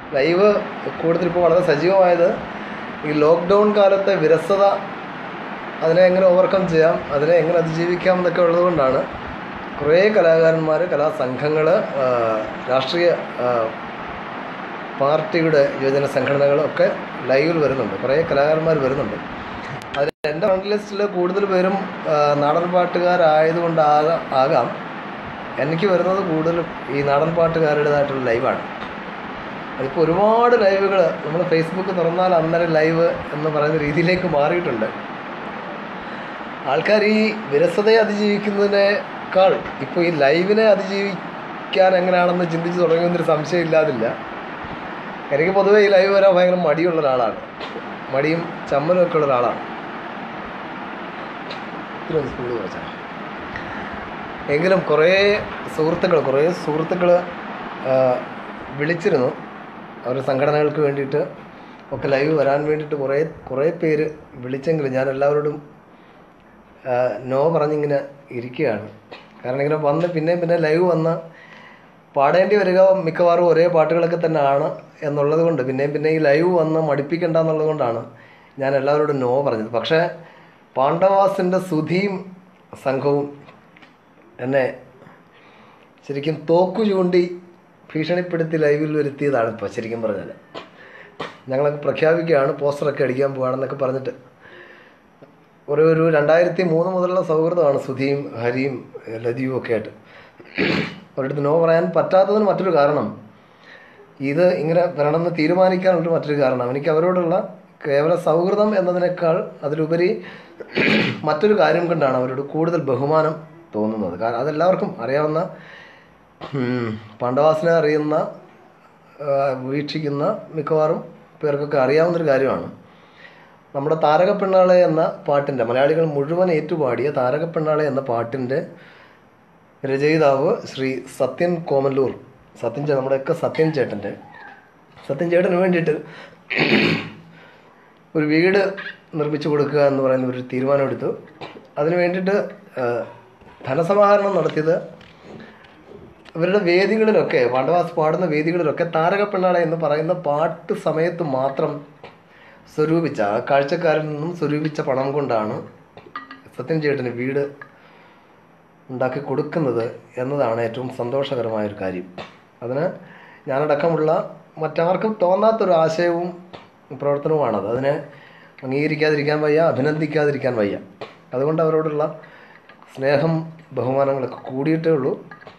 Live കൂടുതൽ ഇപ്പോൾ വളരെ സജീവമായത് ഈ ലോക്ക്ഡൗൺ കാലത്തെ വിരസത അതിനെ എങ്ങനെ ഓവർകം ചെയ്യാം അതിനെ എങ്ങനെ അതിജീവിക്കാം എന്നൊക്കെ ഉള്ളതുകൊണ്ടാണ് കുറേ കലാകാരന്മാർ കലാസംഘങ്ങൾ രാഷ്ട്രീയ ആ, പാർട്ടിയുടെ യുവജന സംഘടനകളൊക്കെ ലൈവിൽ വരുന്നുണ്ട് കുറേ കലാകാരന്മാർ വരുന്നുണ്ട് അതിൽ എൻ്റെ ഫ്രണ്ട് ലിസ്റ്റിൽ കൂടുതൽ പേരും ആ, നാടൻ പാട്ടുകാരായതുകൊണ്ടാകാം ആകാം എനിക്ക് വരുന്നത് കൂടുതലും ഈ നാടൻ പാട്ടുകാരുടേതായിട്ടുള്ള ലൈവാണ് അതിപ്പോൾ ഒരുപാട് ലൈവുകൾ നമ്മൾ ഫേസ്ബുക്ക് തുറന്നാൽ അന്നേരം ലൈവ് എന്ന് പറയുന്ന രീതിയിലേക്ക് മാറിയിട്ടുണ്ട് ആൾക്കാർ ഈ വിരസതയെ അതിജീവിക്കുന്നതിനേക്കാൾ ഇപ്പോൾ ഈ ലൈവിനെ അതിജീവിക്കാൻ എങ്ങനെയാണെന്ന് ചിന്തിച്ച് തുടങ്ങിയെന്നൊരു സംശയം ഇല്ലാതില്ല എനിക്ക് പൊതുവേ ഈ ലൈവ് വരാൻ ഭയങ്കര മടിയുള്ള ഒരാളാണ് മടിയും ചമ്മലും ഒക്കെ ഉള്ള ഒരാളാണ് ഇത്തിരി ഒന്ന് സ്പീഡ് കുറച്ചാ എങ്കിലും കുറേ സുഹൃത്തുക്കൾ കുറേ സുഹൃത്തുക്കൾ വിളിച്ചിരുന്നു അവരുടെ സംഘടനകൾക്ക് വേണ്ടിയിട്ട് ഒക്കെ ലൈവ് വരാൻ വേണ്ടിയിട്ട് കുറേ കുറേ പേര് വിളിച്ചെങ്കിലും ഞാൻ എല്ലാവരോടും ആ, നോ പറഞ്ഞിങ്ങനെ ഇരിക്കുകയാണ് കാരണം ഇങ്ങനെ വന്ന് പിന്നെ പിന്നെ ലൈവ് വന്ന് പാടേണ്ടി വരിക മിക്കവാറും ഒരേ പാട്ടുകളൊക്കെ തന്നെ ആണ് എന്നുള്ളത് കൊണ്ട് പിന്നെയും പിന്നെ ഈ ലൈവ് വന്ന് മടുപ്പിക്കണ്ട എന്നുള്ളത് കൊണ്ടാണ് ഞാൻ എല്ലാവരോടും നോ പറഞ്ഞത് പക്ഷേ പാണ്ഡവാസിൻ്റെ സുധിയും സംഘവും എന്നെ ശരിക്കും തോക്കു ചൂണ്ടി ഭീഷണിപ്പെടുത്തി ലൈവിൽ വരുത്തിയതാണ് ഇപ്പോൾ ശരിക്കും പറഞ്ഞാൽ ഞങ്ങളൊക്കെ പ്രഖ്യാപിക്കുകയാണ് പോസ്റ്ററൊക്കെ അടിക്കാൻ പോവാണെന്നൊക്കെ പറഞ്ഞിട്ട് ഒരു ഒരു രണ്ടായിരത്തി മൂന്ന് മുതലുള്ള സൗഹൃദമാണ് സുധിയും ഹരിയും ഏഹ് ലതിയും ഒക്കെ ആയിട്ട് ഒരിടത്ത് നോ പറയാൻ പറ്റാത്തതിന് മറ്റൊരു കാരണം ഇത് ഇങ്ങനെ വരണമെന്ന് തീരുമാനിക്കാനുള്ള മറ്റൊരു കാരണം എനിക്ക് അവരോടുള്ള കേവല സൗഹൃദം എന്നതിനേക്കാൾ അതിലുപരി മറ്റൊരു കാര്യം കൊണ്ടാണ് അവരോട് കൂടുതൽ ബഹുമാനം തോന്നുന്നത് കാരണം അതെല്ലാവർക്കും അറിയാവുന്ന ഉം, പാണ്ഡവാസിനെ അറിയുന്ന ആ, വീക്ഷിക്കുന്ന മിക്കവാറും പേർക്കൊക്കെ അറിയാവുന്നൊരു കാര്യമാണ് നമ്മുടെ താരകപ്പെണ്ണാളെ എന്ന പാട്ടിൻ്റെ മലയാളികൾ മുഴുവൻ ഏറ്റുപാടിയ താരകപ്പെണ്ണാളെ എന്ന പാട്ടിൻ്റെ രചയിതാവ് ശ്രീ സത്യൻ കോമല്ലൂർ സത്യൻ ചേ നമ്മുടെയൊക്കെ സത്യൻ ചേട്ടൻ്റെ സത്യൻ ചേട്ടന് വേണ്ടിയിട്ട് ഒരു വീട് നിർമ്മിച്ചു കൊടുക്കുക എന്ന് പറയുന്ന ഒരു തീരുമാനമെടുത്തു അതിന് വേണ്ടിയിട്ട് ആ, ധനസമാഹരണം നടത്തിയത് ഇവരുടെ വേദികളിലൊക്കെ പാണ്ഡവാസ് പാടുന്ന വേദികളിലൊക്കെ താരകപ്പെണ്ണാളെ എന്ന് പറയുന്ന പാട്ട് സമയത്ത് മാത്രം സ്വരൂപിച്ച ആ കാഴ്ചക്കാരിൽ നിന്നും സ്വരൂപിച്ച പണം കൊണ്ടാണ് സത്യൻ ചേട്ടന് വീട് ഉണ്ടാക്കി കൊടുക്കുന്നത് എന്നതാണ് ഏറ്റവും സന്തോഷകരമായൊരു കാര്യം അതിന് ഞാനടക്കമുള്ള മറ്റാർക്കും തോന്നാത്തൊരു ആശയവും പ്രവർത്തനവുമാണത് അതിനെ അംഗീകരിക്കാതിരിക്കാൻ വയ്യ അഭിനന്ദിക്കാതിരിക്കാൻ വയ്യ അതുകൊണ്ട് അവരോടുള്ള സ്നേഹം ബഹുമാനങ്ങളൊക്കെ കൂടിയിട്ടേ ഉള്ളൂ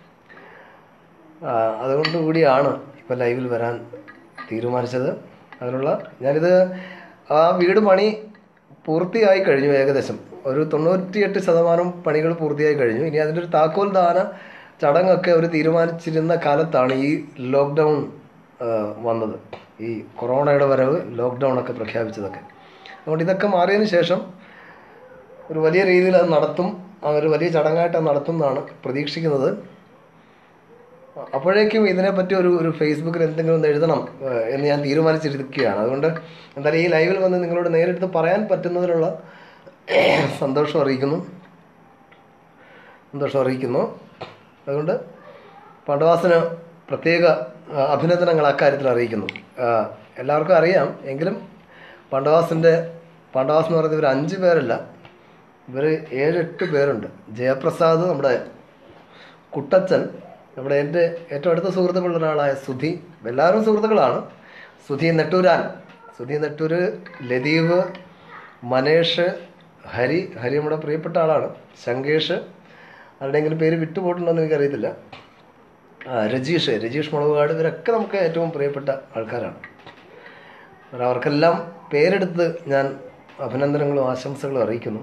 ആ, അതുകൊണ്ട് കൂടിയാണ് ഇപ്പോൾ ലൈവിൽ വരാൻ തീരുമാനിച്ചത് അതിനുള്ള ഞാനിത് ആ വീട് പണി പൂർത്തിയായി കഴിഞ്ഞു ഏകദേശം ഒരു തൊണ്ണൂറ്റിയെട്ട് ശതമാനം പണികൾ പൂർത്തിയായി കഴിഞ്ഞു ഇനി അതിൻ്റെ ഒരു താക്കോൽ ദാന ചടങ്ങൊക്കെ അവർ തീരുമാനിച്ചിരുന്ന കാലത്താണ് ഈ ലോക്ക്ഡൗൺ വന്നത് ഈ കൊറോണയുടെ വരവ് ലോക്ക്ഡൗൺ ഒക്കെ പ്രഖ്യാപിച്ചതൊക്കെ അതുകൊണ്ട് ഇതൊക്കെ മാറിയതിന് ശേഷം ഒരു വലിയ രീതിയിൽ അത് നടത്തും അവർ വലിയ ചടങ്ങായിട്ട് അത് നടത്തും എന്നാണ് പ്രതീക്ഷിക്കുന്നത് അപ്പോഴേക്കും ഇതിനെപ്പറ്റി ഒരു ഒരു ഫേസ്ബുക്കിൽ എന്തെങ്കിലും ഒന്ന് എഴുതണം ഏഹ്, എന്ന് ഞാൻ തീരുമാനിച്ചിരിക്കുകയാണ് അതുകൊണ്ട് എന്തായാലും ഈ ലൈവിൽ വന്ന് നിങ്ങളോട് നേരിട്ട് പറയാൻ പറ്റുന്നതിലുള്ള സന്തോഷം അറിയിക്കുന്നു സന്തോഷം അറിയിക്കുന്നു അതുകൊണ്ട് പാണ്ഡവാസിന് പ്രത്യേക ആ, അഭിനന്ദനങ്ങൾ അക്കാര്യത്തിൽ അറിയിക്കുന്നു ആ, എല്ലാവർക്കും അറിയാം എങ്കിലും പാണ്ഡവാസിൻ്റെ പാണ്ഡവാസ് എന്ന് പറയുന്നത് ഇവർ അഞ്ച് പേരല്ല ഇവർ ഏഴെട്ട് പേരുണ്ട് ജയപ്രസാദ് നമ്മുടെ കുട്ടച്ചൻ നമ്മുടെ എൻ്റെ ഏറ്റവും അടുത്ത സുഹൃത്തുക്കളുള്ള ഒരാളായ സുധി എല്ലാവരും സുഹൃത്തുക്കളാണ് സുധി നെട്ടൂരാൻ സുധി നെട്ടൂര് ലതീവ് മനേഷ് ഹരി ഹരി നമ്മുടെ പ്രിയപ്പെട്ട ആളാണ് ശങ്കേഷ് ആരുടെയെങ്കിലും പേര് വിട്ടുപോയിട്ടുണ്ടോ എന്ന് എനിക്കറിയത്തില്ല ആ, രജീഷ് രജീഷ് മുളകുകാട് ഇവരൊക്കെ നമുക്ക് ഏറ്റവും പ്രിയപ്പെട്ട ആൾക്കാരാണ് അപ്പോൾ അവർക്കെല്ലാം പേരെടുത്ത് ഞാൻ അഭിനന്ദനങ്ങളും ആശംസകളും അറിയിക്കുന്നു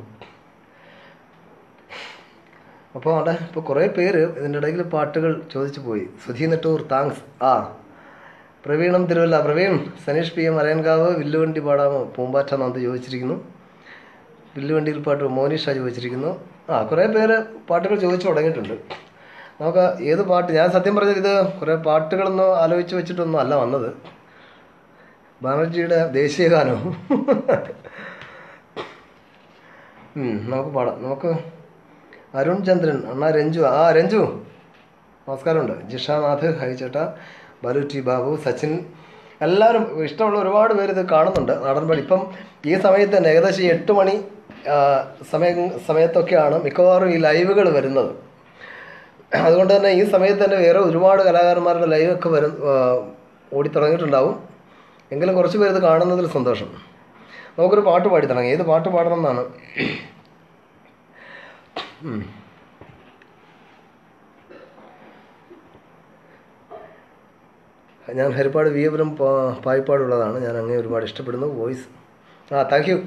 അപ്പോൾ അവിടെ ഇപ്പോൾ കുറേ പേര് ഇതിൻ്റെ ഇടയിൽ പാട്ടുകൾ ചോദിച്ചു പോയി സുധി നെട്ടൂർ താങ്ക്സ് ആ പ്രവീണം തിരുവല്ല പ്രവീൺ സനീഷ് പി എം അരയൻകാവ് വില്ലുവണ്ടി പാടാമോ പൂമ്പാറ്റ നന്ദി ചോദിച്ചിരിക്കുന്നു വില്ലുവണ്ടിയിൽ പാട്ട് മോനിഷ ചോദിച്ചിരിക്കുന്നു ആ കുറേ പേര് പാട്ടുകൾ ചോദിച്ചു തുടങ്ങിയിട്ടുണ്ട് നമുക്ക് ഏത് പാട്ട് ഞാൻ സത്യം പറഞ്ഞത് ഇത് കുറേ പാട്ടുകളൊന്നും ആലോചിച്ച് വെച്ചിട്ടൊന്നും അല്ല വന്നത് ബാനർജിയുടെ ദേശീയ ഗാനം ഉം, നമുക്ക് പാടാം നമുക്ക് അരുൺ ചന്ദ്രൻ അണ്ണാ രഞ്ജു ആ രഞ്ജു നമസ്കാരമുണ്ട് ജിഷാനാഥ് ഹൈ ചേട്ട ബാലു ടി ബാബു സച്ചിൻ എല്ലാവരും ഇഷ്ടമുള്ള ഒരുപാട് പേര് ഇത് കാണുന്നുണ്ട് നാടൻപാടി ഇപ്പം ഈ സമയത്ത് തന്നെ ഏകദേശം ഈ എട്ട് മണി ആ, സമയം സമയത്തൊക്കെയാണ് മിക്കവാറും ഈ ലൈവുകൾ വരുന്നത് അതുകൊണ്ട് തന്നെ ഈ സമയത്ത് തന്നെ വേറെ ഒരുപാട് കലാകാരന്മാരുടെ ലൈവൊക്കെ വരും ആ, ഓടി തുടങ്ങിയിട്ടുണ്ടാവും എങ്കിലും കുറച്ച് പേര് ഇത് കാണുന്നതിൽ സന്തോഷം നമുക്കൊരു പാട്ട് പാടി തുടങ്ങി ഏത് പാട്ട് പാടണം എന്നാണ് ഉം. ഞാൻ ഹരിപ്പാട് വിയപുരം പാ- പായിപ്പാടുള്ളതാണ് ഞാൻ അങ്ങനെ ഒരുപാട് ഇഷ്ടപ്പെടുന്നു വോയിസ് ആ താങ്ക് യു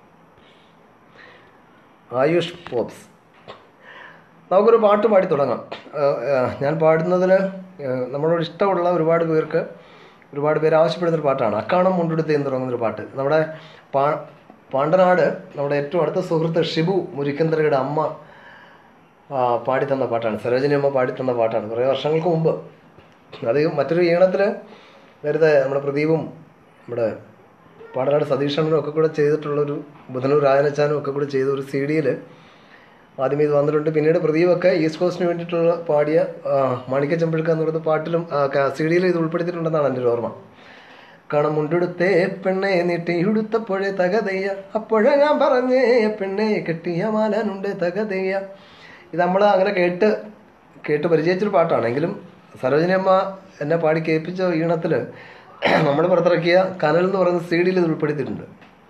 ആയുഷ് പോപ്സ് നമുക്കൊരു പാട്ട് പാടി തുടങ്ങാം ഏഹ്, ഏഹ്, ഞാൻ പാടുന്നതിൽ ഏഹ്, നമ്മളോട് ഇഷ്ടമുള്ള ഒരുപാട് പേർക്ക് ഒരുപാട് പേര് ആവശ്യപ്പെടുന്നൊരു പാട്ടാണ് അക്കാണം മുണ്ടെടുത്ത് എന്ന് തുടങ്ങുന്നൊരു പാട്ട് നമ്മുടെ പാ പാണ്ടനാട് നമ്മുടെ ഏറ്റവും അടുത്ത സുഹൃത്ത് ഷിബു മുരിക്കന്തരയുടെ അമ്മ ആ, പാടിത്തന്ന പാട്ടാണ് സരോജിനി അമ്മ പാടിത്തന്ന പാട്ടാണ് കുറേ വർഷങ്ങൾക്ക് മുമ്പ് അത് മറ്റൊരു ഈണത്തിൽ നേരത്തെ നമ്മുടെ പ്രദീപും നമ്മുടെ പാടനാട് സതീഷണ്ണനും ഒക്കെ കൂടെ ചെയ്തിട്ടുള്ളൊരു ബുധനൂർ രാജനച്ചാനും ഒക്കെ കൂടെ ചെയ്ത ഒരു സി ഡിയിൽ ആദ്യം ഇത് വന്നിട്ടുണ്ട് പിന്നീട് പ്രദീപൊക്കെ ഈസ്റ്റ് കോസ്റ്റിന് വേണ്ടിയിട്ടുള്ള പാടിയ ആ, മാണിക്യ ചെമ്പഴുക്ക എന്ന് പറയുന്ന പാട്ടിലും സി ഡിയിൽ ഇത് ഉൾപ്പെടുത്തിയിട്ടുണ്ടെന്നാണ് എൻ്റെ ഒരു ഓർമ്മ കാണാൻ മുണ്ടെടുത്തേ പെണ്ണെ നീട്ടി ഉടുത്തപ്പോഴേ തകതയ്യ അപ്പോഴേ ഞാൻ പറഞ്ഞേ പെണ്ണെ കെട്ടിയ മാലാനുണ്ട് തകതയ്യ ഇത് നമ്മൾ അങ്ങനെ കേട്ട് കേട്ട് പരിചയിച്ചൊരു പാട്ടാണെങ്കിലും സരോജിനി അമ്മ എന്നെ പാടി കേൾപ്പിച്ച ഈണത്തിൽ നമ്മൾ പുറത്തിറക്കിയ കനൽ എന്ന് പറയുന്ന സി ഡിയിൽ ഇത് ഉൾപ്പെടുത്തിയിട്ടുണ്ട്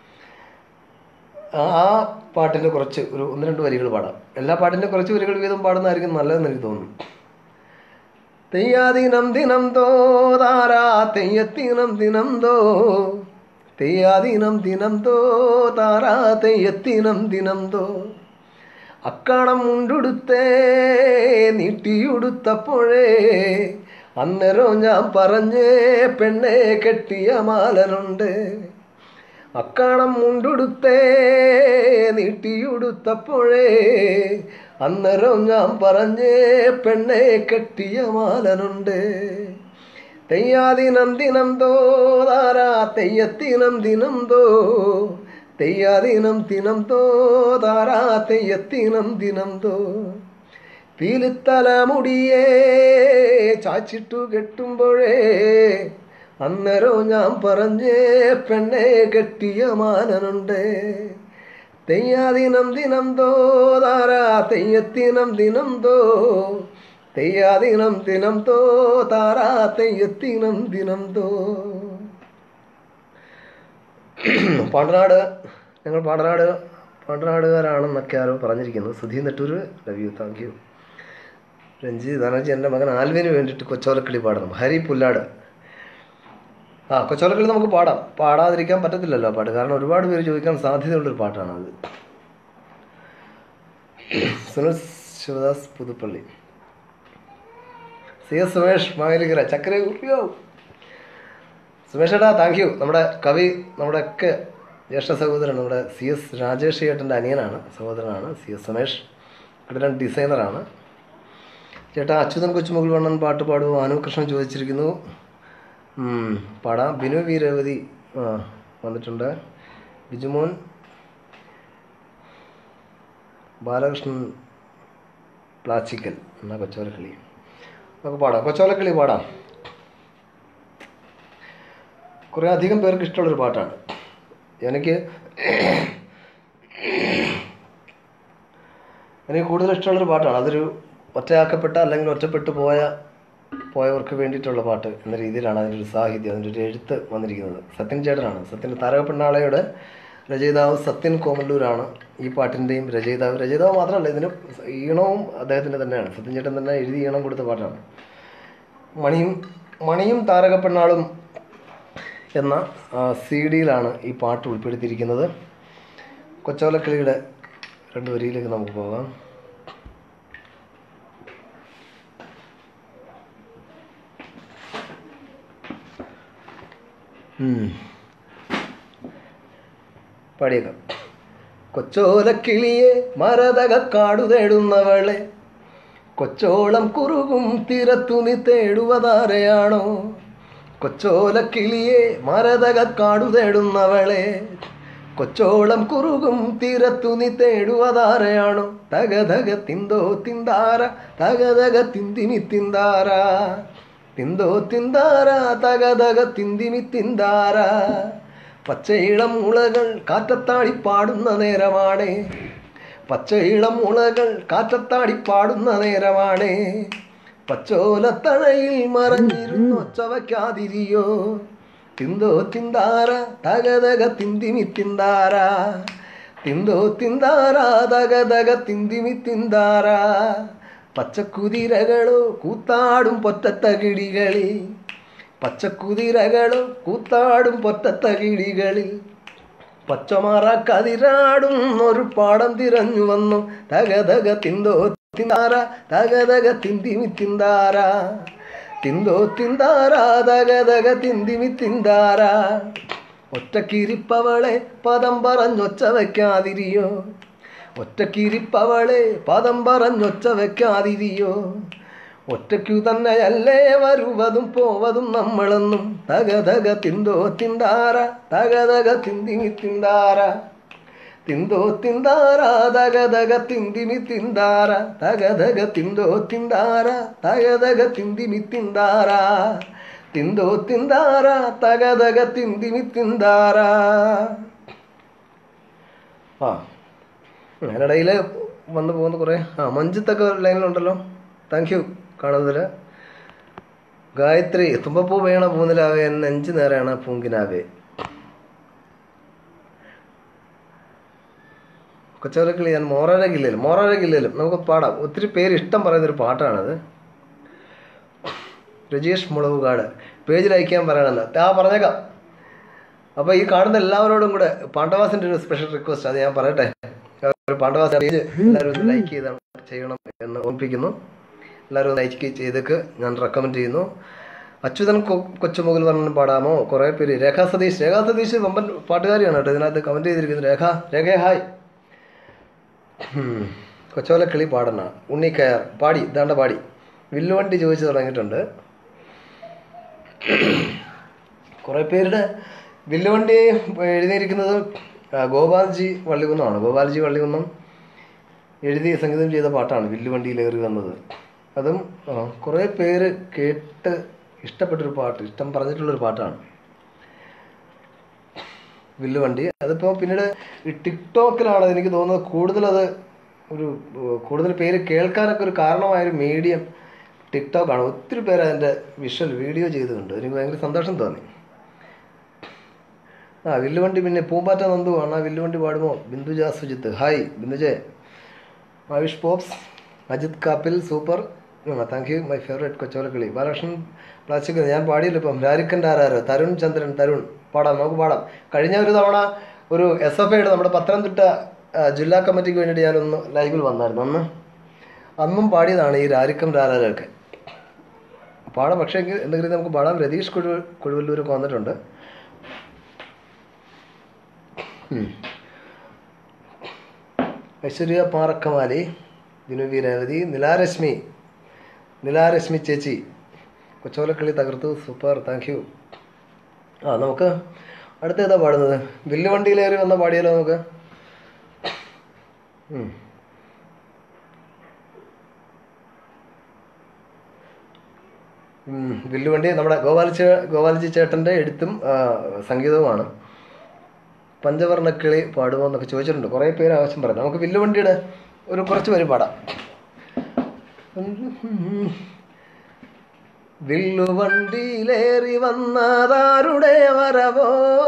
ആ ആ പാട്ടിൻ്റെ കുറച്ച് ഒരു ഒന്ന് രണ്ട് വരികൾ പാടാം എല്ലാ പാട്ടിൻ്റെ കുറച്ച് വരികൾ വീതം പാടുന്നതായിരിക്കും നല്ലതെന്ന് എനിക്ക് തോന്നുന്നു തെയ്യാദിനം ദിനം തോ താരാ തെയ്യത്തിനം ദിനം തോ തെയ്യാദിനം ദിനം തോ താരാ തെയ്യത്തിനം ദിനം തോ അക്കാണം മുണ്ടുടുത്തേ നീട്ടിയുടുത്തപ്പോഴേ അന്നേരം ഞാൻ പറഞ്ഞേ പെണ്ണെ കെട്ടിയ മാലനുണ്ട് അക്കാണം മുണ്ടുടുത്തേ നീട്ടിയുടുത്തപ്പോഴേ അന്നേരം ഞാൻ പറഞ്ഞേ പെണ്ണെ കെട്ടിയ മാലനുണ്ട് തെയ്യാദിനം ദിനം തോ താരാ തെയ്യത്തിനം ദിനം തോ തെയ്യാദിനം ദിനം തോ താരാ തെയ്യത്തിനം ദിനം തോ പീലിത്തല മുടിയേ ചാച്ചിട്ടു കെട്ടുമ്പോഴേ അന്നേരം ഞാൻ പറഞ്ഞേ പെണ്ണെ കെട്ടിയ മാനനുണ്ട് തെയ്യാദിനം ദിനം തോ താരാ തെയ്യത്തിനം ദിനം തോ തെയ്യാദിനം ദിനം തോ താരാ തെയ്യത്തിനം ദിനം തോ പാണ്ടനാട് ഞങ്ങൾ പാണ്ടനാട് പാണ്ടനാടുകാരാണെന്നൊക്കെ ആരോ പറഞ്ഞിരിക്കുന്നു Sudhi Nettoor love you thank you Ranjith Dhanaji എൻ്റെ മകൻ ആൽവിന് വേണ്ടിയിട്ട് കൊച്ചോലക്കിളി പാടണം ഹരി പുല്ലാട് ആ കൊച്ചോലക്കിളി നമുക്ക് പാടാം പാടാതിരിക്കാൻ പറ്റത്തില്ലല്ലോ ആ പാട്ട് കാരണം ഒരുപാട് പേര് ചോദിക്കാൻ സാധ്യതയുള്ളൊരു പാട്ടാണ് അത് സുനിൽ ശിവദാസ് പുതുപ്പള്ളി സി എസ് സുമേഷ് മാവേലിക്കര ചക്കര ഉറിയോ സുമേഷ് ഏട്ടാ താങ്ക് യു നമ്മുടെ കവി നമ്മുടെ ഒക്കെ ജ്യേഷ്ഠ സഹോദരൻ നമ്മുടെ സി എസ് രാജേഷ് ചേട്ടൻ്റെ അനിയനാണ് സഹോദരനാണ് സി എസ് സുമേഷ് കിടലൻ ഡിസൈനറാണ് ചേട്ടാ അച്യുതൻ കൊച്ചുമുകൾ വണ്ണൻ പാട്ട് പാടുമോ അനുകൃഷ്ണൻ ചോദിച്ചിരിക്കുന്നു ഉം, പാടാം ബിനു വി രവതി ആ വന്നിട്ടുണ്ട് ബിജുമോൻ ബാലകൃഷ്ണൻ പ്ലാച്ചിക്കൽ എന്നാ കൊച്ചോലക്കിളി നമുക്ക് പാടാം കൊച്ചോലക്കിളി പാടാം കുറേ അധികം പേർക്ക് ഇഷ്ടമുള്ളൊരു പാട്ടാണ് എനിക്ക് എനിക്ക് കൂടുതൽ ഇഷ്ടമുള്ളൊരു പാട്ടാണ് അതൊരു ഒറ്റയാക്കപ്പെട്ട അല്ലെങ്കിൽ ഒറ്റപ്പെട്ടു പോയ പോയവർക്ക് വേണ്ടിയിട്ടുള്ള പാട്ട് എന്ന രീതിയിലാണ് അതിൻ്റെ ഒരു സാഹിത്യം അതിൻ്റെ ഒരു എഴുത്ത് വന്നിരിക്കുന്നത് സത്യൻ ചേട്ടനാണ് സത്യൻ താരകപ്പെണ്ണാളയുടെ രചയിതാവ് സത്യൻ കോമല്ലൂരാണ് ഈ പാട്ടിൻ്റെയും രചയിതാവ് രചയിതാവ് മാത്രമല്ല ഇതിന് ഈണവും അദ്ദേഹത്തിൻ്റെ തന്നെയാണ് സത്യൻ ചേട്ടൻ തന്നെ എഴുതി ഈണം കൊടുത്ത പാട്ടാണ് മണിയും മണിയും താരകപ്പെണ്ണാളും എന്ന സി ഡിയിലാണ് ഈ പാട്ട് ഉൾപ്പെടുത്തിയിരിക്കുന്നത് കൊച്ചോലക്കിളിയുടെ രണ്ട് വരിയിലേക്ക് നമുക്ക് പോകാം ഉം. പാടിയേക്കാം കൊച്ചോലക്കിളിയെ മരതക കാടു തേടുന്നവളെ കൊച്ചോളം കുറുകും തിരത്തു നീ തേടുവതാരെയാണോ കൊച്ചോലക്കിളിയെ മരതക കാടു തേടുന്നവളെ കൊച്ചോളം കുറുകും തീരത്തു നീ തേടുവതാരെയാണോ തകതക തിന്തോ തിന്താര തകതക തിന്തിമി തിന്താര തിന്തോ തിന്താര തക തക തിന്തിമി തിന്താര പച്ചയിളം മുളകൾ കാറ്റത്താടി പാടുന്ന നേരമാണ് പച്ചയിളം മുളകൾ കാറ്റത്താടി പാടുന്ന നേരമാണ് പച്ചോലത്തണയിൽ മറഞ്ഞിരുന്നു ഒച്ചവയ്ക്കാതിരിയോ തിന്തോ തിന്താര തക തക തിന്തിമി തിന്താര തിന്തോ തിന്താര തക തക തിന്തിമി തിന്താര പച്ചക്കുതിരകളോ കൂത്താടും പൊറ്റത്ത കിടികളിൽ പച്ചക്കുതിരകളോ കൂത്താടും പൊറ്റത്ത കിടികളിൽ പച്ചമാറ കതിരാടും ഒരു പാടം തിരഞ്ഞു വന്നു തക തക തിന്തോ തിന്താര തക തക തിന്തിമി തിന്താര തിന്തോ തിന്താര തക തക തിന്തിമി തിന്താര ഒറ്റക്കിരിപ്പവളെ പദം പറഞ്ഞൊച്ച വയ്ക്കാതിരിയോ ഒറ്റക്കിരിപ്പവളെ പദം പറഞ്ഞൊച്ച വയ്ക്കാതിരിയോ ഒറ്റയ്ക്കു തന്നെയല്ലേ വരുവതും പോവതും നമ്മളെന്നും തക തക തിന്തോ തിന്താര തക തക തിന്തിമി തിന്താര തിന്തോ തിന്താര തക തക തിന്തിമി തിന്താര തക തക തിന്തോ തിന്താര തക തക തിന്തിമി തിന്താര തിന്തോ തിന്താര തക തക തിന്തിമി തിന്താര ആ അതിനിടയിൽ വന്നു പോകുന്ന കുറേ ആ മഞ്ജിത്തൊക്കെ ലൈനിലുണ്ടല്ലോ താങ്ക് യു കാണുന്നതിൽ ഗായത്രി തുമ്പപ്പൂ വേണ പൂന്നിലാവേ എന്ന അഞ്ചു നേരാണ് പൂങ്കിനാവേ കൊച്ചവലക്കിളി ഞാൻ മോറര ജില്ലയിലും മോറര ജില്ലയിലും നമുക്ക് പാടാം ഒത്തിരി പേര് ഇഷ്ടം പറയുന്നൊരു പാട്ടാണത് രജീഷ് മുളവുകാട് പേജിൽ അയക്കാൻ പറയണമെന്ന് ആ പറഞ്ഞേക്കാം അപ്പോൾ ഈ കാണുന്ന എല്ലാവരോടും കൂടെ പാണ്ഡവാസിൻ്റെ ഒരു സ്പെഷ്യൽ റിക്വസ്റ്റ് അത് ഞാൻ പറയട്ടെ ഒരു പാണ്ഡവാസ പേജ് എല്ലാവരും ഒന്ന് ലൈക്ക് ചെയ്താണ് ചെയ്യണം എന്ന് ഓർപ്പിക്കുന്നു എല്ലാവരും ഒന്ന് ലൈക്ക് ചെയ്തേക്ക് ഞാൻ റെക്കമെൻഡ് ചെയ്യുന്നു അച്യുതൻ കൊ- കൊച്ചുമുകിൽ പറഞ്ഞ പാടാമോ കുറേ പേര് രേഖാ സതീഷ് രേഖാ സതീഷ് വമ്പൻ പാട്ടുകാരിയാണ് കേട്ടോ ഇതിനകത്ത് കമൻറ്റ് ചെയ്തിരിക്കുന്നത് രേഖ രേഖ ഹായ് കൊച്ചോല കിളി പാടണ ഉണ്ണി കയർ പാടി ഇതാണ്ട് പാടി വില്ലുവണ്ടി ചോദിച്ചു തുടങ്ങിയിട്ടുണ്ട് കുറേ പേരുടെ വില്ലുവണ്ടി എഴുതിയിരിക്കുന്നത് ആ, ഗോപാൽജി വള്ളികുന്നമാണ് ഗോപാൽജി വള്ളികുന്നം എഴുതി സംഗീതം ചെയ്ത പാട്ടാണ് വില്ലുവണ്ടിയിലേറി വന്നത് അതും ആ, കുറേ പേര് കേട്ട് ഇഷ്ടപ്പെട്ടൊരു പാട്ട് ഇഷ്ടം പറഞ്ഞിട്ടുള്ളൊരു പാട്ടാണ് വില്ലുവണ്ടി അതിപ്പോൾ പിന്നീട് ഈ ടിക്ടോക്കിലാണ് എനിക്ക് തോന്നുന്നത് കൂടുതലത് ഒരു ഏഹ്, കൂടുതൽ പേര് കേൾക്കാനൊക്കെ ഒരു കാരണമായൊരു മീഡിയം ടിക്ടോക്കാണ് ഒത്തിരി പേര് അതിൻ്റെ വിഷ്വൽ വീഡിയോ ചെയ്തിട്ടുണ്ട് എനിക്ക് ഭയങ്കര സന്തോഷം തോന്നി ആ വില്ലുവണ്ടി പിന്നെ പൂമ്പാറ്റ നന്ദു ആണ് ആ വില്ലുവണ്ടി പാടുമോ ബിന്ദുജ സുജിത്ത് ഹായ് ബിന്ദുജെ Ayush pops Ajith Kappil super thank you my favourite കൊച്ചോലക്കിളി ബാലകൃഷ്ണൻ പ്ലാസ്റ്റിക് ഞാൻ പാടിയല്ലോ ഇപ്പം രാരിക്കൻ്റെ ആരാരോ തരുൺ ചന്ദ്രൻ തരുൺ പാടാം നമുക്ക് പാടാം കഴിഞ്ഞ ഒരു തവണ ഒരു എസ് എഫ് ഐയുടെ നമ്മുടെ പത്തനംതിട്ട ആ, ജില്ലാ കമ്മിറ്റിക്ക് വേണ്ടിയിട്ട് ഞാനൊന്ന് ലൈവിൽ വന്നായിരുന്നു അന്ന് അന്നും പാടിയതാണ് ഈ രാരിക്കം രാരാരൊക്കെ പാടാം പക്ഷേ എങ്കിൽ എന്തെങ്കിലും നമുക്ക് പാടാം രതീഷ് കുഴു കുഴുവല്ലൂരൊക്കെ വന്നിട്ടുണ്ട് ഉം. ഐശ്വര്യ പാറക്കമാലി ദിനുവി രേവതി നിലാരശ്മി നിലാരശ്മി ചേച്ചി കൊച്ചോലക്കിളി തകർത്തു സൂപ്പർ താങ്ക് യു ആ നമുക്ക് അടുത്ത ഏതാ പാടുന്നത് വില്ലുവണ്ടിയിലേറി വന്ന പാടിയാലോ നമുക്ക് ഉം. ഉം, വില്ലുവണ്ടി നമ്മുടെ ഗോപാലി ഗോപാലജി ചേട്ടൻ്റെ എഴുത്തും ആ, സംഗീതവുമാണ് പഞ്ചവർണ്ണക്കിളി പാടുമോ എന്നൊക്കെ ചോദിച്ചിട്ടുണ്ട് കുറേ പേര് ആവശ്യം പറഞ്ഞു നമുക്ക് വില്ലുവണ്ടിയുടെ ഒരു കുറച്ച് പേര് പാടാം വില്ലുവണ്ടിയിലേറി വന്നതാരുടെ വരവോ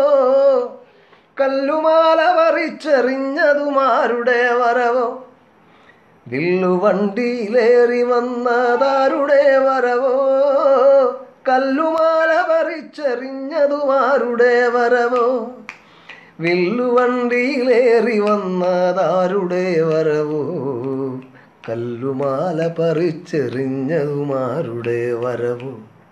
കല്ലുമാല പറിച്ചെറിഞ്ഞതുമാരുടെ വരവോ വില്ലുവണ്ടിയിലേറി വന്നതാരുടെ വരവോ കല്ലുമാല പറിച്ചെറിഞ്ഞതുമാരുടെ വരവോ വില്ലുവണ്ടിയിലേറി വന്നതാരുടെ വരവോ കല്ലുമാല പറിച്ചെറിഞ്ഞതുമാരുടെ വരവോ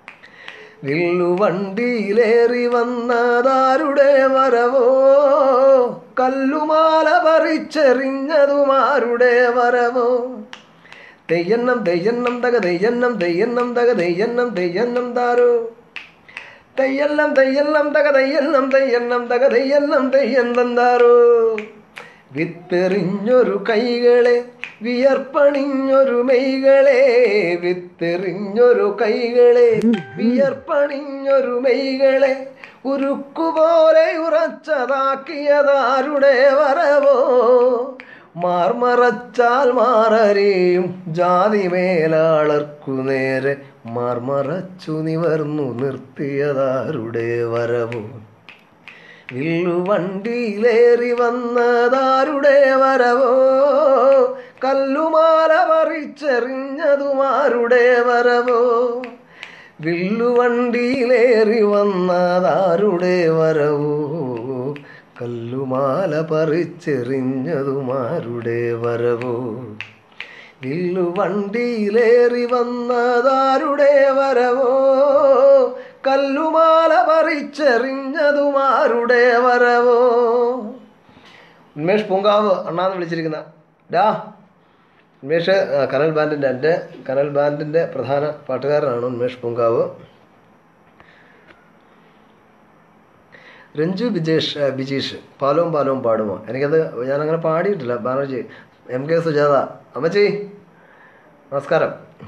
വില്ലുവണ്ടിയിലേറി വന്നതാരുടെ വരവോ കല്ലുമാല പറിച്ചെറിഞ്ഞതുമാരുടെ വരവോ തെയ്യന്നം തെയ്യന്നം തക തെയ്യന്നം തെയ്യന്നം തക തെയ്യന്നം തെയ്യന്നം താരോ തെയ്യന്നം തെയ്യന്നം തക തെയ്യന്നം തെയ്യന്നം തക തെയ്യന്നം തെയ്യന്നം താരോ വിത്തെറിഞ്ഞൊരു കൈകളെ വിയർപ്പണിഞ്ഞൊരു മെയ്കളെ വിത്തെറിഞ്ഞൊരു കൈകളെ വിയർപ്പണിഞ്ഞൊരു മെയ്കളെ ഉരുക്കുപോലെ ഉറച്ചതാക്കിയതാരുടെ വരവോ മാർമറച്ചാൽ മാറരെയും ജാതി മേലാളർക്കു നേരെ മാർമറച്ചു നിവർന്നു നിർത്തിയതാരുടെ വരവോ വില്ലുവണ്ടിയിലേറി വന്നതാരുടെ വരവോ കല്ലുമാല പറിച്ചെറിഞ്ഞതുമാരുടെ വരവോ വില്ലുവണ്ടിയിലേറി വന്നതാരുടെ വരവോ കല്ലുമാല പറിച്ചെറിഞ്ഞതുമാരുടെ വരവോ വില്ലുവണ്ടിയിലേറി വന്നതാരുടെ വരവോ കല്ലുമാല പറിച്ചെറിഞ്ഞതുമാരുടെ വരവോ ഉന്മേഷ് പൂങ്കാവ് അണ്ണാന്ന് വിളിച്ചിരിക്കുന്ന ഡാ ഉന്മേഷ് ആ, കനൽ ബാൻഡിൻ്റെ എൻ്റെ കനൽ ബാൻഡിൻ്റെ പ്രധാന പാട്ടുകാരനാണ് ഉന്മേഷ് പൂങ്കാവ് രഞ്ജു ബിജേഷ് ആ, ബിജീഷ് പാലവും പാലവും പാടുമോ എനിക്കത് ഞാനങ്ങനെ പാടിയിട്ടില്ല ബാനർജി എം കെ സുജാത അമ്മച്ചി നമസ്കാരം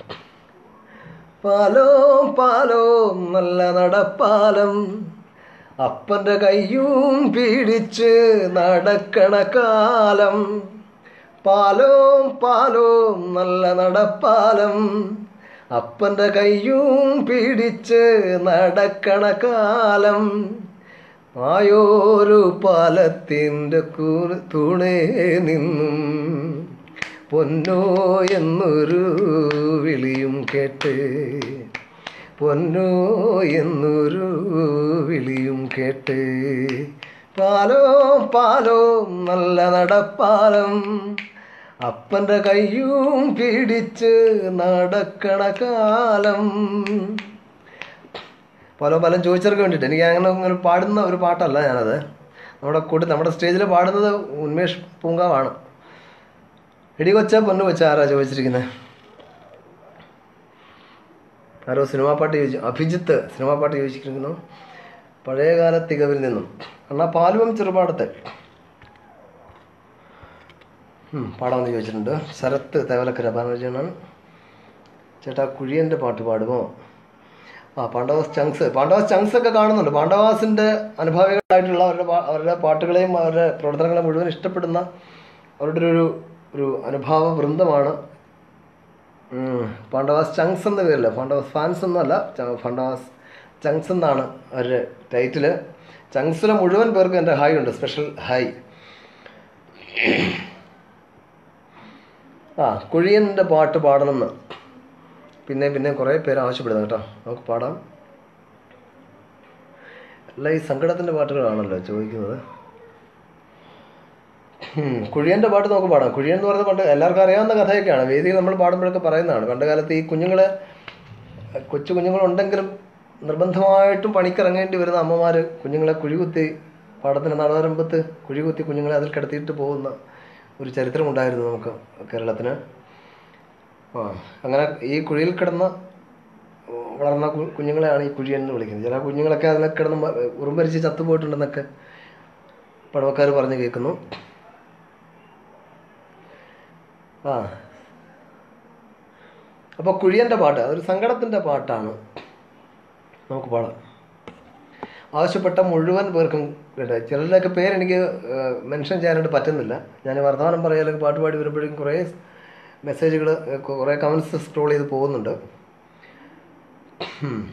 പാലോ പാലോ നല്ല നടപ്പാലം അപ്പൻ്റെ കയ്യും പിടിച്ച് നടക്കണ കാലം പാലോ പാലോ നല്ല നടപ്പാലം അപ്പൻ്റെ കയ്യും പിടിച്ച് നടക്കണ കാലം ആയോരു പാലത്തിൻ്റെ കൂണ് തൂണേ നിന്നും പൊന്നോ എന്നൊരു വിളിയും കേട്ട് പൊന്നോ എന്നൊരു വിളിയും കേട്ട് പാലോ പാലോ നല്ല നടപ്പാലം അപ്പൻ്റെ കയ്യും പിടിച്ച് നടക്കണ കാലം പല പലരും ചോദിച്ചവർക്ക് വേണ്ടിയിട്ട് എനിക്ക് അങ്ങനെ അങ്ങനെ പാടുന്ന ഒരു പാട്ടല്ല ഞാനത് നമ്മുടെ കൂട്ടി നമ്മുടെ സ്റ്റേജിൽ പാടുന്നത് ഉന്മേഷ് പൂങ്കാവാണ് എടി കൊച്ച പൊന്നു കൊച്ച ആരാ ചോദിച്ചിരിക്കുന്നത് ആരോ സിനിമാ പാട്ട് ചോദിച്ചു അഭിജിത്ത് സിനിമാ പാട്ട് ചോദിച്ചിരിക്കുന്നു പഴയകാല തികവിൽ നിന്നും അണ്ണാ പാലുവം ചെറുപാടത്തെ ഉം, പാടാമെന്ന് ചോദിച്ചിട്ടുണ്ട് ശരത്ത് തേവലക്കര ബാനർജിയാണ് ചേട്ടാ കുഴിയൻ്റെ പാട്ട് പാടുമോ ആ പാണ്ഡവാസ് ചങ്സ് പാണ്ഡവാസ് ചങ്സ് ഒക്കെ കാണുന്നുണ്ട് പാണ്ഡവാസിൻ്റെ അനുഭാവികളായിട്ടുള്ള അവരുടെ പാ- അവരുടെ പാട്ടുകളെയും അവരുടെ പ്രവർത്തനങ്ങളെ മുഴുവൻ ഇഷ്ടപ്പെടുന്ന അവരുടെ ഒരു ഒരു അനുഭാവ വൃന്ദമാണ് ഉം, പാണ്ഡവാസ് ചങ്സ് എന്ന പേരില്ല പാണ്ഡവാസ് ഫാൻസ് എന്നല്ല ച- പാണ്ഡവാസ് ചങ്സ് എന്നാണ് അവരുടെ ടൈറ്റില് ചങ്സിലെ മുഴുവൻ പേർക്കും എൻ്റെ ഹായ് ഉണ്ട് സ്പെഷ്യൽ ഹായ് ആ കുഴിയൻ്റെ പാട്ട് പാടണമെന്ന് പിന്നെ പിന്നെ കുറേ പേര് ആവശ്യപ്പെടുന്നു കേട്ടോ നമുക്ക് പാടാം അല്ല ഈ സങ്കടത്തിൻ്റെ പാട്ടുകളാണല്ലോ ചോദിക്കുന്നത് ഉം, കുഴിയൻ്റെ പാട്ട് നമുക്ക് പാടാം കുഴിയൻ എന്ന് പറയുന്നത് പണ്ട് എല്ലാവർക്കും അറിയാവുന്ന കഥയൊക്കെയാണ് വേദിയിൽ നമ്മൾ പാടുമ്പോഴൊക്കെ പറയുന്നതാണ് പണ്ട് കാലത്ത് ഈ കുഞ്ഞുങ്ങൾ കൊച്ചു കുഞ്ഞുങ്ങളുണ്ടെങ്കിലും നിർബന്ധമായിട്ടും പണിക്കിറങ്ങേണ്ടി വരുന്ന അമ്മമാർ കുഞ്ഞുങ്ങളെ കുഴികുത്തി പാടത്തിൻ്റെ നാടാരംഭത്ത് കുഴികുത്തി കുഞ്ഞുങ്ങളെ അതിൽ കിടത്തിയിട്ട് പോകുന്ന ഒരു ചരിത്രമുണ്ടായിരുന്നു നമുക്ക് കേരളത്തിന് ആ അങ്ങനെ ഈ കുഴിയിൽ കിടന്ന വളർന്ന കു- കുഞ്ഞുങ്ങളെയാണ് ഈ കുഴിയൻ എന്ന് വിളിക്കുന്നത് ചില കുഞ്ഞുങ്ങളൊക്കെ അതിനെ കിടന്ന് മ- ഉറുമ്പരിച്ച് ചത്തുപോയിട്ടുണ്ടെന്നൊക്കെ പഴമക്കാർ പറഞ്ഞു കേൾക്കുന്നു ആ അപ്പോൾ കുഴിയൻ്റെ പാട്ട് അതൊരു സങ്കടത്തിൻ്റെ പാട്ടാണ് നമുക്ക് പാടാം ആവശ്യപ്പെട്ട മുഴുവൻ പേർക്കും കേട്ടോ ചിലരുടെയൊക്കെ പേരെനിക്ക് മെൻഷൻ ചെയ്യാനായിട്ട് പറ്റുന്നില്ല ഞാൻ വർത്തമാനം പറയാലും പാട്ട് പാടി വരുമ്പോഴേക്കും കുറേ മെസ്സേജുകൾ കുറേ കമൻസ് സ്ക്രോൾ ചെയ്ത് പോകുന്നുണ്ട് ഉം.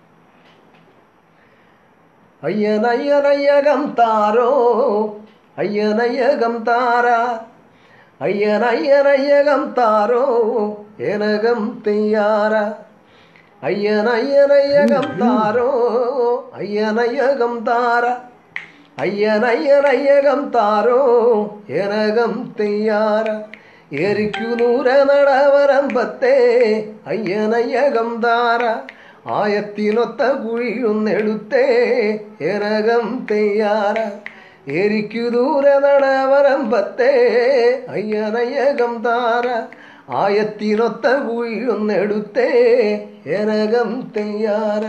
അയ്യനയ്യനയ്യകം താരോ അയ്യനയ്യകം താര അയ്യനയ്യനയ്യകം താരോ ഏനകം തെയ്യാര അയ്യനയ്യനയ്യകം താരോ അയ്യനയ്യകം താര അയ്യനയ്യനയ്യകം താരോ ഏനകം തെയ്യാര എരിക്കു നൂര നടവരമ്പത്തെ അയ്യനയ്യകം താര ആയത്തിനൊത്ത കുഴിയൊന്നെടുത്തേ ഏനകം തെയ്യാര എരിക്കു ദൂര നടവരമ്പത്തെ അയ്യനയ്യകം താര ആയത്തിനൊത്ത കുഴിയൊന്നെടുത്തേ ഏനകം തെയ്യാര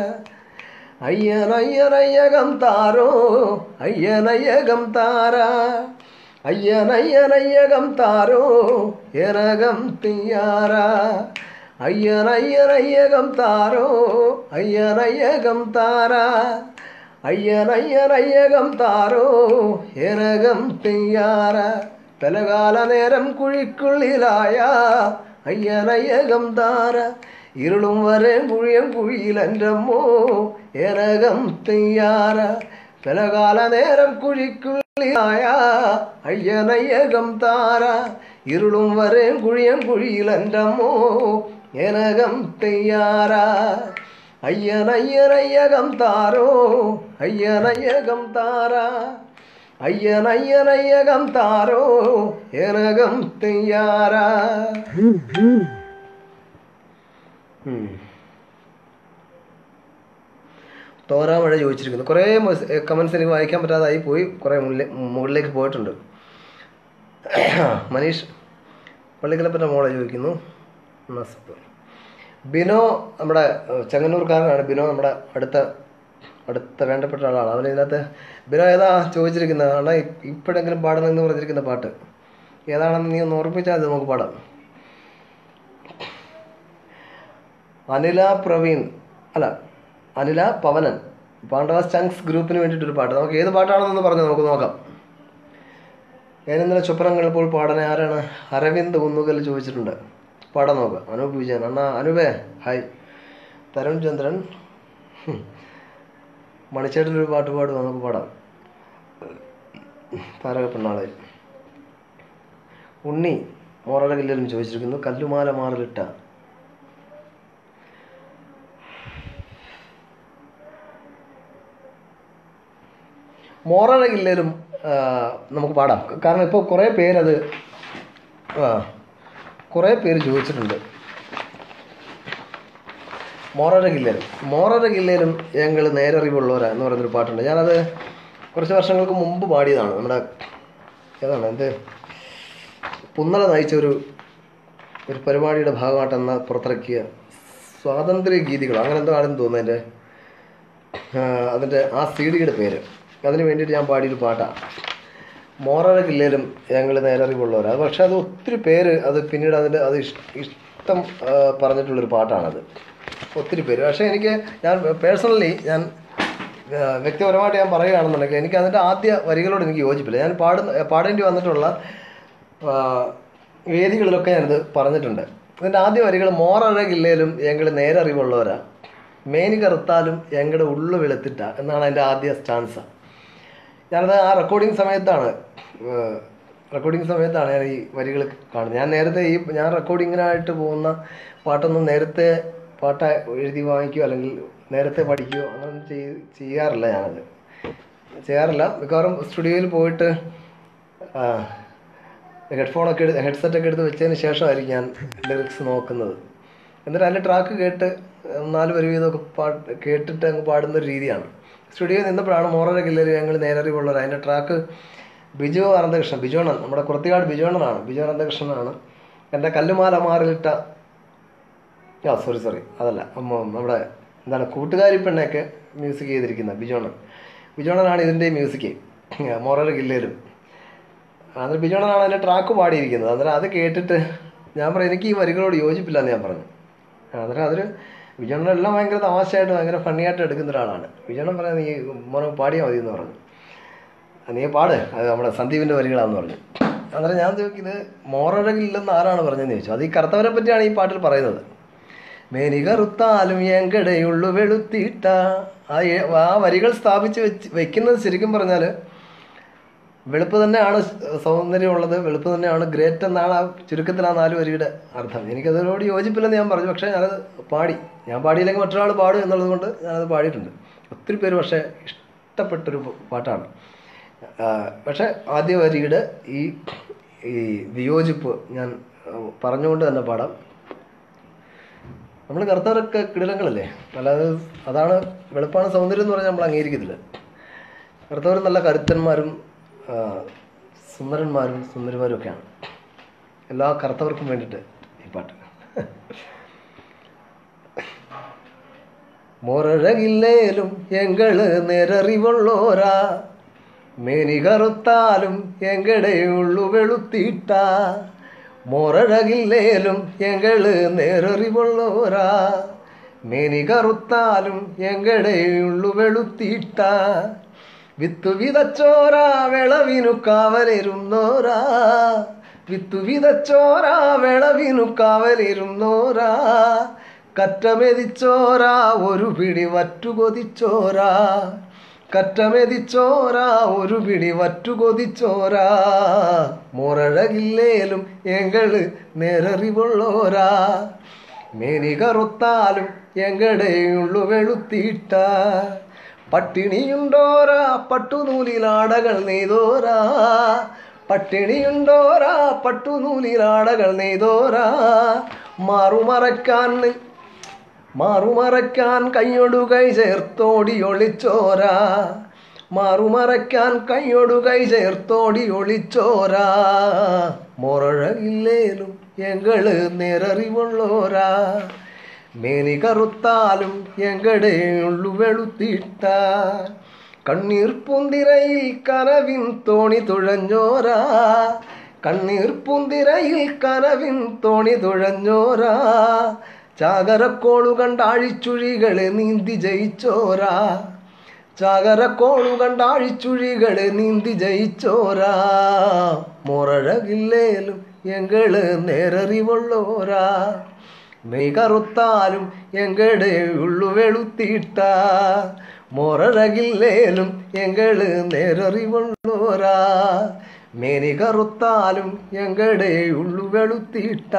അയ്യനയ്യനയ്യകം താരോ അയ്യനയ്യകം താര ஐயனையனையகம் தாரோ எனகம் தீயாரா ஐயனையனையகம் தாரோ ஐயனையகம் தாரா അയ്യനയ്യനയ്യകം താരോ എനകം തെയ്യാറ പലകാല നേരം കുഴിക്കുള്ളിലായ അയ്യനയ്യകം താര ഇരുളും വരെ കുഴിയം കുഴിയിലെൻ്റമ്മോ എനകം തെയ്യാറ പലകാല നേരം കുഴിക്കുള്ളിലായ അയ്യനയ്യകം താര ഇരുളും വരെ കുഴിയം കുഴിയിലെൻ്റമ്മോ എനകം തെയ്യാറ അയ്യനയ്യനയ്യകം താരോ അയ്യനയ്യകം താര അയ്യനയ്യനയ്യകം താരോ എനകം തെയ്യാറ തോരാമഴ ചോദിച്ചിരിക്കുന്നു കുറേ കമൻസ് എനിക്ക് വായിക്കാൻ പറ്റാതായി പോയി കുറേ മുന്നിലെ മുകളിലേക്ക് പോയിട്ടുണ്ട് മനീഷ് പള്ളിക്കലപ്പൻ്റെ മോളെ ചോദിക്കുന്നു നസ്ബ് ബിനോ നമ്മുടെ ഏഹ്, ചെങ്ങന്നൂർക്കാരനാണ് ബിനോ നമ്മുടെ അടുത്ത അടുത്ത വേണ്ടപ്പെട്ട ആളാണ് അവൻ ഇതിനകത്ത് ബിനോ ഏതാ ചോദിച്ചിരിക്കുന്നത് കാരണം ഇപ്പോഴെങ്കിലും പാടണമെന്ന് പറഞ്ഞിരിക്കുന്ന പാട്ട് ഏതാണെന്ന് നീ ഒന്ന് ഓർമ്മിച്ചാൽ അത് നമുക്ക് പാടാം അനില പ്രവീൺ അല്ല അനില പവനൻ പാണ്ഡവാസ് ചങ്സ് ഗ്രൂപ്പിന് വേണ്ടിയിട്ടൊരു പാട്ട് നമുക്ക് ഏത് പാട്ടാണെന്നൊന്ന് പറഞ്ഞു നമുക്ക് നോക്കാം ഞാൻ ഇന്നലെ ചുപ്പറങ്ങൾ ഇപ്പോൾ പാടാൻ ആരാണ് അരവിന്ദ് കുന്നുകൽ ചോദിച്ചിട്ടുണ്ട് പാടാൻ നോക്കാം അനൂപ് വിജയൻ അണ്ണാ അനൂപേ ഹായ് തരുൺ ചന്ദ്രൻ ഹും. മണിച്ചേട്ടൻ ഒരു പാട്ട് പാടും നമുക്ക് പാടാം താരക പെണ്ണാളെ ഉണ്ണി മോറട കില്ലലും ചോദിച്ചിരിക്കുന്നു കല്ലുമാല മാറിലിട്ട മോറട കില്ലലും ആ, നമുക്ക് പാടാം കാരണം ഇപ്പോൾ കുറേ പേരത് ആ കുറേ പേര് ചോദിച്ചിട്ടുണ്ട് മോറര കില്ലരും മോറര കില്ലരും ഞങ്ങൾ നേരറിവുള്ളവരാ എന്ന് പറയുന്നൊരു പാട്ടുണ്ട് ഞാനത് കുറച്ച് വർഷങ്ങൾക്ക് മുമ്പ് പാടിയതാണ് നമ്മുടെ ഏതാണ് എന്ത് പുന്നല നയിച്ച ഒരു ഒരു പരിപാടിയുടെ ഭാഗമായിട്ടെന്ന പുറത്തിറക്കിയ സ്വാതന്ത്ര്യ ഗീതികൾ അങ്ങനെ എന്തോ ആണെന്ന് തോന്നുന്നു എൻ്റെ അതിൻ്റെ ആ സി ഡിയുടെ പേര് അതിന് വേണ്ടിയിട്ട് ഞാൻ പാടിയൊരു പാട്ടാണ് മോറര കില്ലേലും ഞങ്ങൾ നേരറിവുള്ളവർ അത് പക്ഷെ അത് ഒത്തിരി പേര് അത് പിന്നീട് അതിൻ്റെ അത് ഇഷ്- ഇഷ്ടം ആ, പറഞ്ഞിട്ടുള്ളൊരു പാട്ടാണത് ഒത്തിരി പേര് പക്ഷേ എനിക്ക് ഞാൻ പേഴ്സണലി ഞാൻ ആ, വ്യക്തിപരമായിട്ട് ഞാൻ പറയുകയാണെന്നുണ്ടെങ്കിൽ എനിക്ക് അതിൻ്റെ ആദ്യ വരികളോട് എനിക്ക് യോജിപ്പില്ല ഞാൻ പാടുന്ന പാടേണ്ടി വന്നിട്ടുള്ള ആ, വേദികളിലൊക്കെ ഞാനിത് പറഞ്ഞിട്ടുണ്ട് ഇതിൻ്റെ ആദ്യ വരികൾ മോറഴകില്ലേലും ഞങ്ങൾ നേരറിവുള്ളവരാ മേനി കറുത്താലും ഞങ്ങളുടെ ഉള്ളു വെളുത്തിട്ട എന്നാണ് അതിൻ്റെ ആദ്യ സ്റ്റാൻസ ഞാനത് ആ റെക്കോർഡിങ് സമയത്താണ് റെക്കോർഡിങ് സമയത്താണ് ഞാൻ ഈ വരികൾ കാണുന്നത് ഞാൻ നേരത്തെ ഈ ഞാൻ റെക്കോർഡിങ്ങിനായിട്ട് പോകുന്ന പാട്ടൊന്നും നേരത്തെ പാട്ട് എഴുതി വാങ്ങിക്കുകയോ അല്ലെങ്കിൽ നേരത്തെ പഠിക്കുകയോ അങ്ങനൊന്നും ചെയ് ചെയ്യാറില്ല ഞാനത് ചെയ്യാറില്ല മിക്കവാറും സ്റ്റുഡിയോയിൽ പോയിട്ട് ഹെഡ്ഫോണൊക്കെ എടുത്ത് ഹെഡ്സെറ്റൊക്കെ എടുത്ത് വെച്ചതിന് ശേഷമായിരിക്കും ഞാൻ ലിറിക്സ് നോക്കുന്നത് എന്നിട്ട് അതിൻ്റെ ട്രാക്ക് കേട്ട് നാല് വരി വീതമൊക്കെ പാട്ട് കേട്ടിട്ട് അങ്ങ് പാടുന്ന ഒരു രീതിയാണ് സ്റ്റുഡിയോയിൽ നിന്നപ്പോഴാണ് മോറര കില്ലർ ഞങ്ങൾ നേരറിവുള്ളത് അതിൻ്റെ ട്രാക്ക് ബിജു അനന്തകൃഷ്ണൻ ബിജുവണ്ണൻ നമ്മുടെ കുറത്തിക്കാട് ബിജുവണ്ണനാണ് ബിജു അനന്തകൃഷ്ണനാണ് എൻ്റെ കല്ലുമാല മാറിലിട്ട ആ സോറി സോറി അതല്ല ഉം, നമ്മുടെ എന്താണ് കൂട്ടുകാരി പെണ്ണയൊക്കെ മ്യൂസിക് ചെയ്തിരിക്കുന്ന ബിജോണൻ ബിജോണനാണ് ഇതിൻ്റെ മ്യൂസിക് മോറര കില്ലേലും അന്നേരം ബിജോണനാണ് അതിൻ്റെ ട്രാക്ക് പാടിയിരിക്കുന്നത് അന്നേരം അത് കേട്ടിട്ട് ഞാൻ പറയും എനിക്ക് ഈ വരികളോട് യോജിപ്പില്ല എന്ന് ഞാൻ പറഞ്ഞു അന്നേരം അതൊരു വിജയണ്ണനെല്ലാം ഭയങ്കര തമാശയായിട്ട് ഭയങ്കര ഫണ്ണിയായിട്ട് എടുക്കുന്ന ഒരാളാണ് വിജയണ്ണൻ പറയാൻ നീ മോനെ പാടിയാൽ മതി എന്ന് പറഞ്ഞു "ആ, നീ പാട് അത് നമ്മുടെ സന്ദീപിൻ്റെ വരികളാന്ന് പറഞ്ഞു അന്നേരം ഞാൻ ചോദിക്കുന്നത് മോറഴകില്ലെന്ന് ആരാണ് പറഞ്ഞതെന്ന് ചോദിച്ചു അത് ഈ കറുത്തവരെ പറ്റിയാണ് ഈ പാട്ടിൽ പറയുന്നത് മേനി കറുത്താലും എങ്കടയുള്ളു വെളുത്തിട്ട ആ ഏ- ആ വരികൾ സ്ഥാപിച്ച് വെച്ച് വെക്കുന്നത് ശരിക്കും പറഞ്ഞാൽ വെളുപ്പ് തന്നെയാണ് സൗന്ദര്യമുള്ളത് വെളുപ്പ് തന്നെയാണ് ഗ്രേറ്റ് എന്നാണ് ആ ചുരുക്കത്തിൽ ആ നാല് വരിയുടെ അർത്ഥം എനിക്കതിനോട് യോജിപ്പില്ലെന്ന് ഞാൻ പറഞ്ഞു പക്ഷേ ഞാനത് പാടി ഞാൻ പാടിയില്ലെങ്കിൽ മറ്റൊരാൾ പാടും എന്നുള്ളത് കൊണ്ട് ഞാനത് പാടിയിട്ടുണ്ട് ഒത്തിരി പേര് പക്ഷേ ഇഷ്ടപ്പെട്ടൊരു പാട്ടാണ് ആ, പക്ഷേ ആദ്യ വരിയുടെ ഈ ഈ വിയോജിപ്പ് ഞാൻ ആ, പറഞ്ഞുകൊണ്ട് തന്നെ പാടാം നമ്മൾ കറുത്തവരൊക്കെ കിടിലങ്ങളല്ലേ അല്ലാതെ അതാണ് വെളുപ്പാണ് സൗന്ദര്യം എന്ന് പറഞ്ഞാൽ നമ്മൾ അംഗീകരിക്കത്തില്ല കറുത്തവർ നല്ല കരുത്തന്മാരും ആ, സുന്ദരന്മാരും സുന്ദരിമാരും ഒക്കെയാണ് എല്ലാ കറുത്തവർക്കും വേണ്ടിയിട്ട് ഈ പാട്ട് മുറഴകില്ലേലും എങ്ങള് നിരറിവുള്ളോരാ മേനി കറുത്താലും എങ്കടെ ഉള്ളു വെളുത്തിട്ട മൊറഴകില്ലേലും എങ്കള് നേരറിവുള്ളോരാ മേനി കറുത്താലും എങ്കടെ ഉള്ളു വെളുത്തിട്ട വിത്തു വിതച്ചോരാ വിളവിനു കാവലിരുന്നോരാ വിത്തു വിതച്ചോരാ വിളവിനു കാവലിരുന്നോരാ കറ്റമെതിച്ചോരാ ഒരു പിടി വറ്റുകൊതിച്ചോരാ കറ്റമെതിച്ചോരാ ഒരു പിടി വറ്റുകൊതിച്ചോരാ മുറഴകില്ലേലും എങ്കള് നേരറിവുള്ളോരാ മേനി കറുത്താലും എങ്കടെ ഉള്ളു വെളുത്തിട്ട പട്ടിണിയുണ്ടോരാ പട്ടുനൂലിലാടകൾ നെയ്തോരാ പട്ടിണിയുണ്ടോരാ പട്ടുനൂലിലാടകൾ നെയ്തോരാ മാറുമറക്കാൻ നി- മാറുമറയ്ക്കാൻ കൈയൊടു കൈ ചേർത്തോടി ഒളിച്ചോരാ മാറുമറയ്ക്കാൻ കൈയൊടു കൈ ചേർത്തോടി ഒളിച്ചോരാ മൊറഴയില്ലേലും എങ്കള് നിററിവുള്ളോരാ മേനി കറുത്താലും എങ്കടെ ഉള്ളു വെളുത്തിട്ട കണ്ണീർ പൂന്തിരയിൽ കനവിൻ തോണി തുഴഞ്ഞോരാ കണ്ണീർ പൂന്തിരയിൽ കനവിൻ തോണി തുഴഞ്ഞോരാ ചാകരക്കോളു കണ്ടാഴിച്ചുഴികളെ നീന്തി ജയിച്ചോരാ ചാകരക്കോളു കണ്ടാഴിച്ചുഴികളെ നീന്തി ജയിച്ചോരാ മുറഴകില്ലേലും എങ്കള് നേരറിവുള്ളോരാ മെയ് കറുത്താലും എങ്കടെ ഉള്ളു വെളുത്തിട്ട മൊറഴകില്ലേലും എങ്കള് നേരറിവുള്ളോരാ മേനി കറുത്താലും എങ്കടെ ഉള്ളു വെളുത്തിട്ട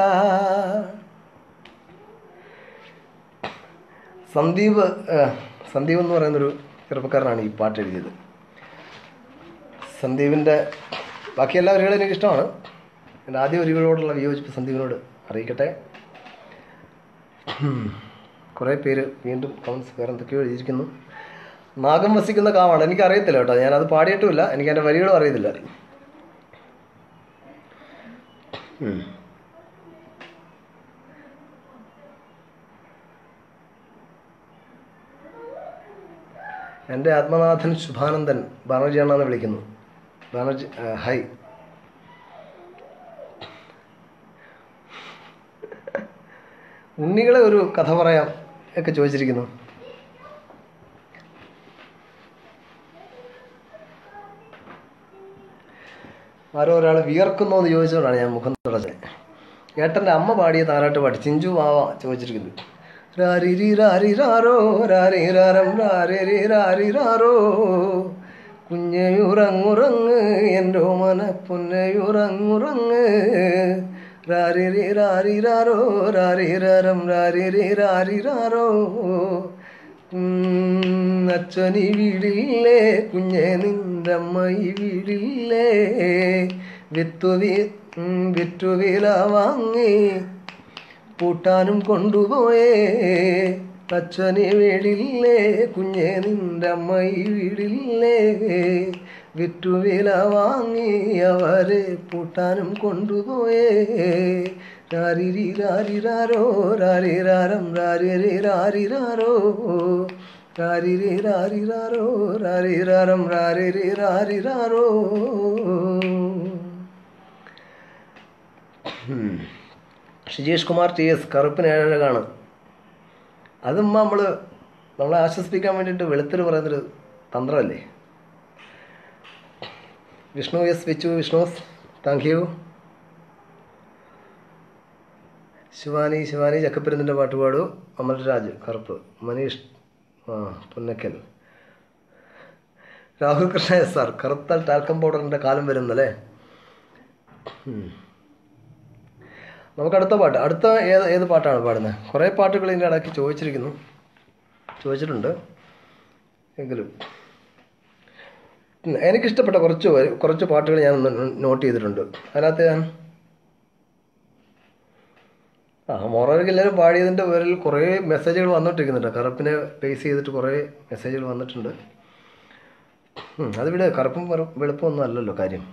സന്ദീപ് ആ, സന്ദീപ് എന്ന് പറയുന്നൊരു ചെറുപ്പക്കാരനാണ് ഈ പാട്ട് എഴുതിയത് സന്ദീപിൻ്റെ ബാക്കി എല്ലാ വരികളും എനിക്ക് ഇഷ്ടമാണ് എൻ്റെ ആദ്യ വരികളോടുള്ള വിയോജിപ്പ് സന്ദീപിനോട് അറിയിക്കട്ടെ കുറേ പേര് വീണ്ടും കമൻസ് വേറെ എന്തൊക്കെയോ എഴുതിയിരിക്കുന്നു നാഗം വസിക്കുന്ന കാവാണ് എനിക്ക് അറിയത്തില്ല കേട്ടോ ഞാനത് പാടിയിട്ടുമില്ല എനിക്ക് എൻ്റെ വരികളും അറിയത്തില്ല ഉം. എൻ്റെ ആത്മനാഥൻ ശുഭാനന്ദൻ ബാനർജി അണ്ണാന്ന് വിളിക്കുന്നു ബാനർജി ആ, ഹായ് ഉണ്ണികളെ ഒരു കഥ പറയാം ഒക്കെ ചോദിച്ചിരിക്കുന്നു ആരോ ഒരാൾ വിയർക്കുന്നോ എന്ന് ചോദിച്ചതുകൊണ്ടാണ് ഞാൻ മുഖം തുടച്ചത് ഏട്ടൻ്റെ അമ്മ പാടിയ താരാട്ട് പാട്ട് ചിഞ്ചു മാവ ചോദിച്ചിരിക്കുന്നു രാരിരി രാരിരാരോ രാരിരാരം രാരിരി രാരിരാരോ കുഞ്ഞയുറങ്ങുറങ്ങ് എൻ്റെ മന പൊന്നയുറങ്ങുറങ്ങ് രാരിരി രാരിരാരോ രാരിരാരം രാരിരി രാരിരാരോ ഉം, അച്ഛനീ വീടില്ലേ കുഞ്ഞെ നിന്റെ അമ്മ ഈ വീടില്ലേ വിത്തുവി ഉം, വിറ്റുവില വാങ്ങി പൂട്ടാനും കൊണ്ടുപോയേ അച്ഛനെ വീടില്ലേ കുഞ്ഞെ നിന്റെ അമ്മ ഈ വീടില്ലേ വിറ്റുവില വാങ്ങി അവരെ പൂട്ടാനും കൊണ്ടുപോയേ രാരിരി രാരിരാരോ രാരിരാരം രാരിരി രാരിരാരോ രാരിരി രാരിരാരോ രാരിരാരം രാരിരി രാരിരാരോ ഷിജേഷ് കുമാർ ടി എസ് കറുപ്പിന് ഏഴഴകാണ് അതും നമ്മൾ നമ്മളെ ആശ്വസിപ്പിക്കാൻ വേണ്ടിയിട്ട് വെളുത്തിൽ പറയുന്നൊരു തന്ത്രമല്ലേ വിഷ്ണു എസ് വിച്ചു വിഷ്ണുസ് താങ്ക് യു ശിവാനി ശിവാനി ചക്കപ്പരുന്നിൻ്റെ പാട്ട് പാടൂ അമൽരാജ് കറുപ്പ് മനീഷ് ആ പുന്നക്കൽ രാഹുൽ കൃഷ്ണ എസ് സാർ കറുത്താൽ ടാൽക്കം പൗഡറിൻ്റെ കാലം വരുന്നല്ലേ ഉം. നമുക്ക് അടുത്ത പാട്ട് അടുത്ത ഏത് ഏത് പാട്ടാണ് പാടുന്നത് കുറേ പാട്ടുകൾ ഇതിൻ്റെ ഇടയ്ക്ക് ചോദിച്ചിരിക്കുന്നു ചോദിച്ചിട്ടുണ്ട് എങ്കിലും ഉം, എനിക്കിഷ്ടപ്പെട്ട കുറച്ച് വരി- കുറച്ച് പാട്ടുകൾ ഞാൻ ഒന്ന് നോട്ട് ചെയ്തിട്ടുണ്ട് അതിനകത്ത് ഞാൻ ആ മൊറോർക്ക് എല്ലാവരും പാടിയതിൻ്റെ പേരിൽ കുറേ മെസ്സേജുകൾ വന്നിട്ടിരിക്കുന്നുണ്ട് കറുപ്പിനെ ബേസ് ചെയ്തിട്ട് കുറേ മെസ്സേജുകൾ വന്നിട്ടുണ്ട് ഉം, അതിവിടെ കറുപ്പും വെറു- വെളുപ്പമൊന്നും അല്ലല്ലോ കാര്യം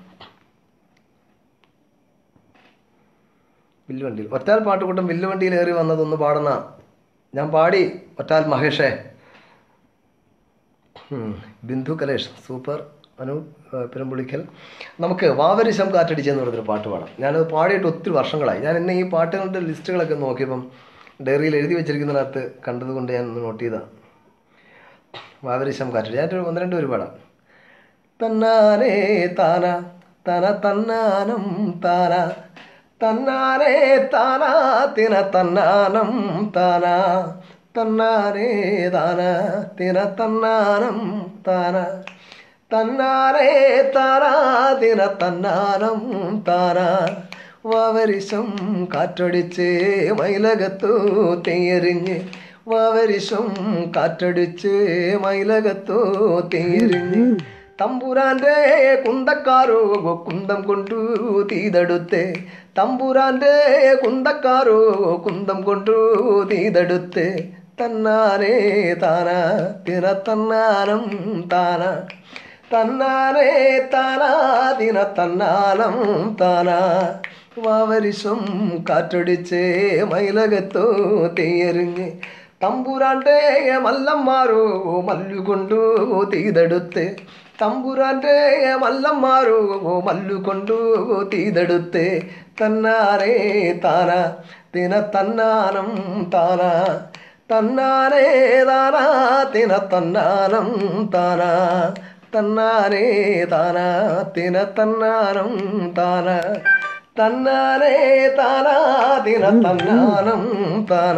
വില്ലുവണ്ടിയിൽ ഒറ്റാൽ പാട്ടുകൂട്ടം വില്ലുവണ്ടിയിൽ ഏറി വന്നതൊന്ന് പാടുന്ന ഞാൻ പാടി ഒറ്റാൽ മഹേഷേ ഉം, ബിന്ദു കലേഷ് സൂപ്പർ അനു ആ, പെരുമ്പുളിക്കൽ നമുക്ക് വാവരിശം കാറ്റടിച്ചെന്ന് പറഞ്ഞൊരു പാട്ട് പാടാം ഞാനത് പാടിയിട്ട് ഒത്തിരി വർഷങ്ങളായി ഞാൻ എന്നെ ഈ പാട്ടുകളുടെ ലിസ്റ്റുകളൊക്കെ നോക്കിയപ്പം ഡയറിയിൽ എഴുതി വെച്ചിരിക്കുന്നതിനകത്ത് കണ്ടതുകൊണ്ട് ഞാൻ ഒന്ന് നോട്ട് ചെയ്തതാണ് വാവരിശം കാറ്റടി ഞാനൊരു ഒന്ന് രണ്ട് പേര് പാടാം തന്നാനേ താന തന തന്നാനം താന തന്നാനേ താന തിന തന്നാനം താന തന്നാനേ താന തിന തന്നാനം താന തന്നാനേ താന തിന തന്നാനം താന വാവരിശം കാറ്റടിച്ച് മൈലകത്തു തെയ്യറിഞ്ഞ് വാവരിശം കാറ്റടിച്ച് മൈലകത്തു തെയ്യറിഞ്ഞ് തമ്പുരാന്റെ കുന്തക്കാരോ കുന്തം കൊണ്ടു തീതെടുത്ത് തമ്പുരാന്റെ കുന്തക്കാരോ കുന്തം കൊണ്ടു തീതെടുത്ത് തന്നാനേ താന തിന തന്നാനം താന തന്നാനേ താന തിന തന്നാനം താന വാവരിശം കാറ്റടിച്ച് മൈലകത്തോ തെയ്യറിഞ്ഞ് തമ്പുരാന്റെ മല്ലന്മാരോ മല്ലുകൊണ്ടു തീതെടുത്ത് തമ്പുരാന്റെ മല്ലന്മാരോ മല്ലുകൊണ്ടു തീതെടുത്ത് തന്നാനേ താന തിന തന്നാനം താന തന്നാനേ താന തിന തന്നാനം താന തന്നാനേ താന തിന തന്നാനം താന തന്നാനേ താന തിന തന്നാനം താന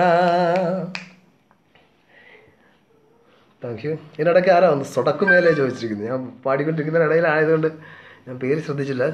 താങ്ക് യു ഇതിനിടയ്ക്ക് ആരാ ഒന്ന് സൊടക്കുമേലെ ചോദിച്ചിരിക്കുന്നത് ഞാൻ പാടിക്കൊണ്ടിരിക്കുന്ന ഇടയിലായതുകൊണ്ട് ഞാൻ പേര് ശ്രദ്ധിച്ചില്ല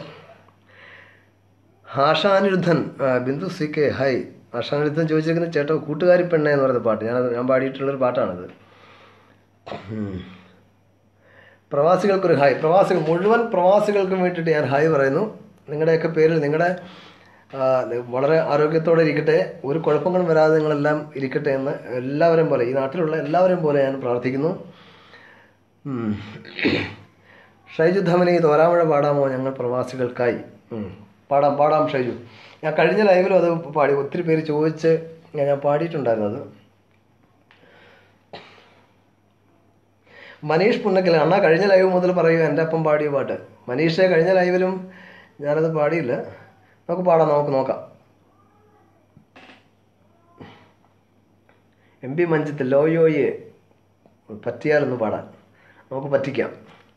ആശാനിരുദ്ധൻ ആ, ബിന്ദു സി കെ ഹൈ ആശാനിരുദ്ധൻ ചോദിച്ചിരിക്കുന്ന ചേട്ടോ കൂട്ടുകാരി പെണ്ണ എന്ന് പറയുന്ന പാട്ട് ഞാനത് ഞാൻ പാടിയിട്ടുള്ളൊരു പാട്ടാണത് ഉം. പ്രവാസികൾക്കൊരു ഹായ് പ്രവാസികൾ മുഴുവൻ പ്രവാസികൾക്കും വേണ്ടിയിട്ട് ഞാൻ ഹായ് പറയുന്നു നിങ്ങളുടെയൊക്കെ പേരിൽ നിങ്ങളുടെ ആ, വളരെ ആരോഗ്യത്തോടെ ഇരിക്കട്ടെ ഒരു കുഴപ്പങ്ങളും വരാതെ നിങ്ങളെല്ലാം ഇരിക്കട്ടെ എന്ന് എല്ലാവരും പോലെ ഈ നാട്ടിലുള്ള എല്ലാവരും പോലെ ഞാൻ പ്രാർത്ഥിക്കുന്നു ഉം. ഷൈജു ധമനി തോരാമഴ പാടാമോ ഞങ്ങൾ പ്രവാസികൾക്കായി ഉം. പാടാം പാടാം ഷൈജു ഞാൻ കഴിഞ്ഞ ലൈവിലും അത് പാടി ഒത്തിരി പേര് ചോദിച്ച് ഞാൻ ഞാൻ പാടിയിട്ടുണ്ടായിരുന്നു അത് മനീഷ് പുന്നക്കൽ അണ്ണാ കഴിഞ്ഞ ലൈവ് മുതൽ പറയൂ എൻ്റെ അപ്പം പാടിയ പാട്ട് മനീഷെ കഴിഞ്ഞ ലൈവിലും ഞാനത് പാടിയില്ല നമുക്ക് പാടാം നമുക്ക് നോക്കാം എം പി മഞ്ജിത്ത് ലോയോയെ പറ്റിയാലൊന്ന് പാടാൻ നമുക്ക് പറ്റിക്കാം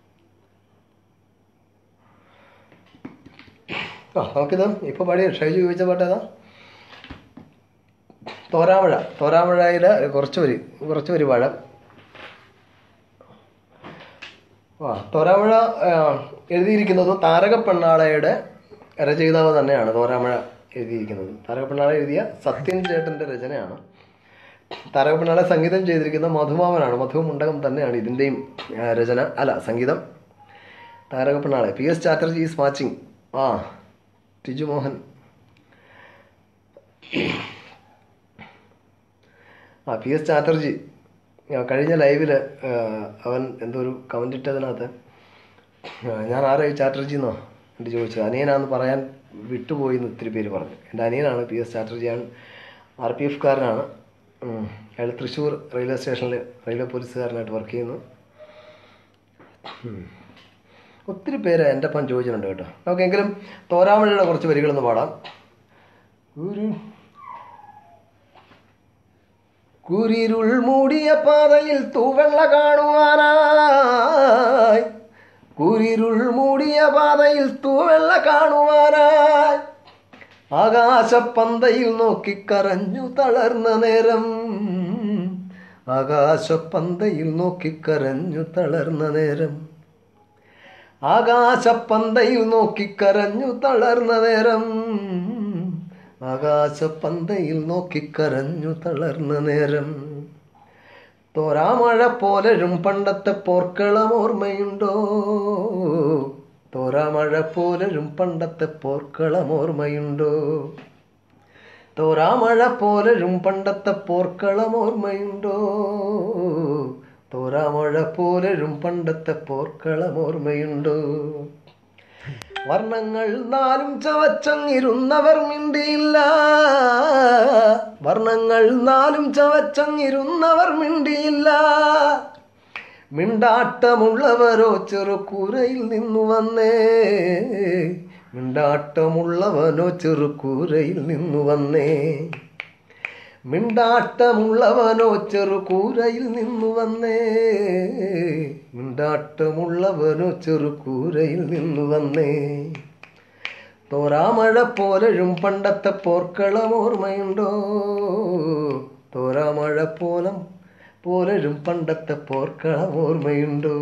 ആ നമുക്കിത് ഇപ്പോൾ പാടിയ ഷൈജു ചോദിച്ച പാട്ട് ഏതാ തോരാമഴ തോരാമഴയിൽ കുറച്ച് വരി കുറച്ച് വരി പാടാം ആ തോരാമഴ ആ, എഴുതിയിരിക്കുന്നത് താരക പെണ്ണാളയുടെ രചയിതാവ് തന്നെയാണ് തോരാമഴ എഴുതിയിരിക്കുന്നത് താരക പെണ്ണാള എഴുതിയ സത്യൻ ചേട്ടൻ്റെ രചനയാണ് താരക പെണ്ണാളെ സംഗീതം ചെയ്തിരിക്കുന്ന മധുമാമനാണ് മധു മുണ്ടകം തന്നെയാണ് ഇതിൻ്റെയും ആ, രചന അല്ല സംഗീതം താരക പെണ്ണാളെ P S Chatterjee is watching ആ ടിജു മോഹൻ ആ പി എസ് ചാറ്റർജി ആ, കഴിഞ്ഞ ലൈവിൽ അവൻ എന്തോ ഒരു കമൻ്റ് ഇട്ടതിനകത്ത് ആ, ഞാൻ ആരായി ചാറ്റർജി എന്നോ എൻ്റെ ചോദിച്ചത് അനിയനാന്ന് പറയാൻ വിട്ടുപോയി എന്ന് ഒത്തിരി പേര് പറഞ്ഞു എൻ്റെ അനിയനാണ് പി എസ് ചാറ്റർജിയാണ് ആർ പി എഫ്കാരനാണ് അയാൾ തൃശ്ശൂർ റെയിൽവേ സ്റ്റേഷനിൽ റെയിൽവേ പോലീസുകാരനായിട്ട് വർക്ക് ചെയ്യുന്നു ഉം. ഒത്തിരി പേര് എൻ്റെ ഒപ്പം ചോദിച്ചിട്ടുണ്ട് കേട്ടോ നമുക്കെങ്കിലും തോരാമഴയുടെ കുറച്ച് വരികളൊന്ന് പാടാം ഒരു കുരിരുൾ മൂടിയ പാതയിൽ തൂവെള്ള കാണുവാനായി കുരിരുൾ മൂടിയ പാതയിൽ തൂവെള്ള കാണുവാനായി ആകാശപ്പന്തയിൽ നോക്കിക്കരഞ്ഞു തളർന്ന നേരം ആകാശപ്പന്തയിൽ നോക്കിക്കരഞ്ഞു തളർന്ന നേരം ആകാശപ്പന്തയിൽ നോക്കിക്കരഞ്ഞു തളർന്ന നേരം ആകാശപ്പന്തയിൽ നോക്കിക്കരഞ്ഞു തളർന്ന നേരം തോരാമഴ പോലരും പണ്ടത്തെ പോർക്കളം ഓർമ്മയുണ്ടോ തോരാമഴ പോലരും പണ്ടത്തെ പോർക്കളം ഓർമ്മയുണ്ടോ തോരാമഴ പോലരും പണ്ടത്തെ പോർക്കളം ഓർമ്മയുണ്ടോ തോരാമഴ പോലരും പണ്ടത്തെ പോർക്കളം ഓർമ്മയുണ്ടോ വർണ്ണങ്ങൾ നാലും ചവച്ചങ്ങിരുന്നവർ മിണ്ടിയില്ല വർണ്ണങ്ങൾ നാലും ചവച്ചങ്ങിരുന്നവർ മിണ്ടിയില്ല മിണ്ടാട്ടമുള്ളവരോ ചെറുകൂരയിൽ നിന്നു വന്നേ മിണ്ടാട്ടമുള്ളവനോ ചെറുകൂരയിൽ നിന്നു വന്നേ മിണ്ടാട്ടമുള്ളവനോ ചെറുകൂരയിൽ നിന്നു വന്നേ മിണ്ടാട്ടമുള്ളവനോ ചെറുകൂരയിൽ നിന്നു വന്നേ തോരാമഴ പോലഴും പണ്ടത്തെ പോർക്കളം ഓർമ്മയുണ്ടോ തോരാമഴ പോലം പോലഴും പണ്ടത്തെ പോർക്കളം ഓർമ്മയുണ്ടോ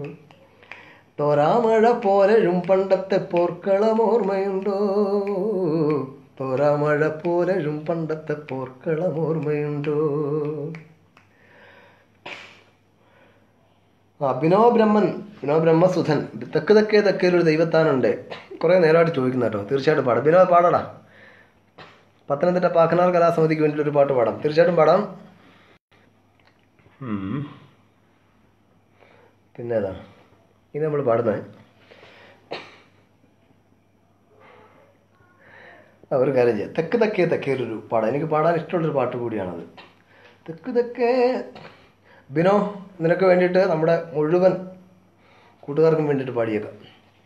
തോരാമഴ പോലഴും പണ്ടത്തെ പോർക്കളം ഓർമ്മയുണ്ടോ തോരാമഴ പോലഴും പണ്ടത്തെ പോർക്കളം ഓർമ്മയുണ്ടോ ആ ബിനോ ബ്രഹ്മൻ ബിനോ ബ്രഹ്മസുധൻ തെക്ക് തെക്കേ തെക്കേൽ ഒരു ദൈവത്താനുണ്ട് കുറേ നേരമായിട്ട് ചോദിക്കുന്ന കേട്ടോ തീർച്ചയായിട്ടും പാടാം ബിനോ പാടടാ പത്തനംതിട്ട പാക്കനാർ കലാസമിതിക്ക് വേണ്ടിയിട്ട് ഒരു പാട്ട് പാടാം തീർച്ചയായിട്ടും പാടാം ഉം. പിന്നെ ഏതാ ഇത് നമ്മൾ പാടുന്നത് ആ, ഒരു കാര്യം ചെയ്യാം തെക്ക് തെക്കേ തെക്കേലൊരു പാടാം എനിക്ക് പാടാൻ ഇഷ്ടമുള്ളൊരു പാട്ട് കൂടിയാണത് തെക്ക് തെക്കേ ബിനോ നിനക്ക് വേണ്ടിയിട്ട് നമ്മുടെ മുഴുവൻ കൂട്ടുകാർക്കും വേണ്ടിയിട്ട് പാടിയേക്കാം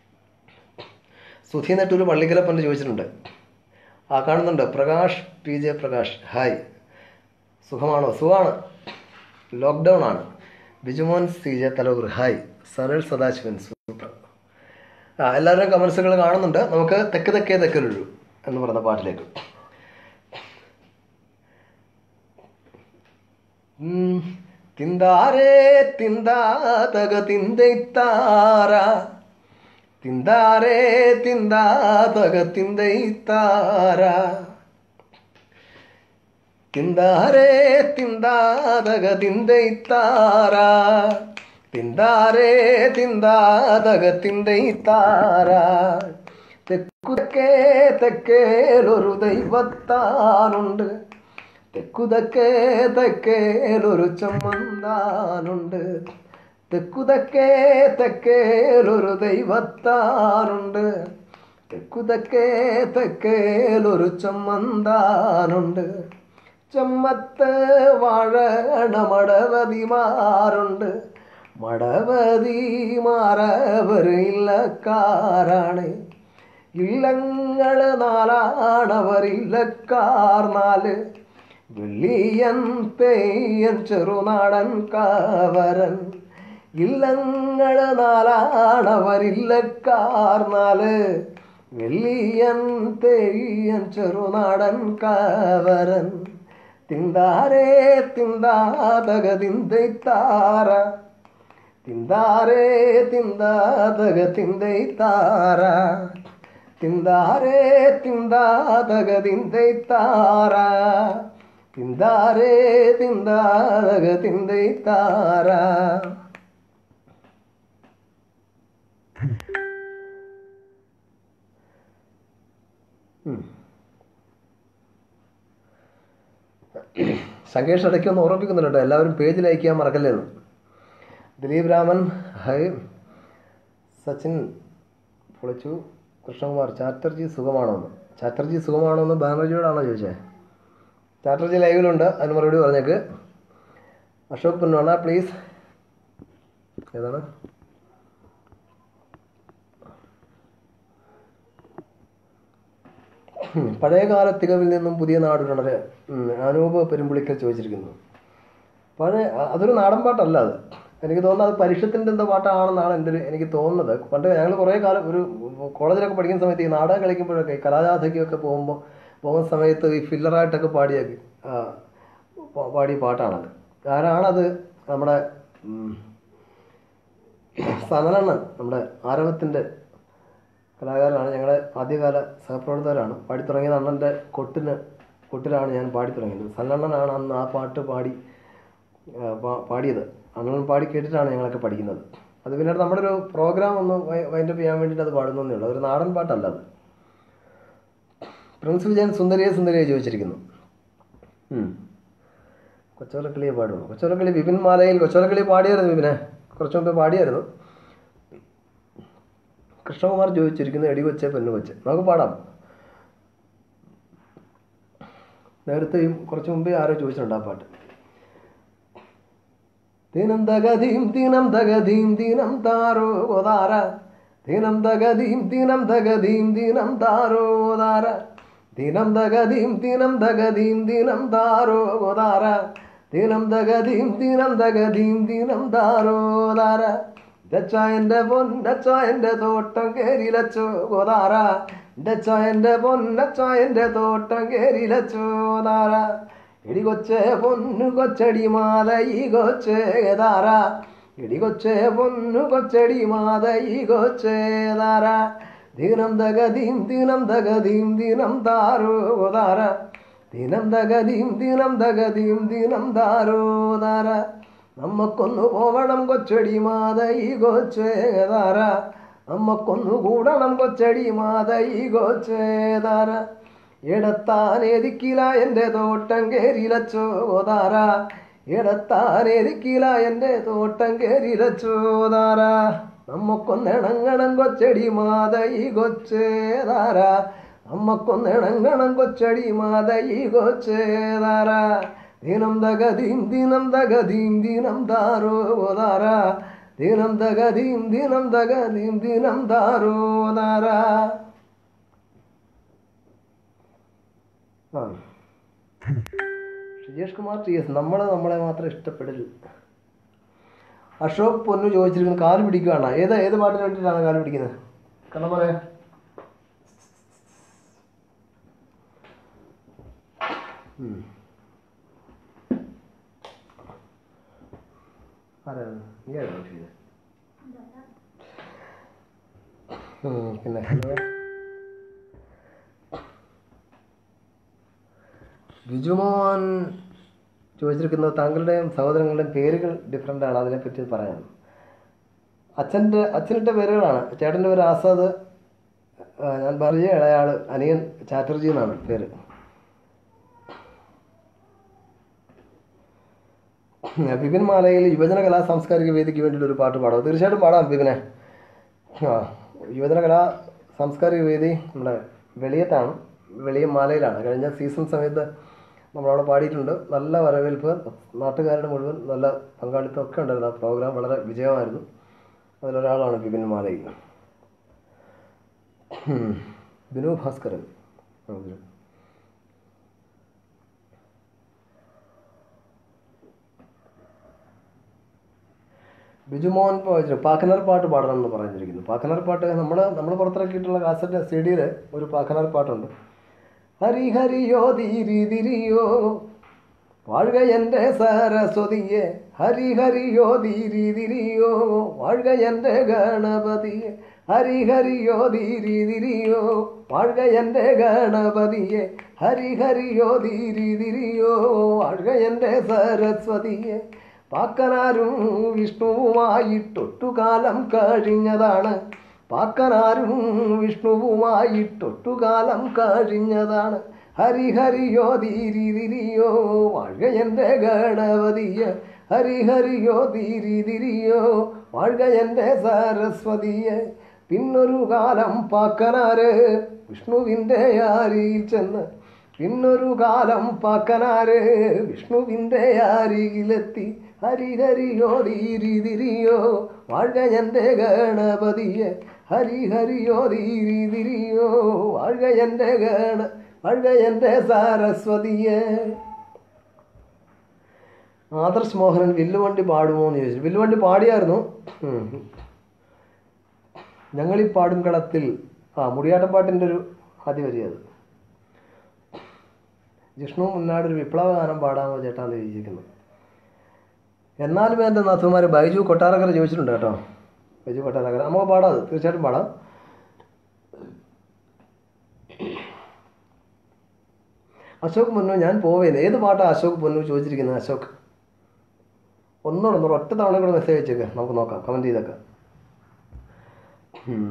സുധി നെട്ടൂർ പള്ളിക്കലപ്പൻ്റെ ചോദിച്ചിട്ടുണ്ട് ആ കാണുന്നുണ്ട് Prakash P J Prakash hi സുഖമാണോ സുഖമാണ് ലോക്ക്ഡൗൺ ആണ് Bijumon C J Thaloor hi Sanal Sadasivan super ആ എല്ലാവരുടെയും കമൻസുകൾ കാണുന്നുണ്ട് നമുക്ക് തെക്ക് തെക്കേ തെക്കലുള്ളൂ എന്ന് പറഞ്ഞ പാട്ടിലേക്ക് ഉം. തിന്താരേ തിന്താതക തിന്തൈത്താര തിന്താരേ തിന്താതക തിന്തൈത്താര തിന്താരേ തിന്താതക തിന്തൈത്താര തിന്താരേ തിന്താതക തിന്തൈത്താര തെക്കുതക്കേ തെക്കേലൊരു ദൈവത്താനുണ്ട് തെക്കുതക്കേ തെക്കേലൊരു ചമ്മന്താനുണ്ട് തെക്കുതക്കേ തെക്കേലൊരു ദൈവത്താനുണ്ട് തെക്കുതക്കേ തെക്കേലൊരു ചമ്മന്താനുണ്ട് ചമ്മത്ത് വാഴണ മടവതിമാരുണ്ട് മടവതിമാരവരില്ലക്കാരാണ് ഇല്ലങ്ങള് നാലാണവരില്ലക്കാർ നാല് വെള്ളിയൻ പെയ്യൻ ചെറുനാടൻ കാവരൻ ഇല്ലങ്ങള് നാലാണവരില്ലക്കാർ നാല് വെള്ളിയൻ തെയ്യൻ ചെറുനാടൻ കാവരൻ തിന്താരേ തിന്താതക തിന്തൈത്താര തിന്താരേ തിന്താതക തിന്തൈത്താര തിന്താരേ തിന്താതക തിന്തൈത്താര തിന്താരേ തിന്താതക തിന്തൈത്താര ഉം. സംഘേഷ് ഇടയ്ക്ക് ഒന്ന് ഓർമ്മിക്കുന്നുണ്ട് കേട്ടോ എല്ലാവരും പേജ് ലൈക്ക് ചെയ്യാൻ മറക്കല്ലേന്ന് ദിലീപ് രാമൻ ഹൈ സച്ചിൻ പൊളിച്ചു കൃഷ്ണകുമാർ ചാറ്റർജി സുഖമാണോ എന്ന് ചാറ്റർജി സുഖമാണോ എന്ന് ബാനർജിയോടാണോ ചോദിച്ചത് ചാറ്റർജി ലൈവിലുണ്ട് അതിന് മറുപടി പറഞ്ഞേക്ക് അശോക് പൊന്നോണ പ്ലീസ് ഏതാണ് ഉം. പഴയകാല തികവിൽ നിന്നും പുതിയ നാടുകളുടെ അനൂപ് പെരുമ്പുളിക്കൽ ചോദിച്ചിരിക്കുന്നു പഴയ അ- അതൊരു നാടൻ പാട്ടല്ല അത് എനിക്ക് തോന്നുന്നത് അത് പരിഷത്തിൻ്റെ എന്തോ പാട്ടാണെന്നാണ് എൻ്റെ ഒരു എനിക്ക് തോന്നുന്നത് പണ്ട് ഞങ്ങൾ കുറേ കാലം ഒരു കോളേജിലൊക്കെ പഠിക്കുന്ന സമയത്ത് ഈ നാടകം കളിക്കുമ്പോഴൊക്കെ ഈ കലാജാഥയ്ക്കൊക്കെ പോകുമ്പോൾ പോകുന്ന സമയത്ത് ഈ ഫില്ലറായിട്ടൊക്കെ പാടിയൊക്കെ ആ, പാ- പാടിയ പാട്ടാണത് ആരാണത് നമ്മുടെ ഉം, സനലണ്ണൻ നമ്മുടെ ആരവത്തിൻ്റെ കലാകാരനാണ് ഞങ്ങളുടെ ആദ്യകാല സഹപ്രവർത്തകരാണ് പാടി തുടങ്ങിയത് അണ്ണൻ്റെ കൊട്ടിന് കൊട്ടിലാണ് ഞാൻ പാടി തുടങ്ങിയത് സല്ലണ്ണനാണ് അന്ന് ആ പാട്ട് പാടി ആ, പാ- പാടിയത് അണ്ണൻ പാടി കേട്ടിട്ടാണ് ഞങ്ങളൊക്കെ പഠിക്കുന്നത് അത് പിന്നീട് നമ്മുടെ ഒരു പ്രോഗ്രാം ഒന്ന് വൈൻഡപ്പ് ചെയ്യാൻ വേണ്ടിയിട്ട് അത് പാടുന്നേ ഉള്ളൂ ഒരു നാടൻ പാട്ടല്ല അത് പ്രിൻസ് വിജയൻ സുന്ദരിയെ സുന്ദരിയെ ചോദിച്ചിരിക്കുന്നു ഉം. കൊച്ചോലക്കിളിയെ പാടുള്ളൂ കൊച്ചോലക്കിളി വിപിൻ മാലയിൽ കൊച്ചോലക്കിളി പാടിയായിരുന്നു വിപിനെ കുറച്ച് മുമ്പേ പാടിയായിരുന്നു കൃഷ്ണകുമാർ ചോദിച്ചിരിക്കുന്നു എടി കൊച്ചെ പെണ്ണ് കൊച്ചെ നമുക്ക് പാടാം നേരത്തെയും കുറച്ച് മുമ്പേ ആരോ ചോദിച്ചിട്ടുണ്ട് ആ പാട്ട് ദിനം തകതീം ദിനം തകതീം ദിനം താരോ ഗോതാര ദിനം തകതീം ദിനം തകതീം ദിനം താരോ ഗോതാര ദിനം തകതീം ദിനം തകതീം ദിനം താരോ ഗോതാര ദിനം തകതീം ദിനം തകതീം ദിനം താരോ ഗോതാര ഡച്ചായന്റെ പൊന്നച്ചായന്റെ തോട്ടം കേരിലച്ചോ ഗോതാര ഡച്ചായന്റെ പൊന്നച്ചായന്റെ തോട്ടം കേരിലച്ചോ ഗോതാര ഇടി കൊച്ചേ പൊന്നു കൊച്ചടി മാല ഈ കൊച്ചേതാര ഇടി കൊച്ചേ പൊന്നു കൊച്ചടി മാല ഈ കൊച്ചേതാര ദിനം തകതീം ദിനം തകതീം ദിനം താരോ താര ദിനം തകതീം ദിനം തകതീം ദിനം താരോ താര നമ്മക്കൊന്നു പോവണം കൊച്ചടി മാത ഈ കൊച്ചേതാര നമ്മക്കൊന്നു കൂടണം കൊച്ചടി മാത ഈ കൊച്ചേതാര ഇടത്താനേതിക്കില എൻ്റെ തോട്ടം കേരിലച്ചോ താര ഇടത്താനേതിക്കില എൻ്റെ തോട്ടം കേരിലച്ചോ താര നമ്മക്കൊന്നെണങ്ങണം കൊച്ചടി മാത ഈ കൊച്ചേതാര നമ്മക്കൊന്നെണങ്ങണം കൊച്ചടി മാത ഈ കൊച്ചേതാര ദിനം തകതീം ദിനം തകതീം ദിനം താരോ താര ദിനം തകതീം ദിനം തകതീം ദിനം താരോ താര ആ ഷിജേഷ് കുമാർ ടി എസ് നമ്മൾ നമ്മളെ മാത്രം ഇഷ്ടപ്പെടില്ല അശോക് പൊന്നു ചോദിച്ചിരിക്കുന്നത് കാല് പിടിക്കുകയാണ് ഏത് ഏത് പാട്ടിന് വേണ്ടിയിട്ടാണ് കാല് പിടിക്കുന്നത് കണ്ണം പറയാ ഉം. ആരാണ് നീയാണോ ചോദിച്ചത് ഉം, പിന്നെ ഹലോ ബിജുമോൻ ചോദിച്ചിരിക്കുന്നത് താങ്കളുടെയും സഹോദരങ്ങളുടെയും പേരുകൾ ഡിഫറെൻ്റ് ആണ് അതിനെപ്പറ്റി പറയാൻ അച്ഛൻ്റെ അച്ഛനിട്ട പേരുകളാണ് ചേട്ടൻ്റെ പേര് ആസാദ് ആ, ഞാൻ പറഞ്ഞ ഇളയാൾ അനിയൻ ചാറ്റർജി എന്നാണ് പേര് ബിപിൻ മാലയിൽ യുവജന കലാ സാംസ്കാരിക വേദിക്ക് വേണ്ടിയിട്ട് ഒരു പാട്ട് പാടാം തീർച്ചയായിട്ടും പാടാം ബിപിനെ ആ യുവജന കലാ സാംസ്കാരിക വേദി നമ്മുടെ വെളിയത്താണ് വെളിയ മാലയിലാണ് കഴിഞ്ഞ സീസൺ സമയത്ത് നമ്മളവിടെ പാടിയിട്ടുണ്ട് നല്ല വരവേൽപ്പ് നാട്ടുകാരുടെ മുഴുവൻ നല്ല പങ്കാളിത്തം ഒക്കെ ഉണ്ടായിരുന്നു ആ പ്രോഗ്രാം വളരെ വിജയമായിരുന്നു അതിലൊരാളാണ് ബിപിൻ മാലയിൽ ഉം. ബിനു ഭാസ്കരൻ നമുക്ക് ബിജുമോഹൻ ചോദിച്ചു പാക്കനർ പാട്ട് പാടണം എന്ന് പറഞ്ഞിരിക്കുന്നു പാക്കനർ പാട്ട് നമ്മൾ നമ്മൾ പുറത്തിറക്കിയിട്ടുള്ള കാസറ്റ് സി ഡിയിൽ ഒരു പാക്കനർ പാട്ടുണ്ട് ഹരി ഹരിയോ ധീരി തിരിയോ വാഴുക എൻ്റെ സരസ്വതിയെ ഹരി ഹരിയോ ധീരി തിരിയോ വാഴുക എൻ്റെ ഗണപതിയെ ഹരി ഹരിയോ ധീരി തിരിയോ വാഴുക എൻ്റെ ഗണപതിയെ ഹരി ഹരിയോ ധീരി തിരിയോ വാഴുക എൻ്റെ സരസ്വതിയെ പാക്കനാരും വിഷ്ണുവുമായിട്ടൊട്ടുകാലം കഴിഞ്ഞതാണ് പാക്കനാരും വിഷ്ണുവുമായിട്ടൊട്ടുകാലം കഴിഞ്ഞതാണ് ഹരി ഹരിയോ ധീരി തിരിയോ വാഴുക എൻ്റെ ഗണപതിയെ ഹരി ഹരിയോ ധീരി തിരിയോ വാഴുക എൻ്റെ സരസ്വതിയെ പിന്നൊരു കാലം പാക്കനാര് വിഷ്ണുവിൻ്റെ അരിയിൽ ചെന്ന് പിന്നൊരു കാലം പാക്കനാര് വിഷ്ണുവിൻ്റെ അരികിലെത്തി ഹരി ഹരിയോ ധീരി തിരിയോ വാഴുക എൻ്റെ ഗണപതിയെ ഹരി ഹരിയോ ധീരി തിരിയോ വാഴുക എൻ്റെ ഗണ വാഴുക എൻ്റെ സരസ്വതിയെ ആദർശ് മോഹനൻ വില്ലുവണ്ടി പാടുമോ എന്ന് ചോദിച്ചു വില്ലുവണ്ടി പാടിയായിരുന്നു ഉം. ഞങ്ങളീ പാടും കളത്തിൽ ആ മുടിയാട്ടം പാട്ടിൻ്റെ ഒരു ആദ്യ വരി അത് ജിഷ്ണു മുന്നാട് ഒരു വിപ്ലവ ഗാനം പാടാമോ ചേട്ടാന്ന് ചോദിച്ചിരിക്കുന്നു എന്നാലും എൻ്റെ നാഥുമാർ ബൈജു കൊട്ടാരക്കര ചോദിച്ചിട്ടുണ്ട് കേട്ടോ ബൈജു കൊട്ടാരക്കര നമുക്ക് പാടാം അത് തീർച്ചയായിട്ടും പാടാം അശോക് പൊന്നു ഞാൻ പോവേന്ന് ഏത് പാട്ടാണ് അശോക് പൊന്നു ചോദിച്ചിരിക്കുന്നത് അശോക് ഒന്നുകൂടെ ഒന്നുകൂടെ ഒറ്റ തവണ കൂടെ മെസ്സേജ് അയച്ചേക്ക് നമുക്ക് നോക്കാം കമൻറ്റ് ചെയ്തൊക്കെ ഉം.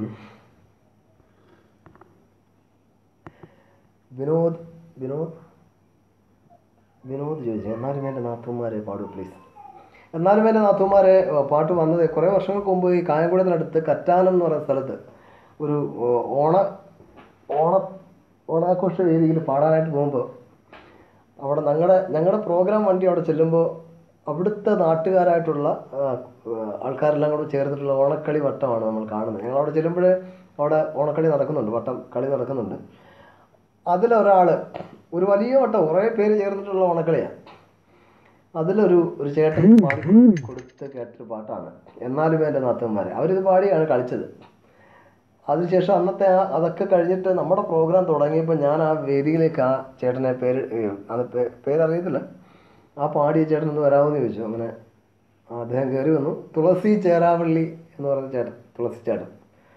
വിനോദ് വിനോദ് വിനോദ് ചോദിച്ചു എന്നാലും എൻ്റെ നാത്തൂന്മാരെ പാടൂ പ്ലീസ് എന്നാലും എൻ്റെ നാത്തൂന്മാരെ ഏ, പാട്ട് വന്നത് കുറേ വർഷങ്ങൾക്ക് മുമ്പ് ഈ കായംകുളത്തിനടുത്ത് കറ്റാനം എന്ന് പറയുന്ന സ്ഥലത്ത് ഒരു ഓ, ഓണ ഓണ ഓണാഘോഷ വേദിയിൽ പാടാനായിട്ട് പോകുമ്പോൾ അവിടെ ഞങ്ങളുടെ ഞങ്ങളുടെ പ്രോഗ്രാം വണ്ടി അവിടെ ചെല്ലുമ്പോൾ അവിടുത്തെ നാട്ടുകാരായിട്ടുള്ള ആ, ആൾക്കാരെല്ലാം കൂടെ ചേർന്നിട്ടുള്ള ഓണക്കളി വട്ടമാണ് നമ്മൾ കാണുന്നത് ഞങ്ങൾ അവിടെ ചെല്ലുമ്പോൾ അവിടെ ഓണക്കളി നടക്കുന്നുണ്ട് വട്ടം കളി നടക്കുന്നുണ്ട് അതിലൊരാൾ ഒരു വലിയ വട്ടം കുറേ പേര് ചേർന്നിട്ടുള്ള ഓണക്കളിയാണ് അതിലൊരു ഒരു ചേട്ടൻ പാടി കൊടുത്ത് കേട്ടൊരു പാട്ടാണ് എന്നാലും എൻ്റെ നാത്തന്മാരെ അവരിത് പാടിയാണ് കളിച്ചത് അതിനുശേഷം അന്നത്തെ ആ അതൊക്കെ കഴിഞ്ഞിട്ട് നമ്മുടെ പ്രോഗ്രാം തുടങ്ങിയപ്പോൾ ഞാൻ ആ വേദിയിലേക്ക് ആ ചേട്ടനെ പേര് ഏ, അത് പേ- പേരറിയത്തില്ല ആ പാടിയ ചേട്ടൻ ഒന്ന് വരാമെന്ന് ചോദിച്ചു അങ്ങനെ ആ അദ്ദേഹം കയറി വന്നു തുളസി ചേരാവള്ളി എന്ന് പറഞ്ഞ ചേട്ടൻ തുളസി ചേട്ടൻ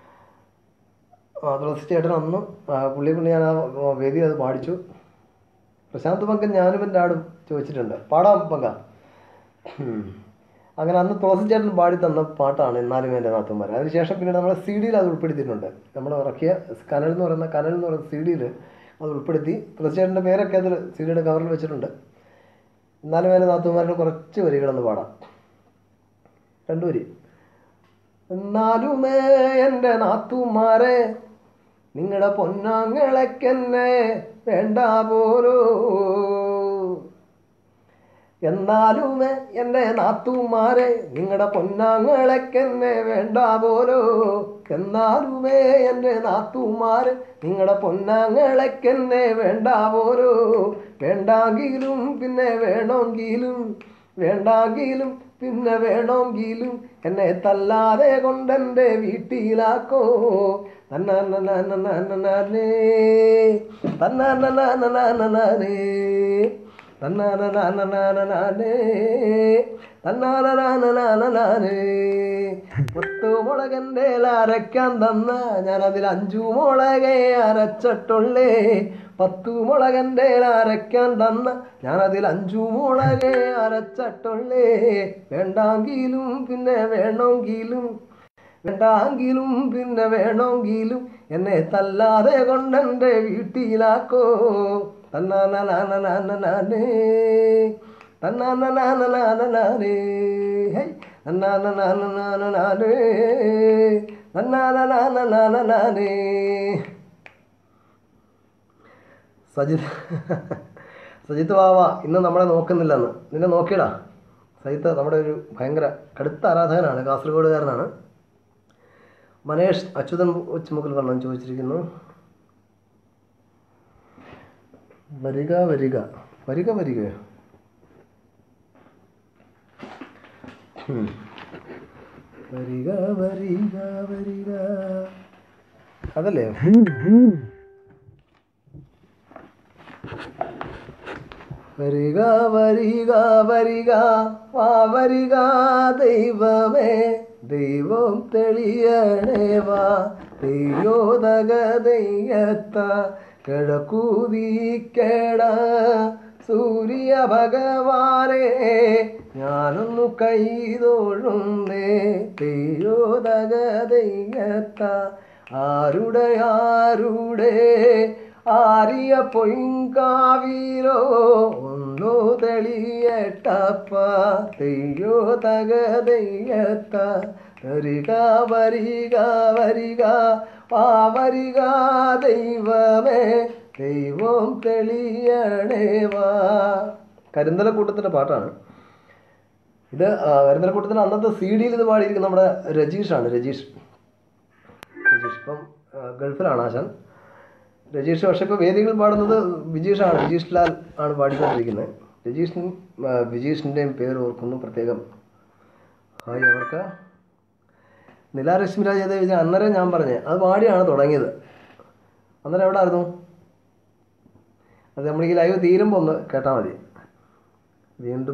ആ തുളസി ചേട്ടൻ അന്ന് ആ, പുള്ളിയെ കൊണ്ട് ഞാൻ ആ വേദിയിൽ അത് പാടിച്ചു പ്രശാന്ത് പങ്കൻ ഞാനും എൻ്റെ ആടും ചോദിച്ചിട്ടുണ്ട് പാടാം പങ്ക ഉം. അങ്ങനെ അന്ന് തുളസി ചേട്ടൻ പാടി തന്ന പാട്ടാണ് എന്നാലും എൻ്റെ നാത്തന്മാർ അതിനുശേഷം പിന്നീട് നമ്മളെ സി ഡിയിൽ അത് ഉൾപ്പെടുത്തിയിട്ടുണ്ട് നമ്മൾ ഇറക്കിയ കനൽ എന്ന് പറയുന്ന കനൽ എന്ന് പറയുന്ന സി ഡിയിൽ അത് ഉൾപ്പെടുത്തി തുളസി ചേട്ടൻ്റെ പേരൊക്കെ അതിൽ സി ഡിയുടെ കവറിൽ വെച്ചിട്ടുണ്ട് എന്നാലും എൻ്റെ നാത്തന്മാരുടെ കുറച്ച് വരികളൊന്ന് പാടാം രണ്ടു വരി എന്നാലുമേ എൻ്റെ നാത്തുമാരെ നിങ്ങളുടെ പൊന്നാങ്ങളെക്കെന്നെ വേണ്ട പോലോ എന്നാലുമേ എൻ്റെ നാത്തുമാരെ നിങ്ങളുടെ പൊന്നാങ്ങളെക്കെന്നെ വേണ്ട പോലോ എന്നാലുമേ എൻ്റെ നാത്തുമാരെ നിങ്ങളുടെ പൊന്നാങ്ങളെക്കെന്നെ വേണ്ട പോലോ വേണ്ടാങ്കിലും പിന്നെ വേണമെങ്കിലും വേണ്ടാങ്കിലും പിന്നെ വേണമെങ്കിലും എന്നെ തല്ലാതെ കൊണ്ടെൻ്റെ വീട്ടിലാക്കോ തന്നാനേ തന്നാനേ തന്നാനേ തന്നാനേ പത്തു മുളകൻ്റെ അരയ്ക്കാൻ തന്ന ഞാനതിൽ അഞ്ചു മുളകെ അരച്ചിട്ടുള്ളേ പത്തു മുളകൻ്റെ അരയ്ക്കാൻ തന്ന ഞാനതിൽ അഞ്ചു മുളകെ അരച്ചിട്ടുള്ളേ വേണ്ടാങ്കിലും പിന്നെ വേണമെങ്കിലും വേണ്ടാങ്കിലും പിന്നെ വേണമെങ്കിലും എന്നെ തല്ലാതെ കൊണ്ടെൻ്റെ വീട്ടിലാക്കോ തന്നാനേ തന്നാനേ ഹൈ തന്നാനേ തന്നാനേ സജിത് സജിത്ത് വാവ ഇന്ന് നമ്മളെ നോക്കുന്നില്ലെന്ന് നിന്നെ നോക്കിയടാ സജിത്ത് നമ്മുടെ ഒരു ഭയങ്കര കടുത്ത ആരാധകനാണ് കാസർഗോഡുകാരനാണ് മനേഷ് അച്യുതൻ ഉച്ചമുക്കൽ വർണ്ണം ചോദിച്ചിരിക്കുന്നു വരിക വരിക വരിക വരിക വരിക വരിക വരിക അതല്ലേ വരിക വരിക വരിക വാ വരിക ദൈവമേ ദൈവം തെളിയണേ വാ ദൈവോദക ദയ്യത്ത കിഴക്കൂതിക്കേട സൂര്യ ഭഗവാനെ ഞാനൊന്നു കൈതൊഴുന്നേ ദൈവോദക ദയ്യത്ത ആരുടെ ആരുടെ ആരിയ പൊയ്ക്കാവിലോ ഒന്നു തെളിയട്ടപ്പ തെയ്യോ തക തെയ്യത്ത വരിക വരിക വരിക വാ വരിക ദൈവമേ ദൈവം തെളിയണേ വാ കരിന്തലക്കൂട്ടത്തിൻ്റെ പാട്ടാണ് ഇത് ആ, കരിന്തലക്കൂട്ടത്തിൻ്റെ അന്നത്തെ സി ഡിയിൽ ഇത് പാടിയിരിക്കുന്നത് നമ്മുടെ രജീഷാണ് രജീഷ് രജീഷ് ഇപ്പം ആ, ഗൾഫിലാണ് ആശാൻ രജീഷ് പക്ഷെ ഇപ്പോൾ വേദികളിൽ പാടുന്നത് വിജീഷാണ് വിജീഷ് ലാൽ ആണ് പാടിക്കൊണ്ടിരിക്കുന്നത് രജീഷിനും ആ, വിജീഷിൻ്റെയും പേര് ഓർക്കുന്നു പ്രത്യേകം ഹായ് അവർക്ക് നിലാരശ്മി രാജദേവി ഞാൻ അന്നേരം ഞാൻ പറഞ്ഞേ അത് പാടിയാണ് തുടങ്ങിയത് അന്നേരം എവിടെ ആയിരുന്നു അത് നമ്മൾ ഈ ലൈവ് തീരുമ്പോൾ ഒന്ന് കേട്ടാൽ മതി വീണ്ടും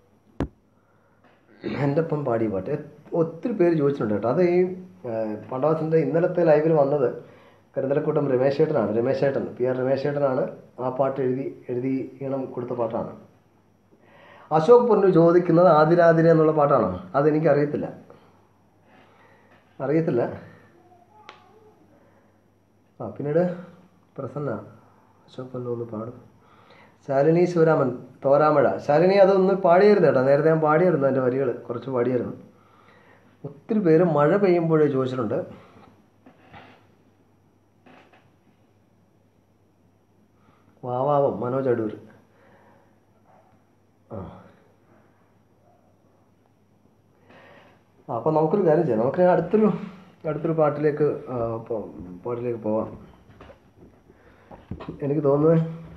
എൻ്റെ ഒപ്പം പാടിയ പാട്ട് എ- ഒത്തിരി പേര് ചോദിച്ചിട്ടുണ്ട് കേട്ടോ അത് ഈ പണ്ടാവസിൻ്റെ ഇന്നലത്തെ ലൈവിൽ വന്നത് കരിന്തലക്കൂട്ടം രമേശ് ചേട്ടനാണ് രമേശ് ചേട്ടൻ പി ആർ രമേശ് ചേട്ടനാണ് ആ പാട്ട് എഴുതി എഴുതി ഈണം കൊടുത്ത പാട്ടാണ് അശോക് പൊന്നു ചോദിക്കുന്നത് ആതിരാതിര എന്നുള്ള പാട്ടാണോ അതെനിക്കറിയത്തില്ല അറിയത്തില്ല ആ പിന്നീട് പ്രസന്ന അശോക് പൊന്നു ഒന്ന് പാടും ശാലിനി ശിവരാമൻ തോരാമഴ ശാലിനി അതൊന്ന് പാടിയായിരുന്നു കേട്ടോ നേരത്തെ ഞാൻ പാടിയായിരുന്നു എൻ്റെ വരികൾ കുറച്ച് പാടിയായിരുന്നു ഒത്തിരി പേര് മഴ പെയ്യുമ്പോഴേ ചോദിച്ചിട്ടുണ്ട് വാവാവം മനോജ് അടൂർ ആ അപ്പോൾ നമുക്കൊരു കാര്യം ചെയ്യാം നമുക്ക് അടുത്തൊരു അടുത്തൊരു പാട്ടിലേക്ക് ആ, പോ- പാട്ടിലേക്ക് പോവാം എനിക്ക് തോന്നുന്നത്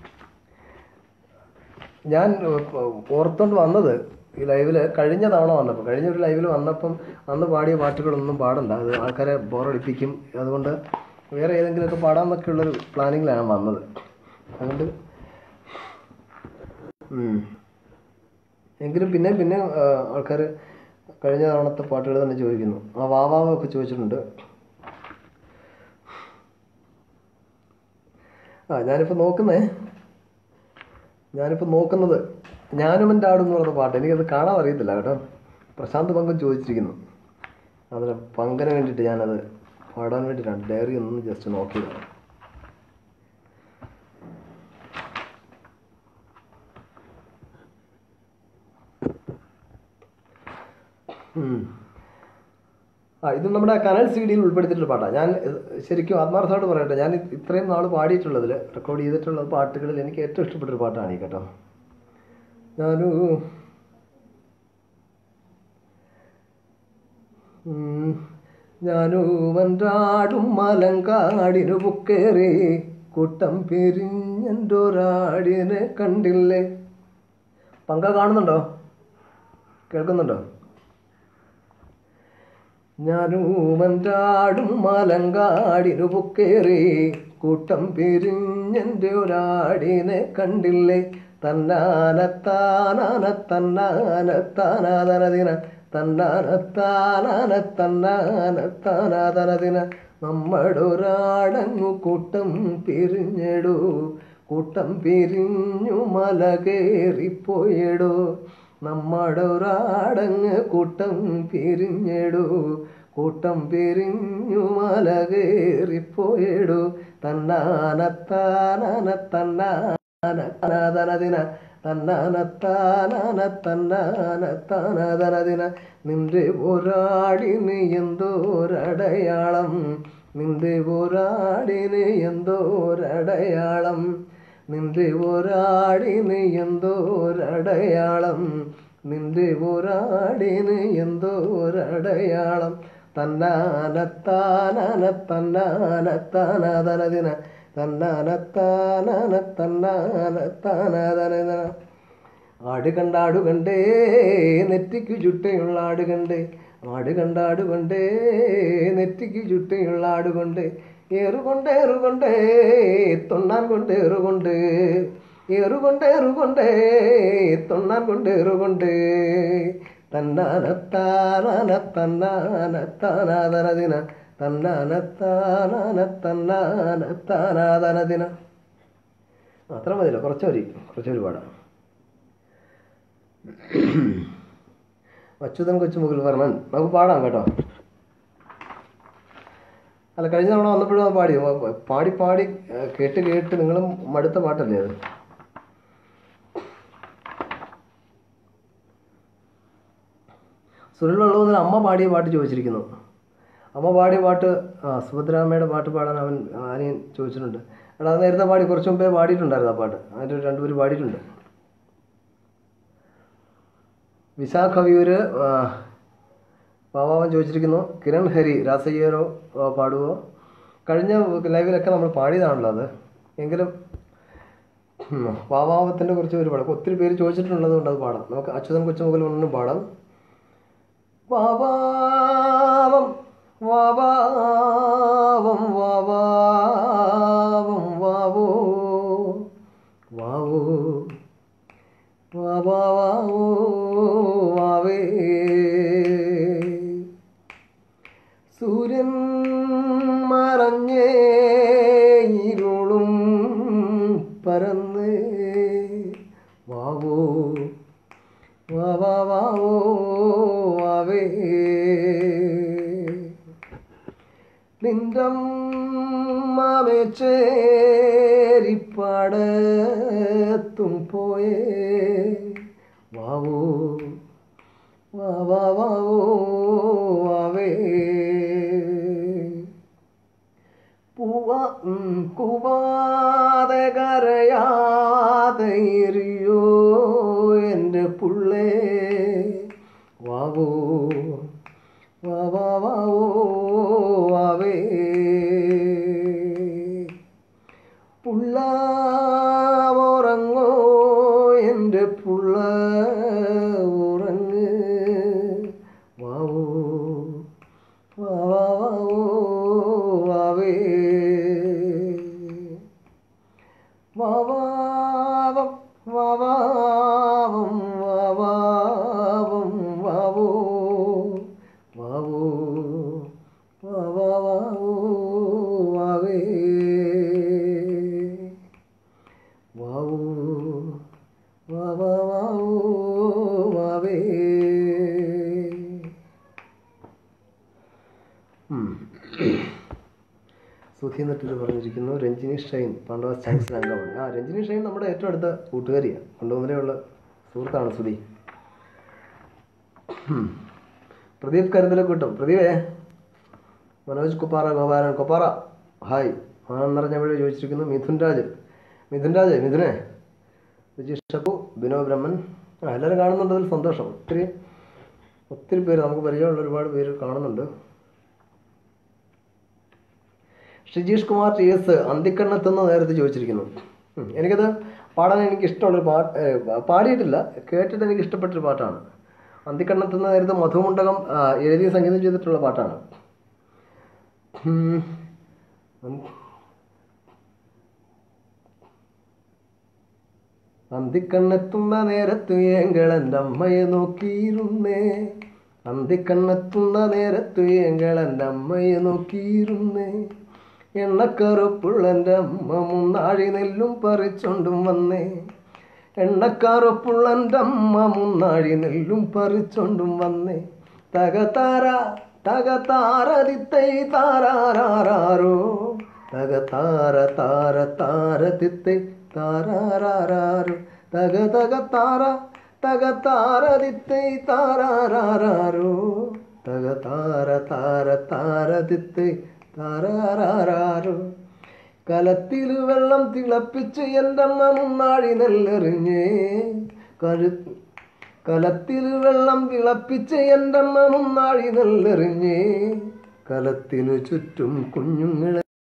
ഞാൻ ഓർത്തോണ്ട് വന്നത് ഈ ലൈവിൽ കഴിഞ്ഞ തവണ വന്നപ്പോൾ കഴിഞ്ഞ ഒരു ലൈവിൽ വന്നപ്പം അന്ന് പാടിയ പാട്ടുകളൊന്നും പാടണ്ട അത് ആൾക്കാരെ ബോറടിപ്പിക്കും അതുകൊണ്ട് വേറെ ഏതെങ്കിലുമൊക്കെ പാടാമെന്നൊക്കെ ഉള്ളൊരു പ്ലാനിങ്ങിലാണ് വന്നത് അതുകൊണ്ട് ഉം. എങ്കിലും പിന്നെ പിന്നെ ആൾക്കാർ കഴിഞ്ഞ തവണത്തെ പാട്ടുകൾ തന്നെ ചോദിക്കുന്നു ആ വാവാവൊക്കെ ചോദിച്ചിട്ടുണ്ട് ആ ഞാനിപ്പോൾ നോക്കുന്നേ ഞാനിപ്പോൾ നോക്കുന്നത് ഞാനും എൻ്റെ ആടും എന്ന് പറയുന്ന പാട്ട് എനിക്കത് കാണാൻ അറിയത്തില്ല കേട്ടോ പ്രശാന്ത് പങ്കം ചോദിച്ചിരിക്കുന്നു അതിന് പങ്കന് വേണ്ടിയിട്ട് ഞാനത് പാടാൻ വേണ്ടിയിട്ടാണ് ഡയറി ഒന്ന് ജസ്റ്റ് നോക്കിയതാണ് ഉം. ആ ഇത് നമ്മുടെ കനൽ സി ഡിയിൽ ഉൾപ്പെടുത്തിയിട്ടുള്ള പാട്ടാണ് ഞാൻ ഇത് ശരിക്കും ആത്മാർത്ഥമായിട്ട് പറയട്ടെ ഞാൻ ഇത് ഇത്രയും നാൾ പാടിയിട്ടുള്ളതിൽ റെക്കോർഡ് ചെയ്തിട്ടുള്ള പാട്ടുകളിൽ എനിക്ക് ഏറ്റവും ഇഷ്ടപ്പെട്ടൊരു പാട്ടാണ് ഈ കേട്ടോ ഞാനു ഉം. ഞാനു മൻറാടും മലങ്കാടിനു ബുക്കേറി കൂട്ടം പിരിഞ്ഞൊരാടിനെ കണ്ടില്ലേ പങ്ക കാണുന്നുണ്ടോ കേൾക്കുന്നുണ്ടോ ഞാനൂമൻറാടും മലങ്കാടിനു പൊക്കേറി കൂട്ടം പിരിഞ്ഞെൻ്റെ ഒരാടിനെ കണ്ടില്ലേ തന്നാനത്താനാന തന്നാനത്താനാതനദിന തന്നാനത്താനാന തന്നാനത്താനാതനദിന നമ്മടൊരാടങ്ങു കൂട്ടം പിരിഞ്ഞെടു കൂട്ടം പിരിഞ്ഞു മല കയറിപ്പോയെടു നമ്മുടെ ഒരാടങ്ങ് കൂട്ടം പിരിഞ്ഞെടു കൂട്ടം പിരിഞ്ഞു മല കയറിപ്പോയെടു തന്നാനത്താനാന തന്നാനത്താനാതനദിന തന്നാനത്താനാന തന്നാനത്താനാതനദിന നിന്റെ ഒരാടിന് എന്തോരടയാളം നിന്റെ ഒരാടിന് എന്തോരടയാളം നിന്റെ ഒരാടിന് എന്തോരടയാളം നിന്റെ ഒരാടിന് എന്തോരടയാളം തന്നാനത്താനാന തന്നാനത്താനാതനദിന തന്നാനത്താനാന തന്നാനത്താനാതനദിന ആട് കണ്ടാടു കണ്ടേ നെറ്റിക്ക് ചുട്ടയുള്ള ആട് കണ്ടേ ആട് കണ്ടാടു കണ്ടേ നെറ്റിക്ക് ചുട്ടയുള്ള ആട് കൊണ്ടേ ഏറുകൊണ്ട് ഏറുകൊണ്ട് തൊണ്ണാൻ കൊണ്ട് ഏറുകൊണ്ട് ഏറുകൊണ്ട് ഏറുകൊണ്ട് തൊണ്ണാൻ കൊണ്ട് ഏറുകൊണ്ട് തന്നാനത്താനാന തന്നാനത്താനാതനദിന തന്നാനത്താനാന തന്നാനത്താനാതനദിന അത്ര മതിയല്ലോ കുറച്ച് മതി കുറച്ച് ഒരുപാടാണ് അച്യുതൻ കൊച്ചുമുകിൽ വർണ്ണൻ നമുക്ക് പാടാം കേട്ടോ അല്ല കഴിഞ്ഞ തവണ വന്നപ്പോഴും അത് പാടി മ- പാടി പാടി ഏ, കേട്ട് കേട്ട് നിങ്ങളും മടുത്ത പാട്ടല്ലേ അത് സുനിൽ വെള്ളവുന്നതിന് അമ്മ പാടിയ പാട്ട് ചോദിച്ചിരിക്കുന്നു അമ്മ പാടിയ പാട്ട് ആ സുഭദ്രാമ്മയുടെ പാട്ട് പാടാൻ അവൻ ആരെയും ചോദിച്ചിട്ടുണ്ട് എടാ അത് നേരത്തെ പാടി കുറച്ച് മുമ്പേ പാടിയിട്ടുണ്ടായിരുന്നു ആ പാട്ട് അതിൻ്റെ രണ്ടുപേര് പാടിയിട്ടുണ്ട് വിശാഖ വ്യൂര് പാവാവൻ ചോദിച്ചിരിക്കുന്നു കിരൺ ഹരി രാസയ്യരോ ആ, പാടുവോ കഴിഞ്ഞ ലൈവിലൊക്കെ നമ്മൾ പാടിയതാണല്ലോ അത് എങ്കിലും ഉം, പാവാവത്തിൻ്റെ കുറച്ച് പേര് പാടാം ഒത്തിരി പേര് ചോദിച്ചിട്ടുള്ളത് കൊണ്ട് അത് പാടാം നമുക്ക് അച്യുതൻ കൊച്ചുമുതൽ ഒന്നും പാടാം വാവാവം വാവാവം വാവാവം വാവോ വാവോ വാവാവോ വാവേ സൂര്യൻ മറഞ്ഞേ ഇരുളും പരന്ന് വാവോ വാവാവോ വാവേ നിന്റം മാമേച്ചേരിപ്പാടത്തും പോയേ വാവോ വാവാവോ വാവേ പൂവ ഉം, കൂവാതെ കരയാതെ എറിയോ എൻ്റെ പുള്ളേ വാവോ സുധി എന്നിട്ട് പറഞ്ഞിരിക്കുന്നു രഞ്ജിനി ഷൈൻ പാണ്ഡവാസ് ചാൻസലർ അംഗമാണ് ആ രഞ്ജിനി ഷൈൻ നമ്മുടെ ഏറ്റവും അടുത്ത കൂട്ടുകാരിയാണ് കൊണ്ടുവന്നിലുള്ള സുഹൃത്താണ് സുധി ഉം. പ്രദീപ് കരുതലെ കൂട്ടും പ്രദീപേ മനോജ് കുപ്പാറ ഗോപാലൻ കൊപ്പാറ ഹായ് ആണെന്ന് അറിഞ്ഞപ്പോഴേ ചോദിച്ചിരിക്കുന്നു മിഥുൻ രാജ് മിഥുൻ രാജ് മിഥുനെ വിജീഷ് ഷപ്പു ബിനോ ബ്രഹ്മൻ ആ എല്ലാവരും കാണുന്നുണ്ടതിൽ സന്തോഷം ഒത്തിരി ഒത്തിരി പേര് നമുക്ക് പരിചയമുള്ള ഒരുപാട് പേര് കാണുന്നുണ്ട് ഷിജീഷ് കുമാർ ടി എസ് അന്തിക്കണ്ണത്തെന്ന് നേരത്തെ ചോദിച്ചിരിക്കുന്നു ഉം, എനിക്കത് പാടാൻ എനിക്ക് ഇഷ്ടമുള്ളൊരു പാട്ട് ഏ, പാടിയിട്ടില്ല കേട്ടിട്ട് എനിക്ക് ഇഷ്ടപ്പെട്ടൊരു പാട്ടാണ് അന്തിക്കണ്ണത്തെന്ന് നേരത്തെ മധുമുണ്ടകം ആ, എഴുതി സംഗീതം ചെയ്തിട്ടുള്ള പാട്ടാണ് ഉം. അന്ത്- അന്തിക്കണ്ണെത്തുന്ന നേരത്ത് ഏങ്കൾ എൻ്റെ അമ്മയെ നോക്കിയിരുന്നേ അന്തിക്കണ്ണെത്തുന്ന നേരത്ത് ഏങ്കൾ എൻ്റെ അമ്മയെ നോക്കിയിരുന്നേ എണ്ണക്കറുപ്പുള്ളൻ്റെ അമ്മ മുന്നാഴി നെല്ലും പറിച്ചോണ്ടും വന്നേ എണ്ണക്കറുപ്പുള്ളൻ്റെ അമ്മ മുന്നാഴി നെല്ലും പറിച്ചോണ്ടും വന്നേ തകതാര തകതാര തിത്തൈ താരാരാരോ തകതാര താര താര തിത്തൈ താരാരാരോ തക തക താര തക താര തിത്തൈ താരാരാരോ തക താര താര താര തിത്തൈ താരാരാരോ കലത്തില് വെള്ളം തിളപ്പിച്ച് എൻ്റെ അമ്മ മുന്നാഴി നെല്ലെറിഞ്ഞേ കഴു കലത്തിൽ വെള്ളം തിളപ്പിച്ച് എൻ്റെ അമ്മ മുന്നാഴി നെല്ലെറിഞ്ഞേ കലത്തിനു ചുറ്റും കുഞ്ഞുങ്ങളെ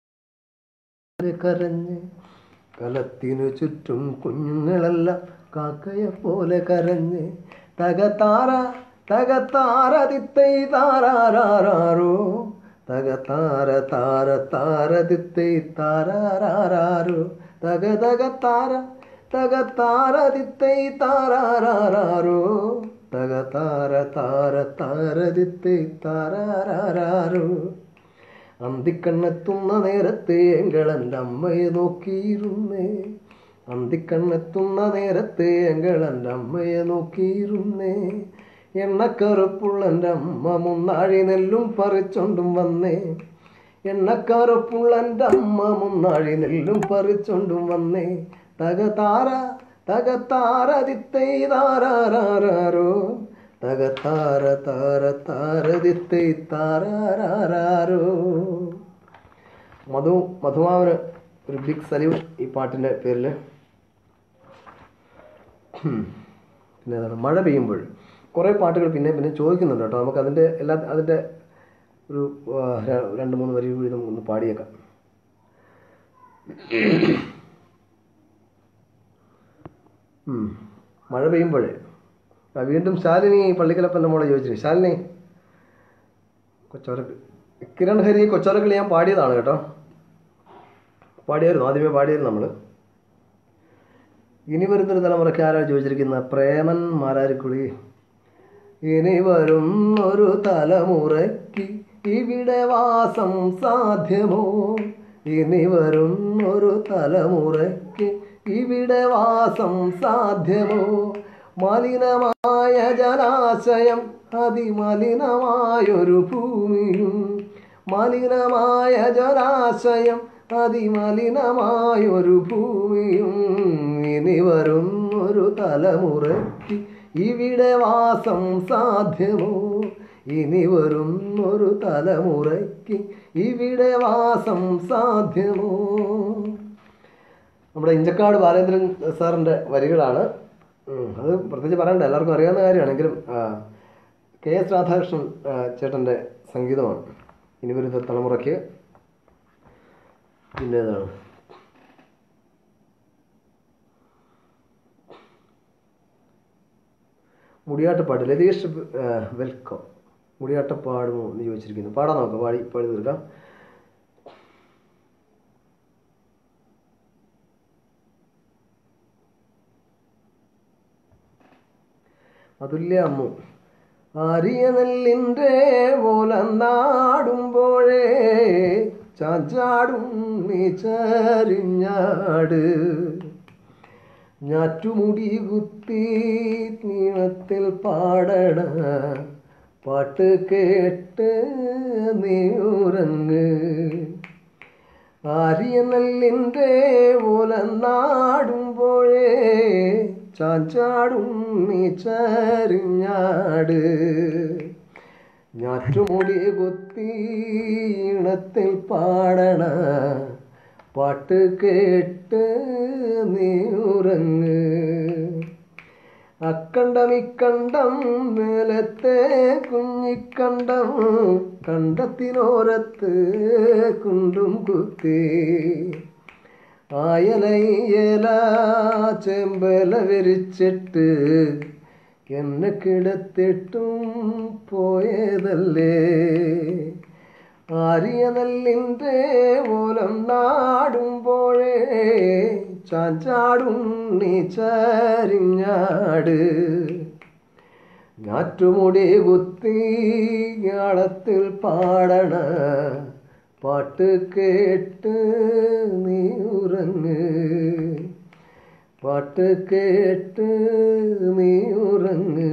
കരഞ്ഞ് കലത്തിനു ചുറ്റും കുഞ്ഞുങ്ങളെല്ലാം കാക്കയെ പോലെ കരഞ്ഞ് തകതാര തകതാര തിത്തൈ താരാരാരോ തകതാര താര താര തിത്തൈ താരാരാരോ തക തക താര തക താര തിത്തൈ താരാരാരോ തക താര താര താര തിത്തൈ താരാരാരോ അന്തിക്കണ്ണെത്തുന്ന നേരത്തെ എങ്കളൻ്റെ അമ്മയെ നോക്കിയിരുന്നേ അന്തിക്കണ്ണെത്തുന്ന നേരത്തെ എങ്കളൻ്റെ അമ്മയെ നോക്കിയിരുന്നേ എണ്ണക്കറുപ്പുള്ളൻ്റെ അമ്മ മുന്നാഴി നെല്ലും പറിച്ചോണ്ടും വന്നേ എണ്ണക്കറുപ്പുള്ളൻ്റെ അമ്മ മുന്നാഴി നെല്ലും പറിച്ചോണ്ടും വന്നേ തകതാര തകതാര തിത്തൈ താരാരാരോ തകതാര താര താര തിത്തൈ താരാരാരോ മധു മധുമാവന് ഒരു ബിഗ് സല്യൂട്ട് ഈ പാട്ടിൻ്റെ പേരിൽ പിന്നെ ഏതാണ് മഴ പെയ്യുമ്പോൾ കുറേ പാട്ടുകൾ പിന്നെ പിന്നെ ചോദിക്കുന്നുണ്ട് കേട്ടോ നമുക്ക് അതിൻ്റെ എല്ലാ അതിൻ്റെ ഒരു ആ, ര- രണ്ട് മൂന്ന് വരി കൂടി നമുക്ക് ഒന്ന് പാടിയേക്കാം ഉം. മഴ പെയ്യുമ്പോഴേ ആ, വീണ്ടും ശാലിനി പള്ളിക്കലപ്പൻ്റെ മോളെ ചോദിച്ചിട്ട് ശാലിനി കൊച്ചോരക്ക് കിരൺ ഹരി കൊച്ചോരക്കിൽ ഞാൻ പാടിയതാണ് കേട്ടോ പാടിയായിരുന്നു ആദ്യമേ പാടിയായിരുന്നു നമ്മൾ ഇനി വരുന്നൊരു തലമുറയ്ക്ക് ആരാ ചോദിച്ചിരിക്കുന്ന പ്രേമൻ മാരാരിക്കുളി ഇനി വരും ഒരു തലമുറയ്ക്ക് ഇവിടെ വാസം സാധ്യമോ ഇനി വരും ഒരു തലമുറയ്ക്ക് ഇവിടെ വാസം സാധ്യമോ മലിനമായ ജലാശയം അതിമലിനമായൊരു ഭൂമിയും മലിനമായ ജലാശയം അതിമലിനമായൊരു ഭൂമിയും ഇനി വരും ഒരു തലമുറയ്ക്ക് ഇവിടെ വാസം സാധ്യമോ ഇനി വരും ഒരു തലമുറയ്ക്ക് ഇവിടെ വാസം സാധ്യമോ നമ്മുടെ ഇഞ്ചക്കാട് ബാലേന്ദ്രൻ സാറിൻ്റെ വരികളാണ് ഉം, അത് പ്രത്യേകിച്ച് പറയണ്ട എല്ലാവർക്കും അറിയാവുന്ന കാര്യമാണെങ്കിലും ആ, കെ എസ് രാധാകൃഷ്ണൻ ആ, ചേട്ടൻ്റെ സംഗീതമാണ് ഇനി വരുന്ന തലമുറയ്ക്ക് പിന്നെ ഏതാണ് മുടിയാട്ടപ്പാട്ട് ലതീഷ് ആ, വെൽക്കം മുടിയാട്ടപ്പാടുമോ എന്ന് ചോദിച്ചിരിക്കുന്നു പാടാൻ നോക്കാം പാടി പാടി തീർക്കാം അതുല്യ അമ്മു ആരിയ നെല്ലിൻ്റെ നാടുമ്പോഴേ ചാഞ്ചാടും നീ ചരിഞ്ഞാട് ഞാറ്റുമുടി കുത്തി നീളത്തിൽ പാടണ പാട്ട് കേട്ട് നീ ഉറങ്ങ് ആര്യനെല്ലിൻ്റെ ഓലനാടുമ്പോഴേ ചാഞ്ചാടും നീ ചരിഞ്ഞാട് ഞാറ്റുമുടി കുത്തി ഇണത്തിൽ പാടണ പാട്ട് കേട്ട് നീ ഉറങ്ങ് അക്കണ്ടം ഇക്കണ്ടം മേലത്തെ കുഞ്ഞിക്കണ്ടം കണ്ടത്തിനോരത്ത് കുണ്ടും കുത്തി ആയലയ്യല ചെമ്പല വിരിച്ചിട്ട് എന്നെ കിടത്തിട്ടും പോയതല്ലേ ആരിയ നെല്ലിൻ്റെ ഓലം നാടുമ്പോഴേ ചാഞ്ചാടും നീ ചരിഞ്ഞാട് ഞാറ്റുമുടി കുത്തി ഞാളത്തിൽ പാടണ പാട്ട് കേട്ട് നീ ഉറങ്ങ് പാട്ട് കേട്ട് നീ ഉറങ്ങ്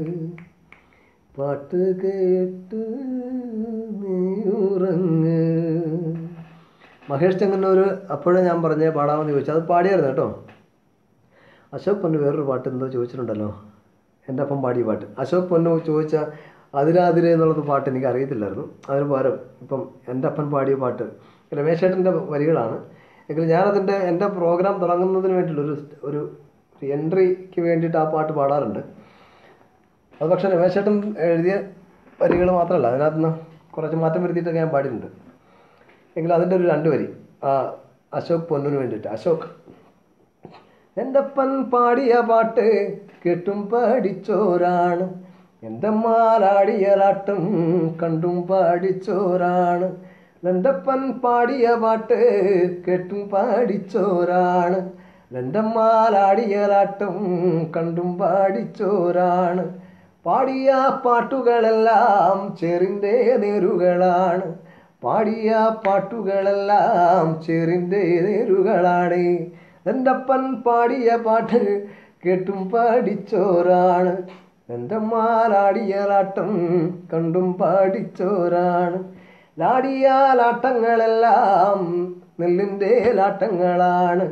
പാട്ട് കേട്ട് നീ ഉറങ്ങ് മഹേഷ് ചെങ്ങന്നൂർ അപ്പോഴേ ഞാൻ പറഞ്ഞേ പാടാമെന്ന് ചോദിച്ചു അത് പാടിയായിരുന്നു കേട്ടോ അശോക് പൊന്നു വേറൊരു പാട്ട് എന്തോ ചോദിച്ചിട്ടുണ്ടല്ലോ എൻ്റെ അപ്പം പാടിയ പാട്ട് അശോക് പൊന്നു ചോദിച്ച അതിരാതിരെ എന്നുള്ളത് പാട്ട് എനിക്ക് അറിയത്തില്ലായിരുന്നു അതിന് പകരം ഇപ്പം എൻ്റെ അപ്പൻ പാടിയ പാട്ട് രമേശേട്ടൻ്റെ വരികളാണ് എങ്കിലും ഞാനതിൻ്റെ എൻ്റെ പ്രോഗ്രാം തുടങ്ങുന്നതിന് വേണ്ടിയിട്ടുള്ള ഒരു ഒരു എൻട്രിക്ക് വേണ്ടിയിട്ട് ആ പാട്ട് പാടാറുണ്ട് അത് പക്ഷേ രമേശേട്ടൻ എഴുതിയ വരികൾ മാത്രമല്ല അതിനകത്ത് നിന്ന് കുറച്ച് മാറ്റം വരുത്തിയിട്ടൊക്കെ ഞാൻ പാടിയിട്ടുണ്ട് എങ്കിലും അതിൻ്റെ ഒരു രണ്ട് വരി ആ അശോക് പൊന്നിന് വേണ്ടിയിട്ട് അശോക് എൻ്റെ അപ്പൻ പാടിയ പാട്ട് കേട്ടും പഠിച്ചോരാണ് എൻ്റെ മാലാടിയലാട്ടും കണ്ടും പാടിച്ചോരാണ് എൻ്റെ അപ്പൻ പാടിയ പാട്ട് കേട്ടും പാടിച്ചോരാണ് എൻ്റെ മാലാടിയലാട്ടും കണ്ടും പാടിച്ചോരാണ് പാടിയ പാട്ടുകളെല്ലാം ചെറിൻ്റെ നേരുകളാണ് പാടിയ പാട്ടുകളെല്ലാം ചെറിൻ്റെ നേരുകളാണ് എൻ്റെ അപ്പൻ പാടിയ പാട്ട് കേട്ടും പാടിച്ചോരാണ് എൻ്റെ മാലാടിയലാട്ടം കണ്ടും പാടിച്ചോരാണ് ലാടിയാലാട്ടങ്ങളെല്ലാം നെല്ലിൻ്റെ ലാട്ടങ്ങളാണ്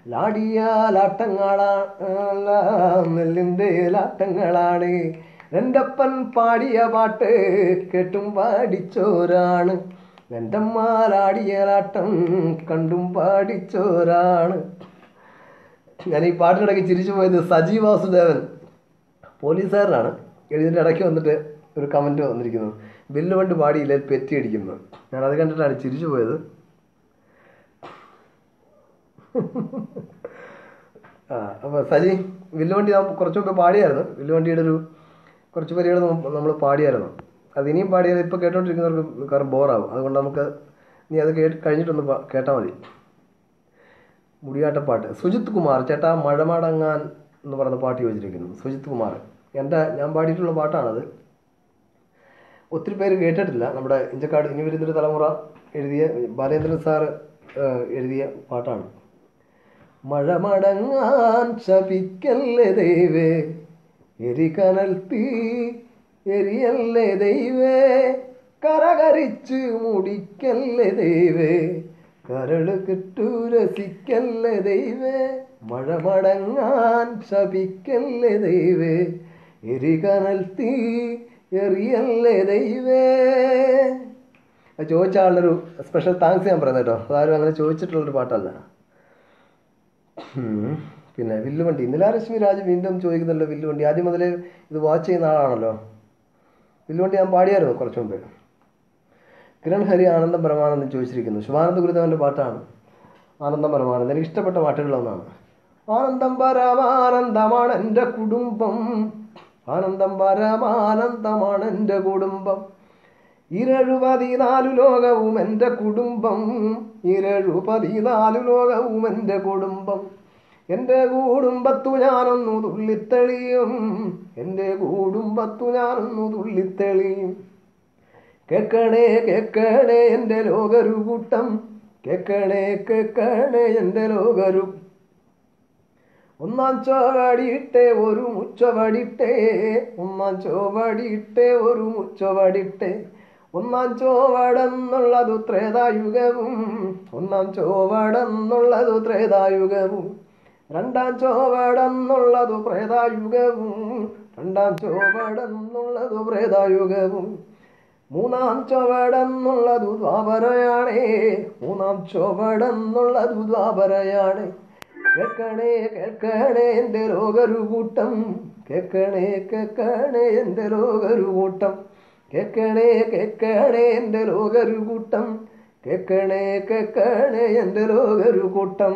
ലാടിയാലാട്ടങ്ങളെല്ലാം നെല്ലിൻ്റെ ലാട്ടങ്ങളാണ് എൻ്റെ അപ്പൻ പാടിയ പാട്ട് കേട്ടും പാടിച്ചോരാണ് എൻ്റെ മാലാടിയലാട്ടം കണ്ടും പാടിച്ചോരാണ് ഞാൻ ഈ പാട്ടിനിടയ്ക്ക് ചിരിച്ചു പോയത് സജി വാസുദേവൻ പോലീസുകാരനാണ് എഴുതിൻ്റെ ഇടയ്ക്ക് വന്നിട്ട് ഒരു കമൻറ്റ് വന്നിരിക്കുന്നു ബില്ല് വണ്ടി പാടിയില്ല പെറ്റി അടിക്കുന്നു ഞാൻ അത് കണ്ടിട്ടാണ് ചിരിച്ചു പോയത് ആ അപ്പോൾ സജി വില്ലുവണ്ടി ഞാൻ കുറച്ച് മുമ്പ് പാടിയായിരുന്നു വില്ലുവണ്ടിയുടെ ഒരു കുറച്ച് വരികൾ നമ്മൾ പാടിയായിരുന്നു അത് ഇനിയും പാടിയാൽ ഇപ്പോൾ കേട്ടോണ്ടിരിക്കുന്നവർക്ക് കാരണം ബോറാവും അതുകൊണ്ട് നമുക്ക് നീ അത് കേട്ട് കഴിഞ്ഞിട്ടൊന്ന് പാ- കേട്ടാൽ മതി മുടിയാട്ടപ്പാട്ട് സുജിത് കുമാർ ചേട്ടാ മഴമടങ്ങാൻ എന്ന് പറയുന്ന പാട്ട് ചോദിച്ചിരിക്കുന്നു സുജിത് കുമാർ എൻ്റെ ഞാൻ പാടിയിട്ടുള്ള പാട്ടാണത് ഒത്തിരി പേര് കേട്ടിട്ടില്ല നമ്മുടെ ഇഞ്ചക്കാട് ഇനി വരുന്നൊരു തലമുറ എഴുതിയ ബാലേന്ദ്രൻ സാറ് ഏഹ്, എഴുതിയ പാട്ടാണ് മഴമടങ്ങാൻ ശപിക്കല്ലേ ദൈവേ എരികനൽ തീ എരിയല്ലേ ദൈവേ കരകരിച്ച് മുടിക്കല്ലേ ദൈവേ കരള് കിട്ടു രസിക്കല്ലേ ദൈവേ മഴമടങ്ങാൻ ശപിക്കല്ലേ ദൈവേ എരികനൽ തീ എറിയല്ലേ ദൈവേ അത് ചോദിച്ച ആളുടെ സ്പെഷ്യൽ താങ്ക്സ് ഞാൻ പറയുന്നത് കേട്ടോ അതാരും അങ്ങനെ ചോദിച്ചിട്ടുള്ളൊരു പാട്ടല്ല ഉം. പിന്നെ വില്ലുവണ്ടി നിലാരശ്മി രാജ് വീണ്ടും ചോദിക്കുന്നല്ലോ വില്ലുവണ്ടി ആദ്യം മുതലേ ഇത് വാച്ച് ചെയ്യുന്ന ആളാണല്ലോ വില്ലുവണ്ടി ഞാൻ പാടിയായിരുന്നു കുറച്ച് മുമ്പേ കിരൺ ഹരി ആനന്ദം പരമാനന്ദം ചോദിച്ചിരിക്കുന്നു ശിവാനന്ദ ഗുരുദേവന്റെ പാട്ടാണ് ആനന്ദം പരമാനന്ദം എനിക്ക് ഇഷ്ടപ്പെട്ട പാട്ടുകളൊന്നാണ് ആനന്ദം പരമാനന്ദമാണ് എൻ്റെ കുടുംബം ആനന്ദം പരമാനന്ദമാണ് എൻ്റെ കുടുംബം ഇരഴു പതിനാലു ലോകവും എൻ്റെ കുടുംബം ഇരഴു പതിനാലു ലോകവും എൻ്റെ കുടുംബം എൻ്റെ കുടുംബത്തു ഞാനൊന്നു തുള്ളിത്തെളിയും എൻ്റെ കുടുംബത്തു ഞാനൊന്നു തുള്ളിത്തെളിയും കേക്കണേ കേക്കണേ എൻ്റെ ലോകരു കൂട്ടം കേക്കണേ കേക്കണേ എൻ്റെ ലോകരു ഒന്നാം ചോവടിയിട്ടേ ഒരു മുച്ചവടിട്ടേ ഒന്നാം ചോവടിയിട്ടേ ഒരു മുച്ചവടിട്ടേ ഒന്നാം ചോവടെന്നുള്ളതു ത്രേതായുഗവും ഒന്നാം ചോവടെന്നുള്ളതു ത്രേതായുഗവും രണ്ടാം ചോവടെന്നുള്ളതു പ്രേതായുഗവും രണ്ടാം ചോവടെന്നുള്ളതു പ്രേതായുഗവും മൂന്നാം ചുവടെന്നുള്ളതു ദ്വാപരയാണേ മൂന്നാം ചുവടെന്നുള്ളതു ദ്വാപരയാണ് കേൾക്കണേ കേൾക്കണേ എൻ്റെ രോഗരു കൂട്ടം കേൾക്കണേ കേൾക്കണേ എൻ്റെ രോഗരു കൂട്ടം കേൾക്കണേ കേൾക്കണേ എൻ്റെ രോഗരു കൂട്ടം കേൾക്കണേ കേൾക്കണേ എൻ്റെ രോഗരു കൂട്ടം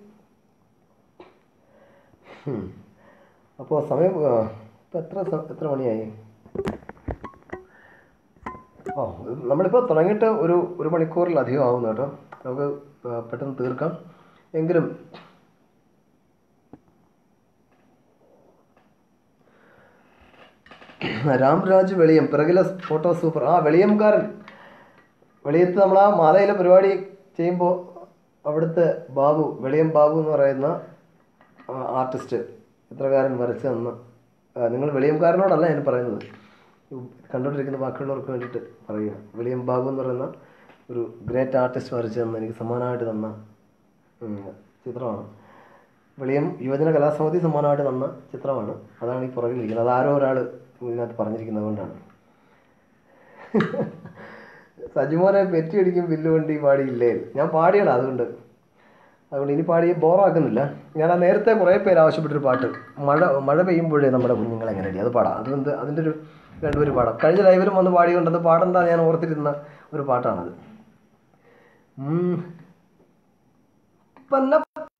അപ്പോൾ സമയം ആ, ഇപ്പം എത്ര സ- എത്ര മണിയായി ഓ ഇത് നമ്മളിപ്പോൾ തുടങ്ങിയിട്ട് ഒരു ഒരു മണിക്കൂറിലധികം ആവുന്നു കേട്ടോ നമുക്ക് ആ, പെട്ടെന്ന് തീർക്കാം എങ്കിലും രാംരാജ് വെളിയം പിറകിലെ ഫോട്ടോ സൂപ്പർ ആ വെളിയംകാരൻ വെളിയത്ത് നമ്മൾ ആ മാലയിലെ പരിപാടി ചെയ്യുമ്പോൾ അവിടുത്തെ ബാബു വെളിയം ബാബു എന്ന് പറയുന്ന ആ, ആർട്ടിസ്റ്റ് ചിത്രകാരൻ വരച്ച് തന്ന ആ, നിങ്ങൾ വെളിയംകാരനോടല്ല ഞാൻ പറയുന്നത് കണ്ടുകൊണ്ടിരിക്കുന്ന ബാക്കിയുള്ളവർക്ക് വേണ്ടിയിട്ട് പറയുക വെളിയം ബാബു എന്ന് പറയുന്ന ഒരു ഗ്രേറ്റ് ആർട്ടിസ്റ്റ് വരച്ച് തന്ന എനിക്ക് സമ്മാനമായിട്ട് തന്ന ഉം, ചിത്രമാണ് വെളിയം യുവജന കലാസമിതി സമ്മാനമായിട്ട് തന്ന ചിത്രമാണ് അതാണ് ഈ പുറകിലിരിക്കുന്നത് അത് ആരോ ഒരാൾ ഇതിനകത്ത് പറഞ്ഞിരിക്കുന്നത് കൊണ്ടാണ് സജിമോനെ പെറ്റിയടിക്കും വില്ലുവണ്ടി പാടിയില്ലേ ഞാൻ പാടിയടാ അതുകൊണ്ട് അതുകൊണ്ട് ഇനി പാടി ബോറാക്കുന്നില്ല ഞാൻ ആ നേരത്തെ കുറേ പേര് ആവശ്യപ്പെട്ടൊരു പാട്ട് മഴ മഴ പെയ്യുമ്പോഴേ നമ്മുടെ കുഞ്ഞുങ്ങൾ എങ്ങനെ അടി അത് പാടാം അതുകൊണ്ട് അതിൻ്റെ ഒരു രണ്ടുപേര് പാടാം കഴിഞ്ഞ ലൈവിലും വന്ന് പാടിക്കൊണ്ടത് പാടണ്ട ഞാൻ ഓർത്തിരുന്ന ഒരു പാട്ടാണത് ഉം. പന്ന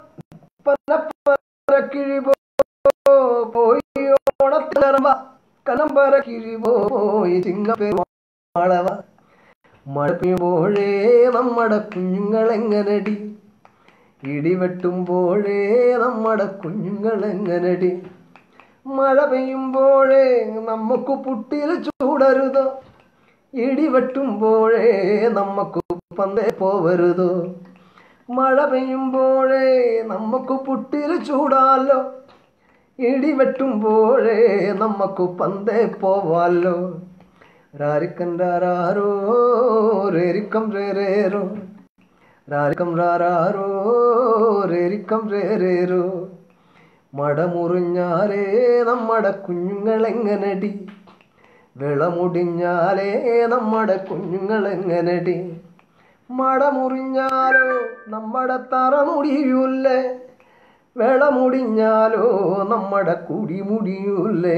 പന്നപ്പറക്കിഴി പോ- പോയി ഓണത്തിറവ കലമ്പറക്കിഴി പോയി ചിങ്ങപ്പെരുമാളവ മഴ പെയ്യുമ്പോഴേ നമ്മുടെ കുഞ്ഞുങ്ങളെങ്ങനടി ഇടിവെട്ടുമ്പോഴേ നമ്മുടെ കുഞ്ഞുങ്ങളെങ്ങനടി മഴ പെയ്യുമ്പോഴേ നമുക്ക് പുട്ടിൽ ചൂടരുതോ ഇടിവെട്ടുമ്പോഴേ നമുക്ക് പന്തേ പോവരുതോ മഴ പെയ്യുമ്പോഴേ നമുക്ക് പുട്ടിൽ ചൂടാലോ ഇടിവെട്ടുമ്പോഴേ നമുക്ക് പന്തേ പോവാലോ രാരിക്കൻ രാരോ രേരിക്കം രേരേരോ രാരിക്കം രാരോ രേരിക്കം രേരേരോ മടമുറിഞ്ഞാലേ നമ്മുടെ കുഞ്ഞുങ്ങളെങ്ങനടി വിളമുടിഞ്ഞാലേ നമ്മുടെ കുഞ്ഞുങ്ങളെങ്ങനടി മടമുറിഞ്ഞാലോ നമ്മുടെ തറ മുടിയൂല്ലേ വിളമുടിഞ്ഞാലോ നമ്മുടെ കുടി മുടിയൂല്ലേ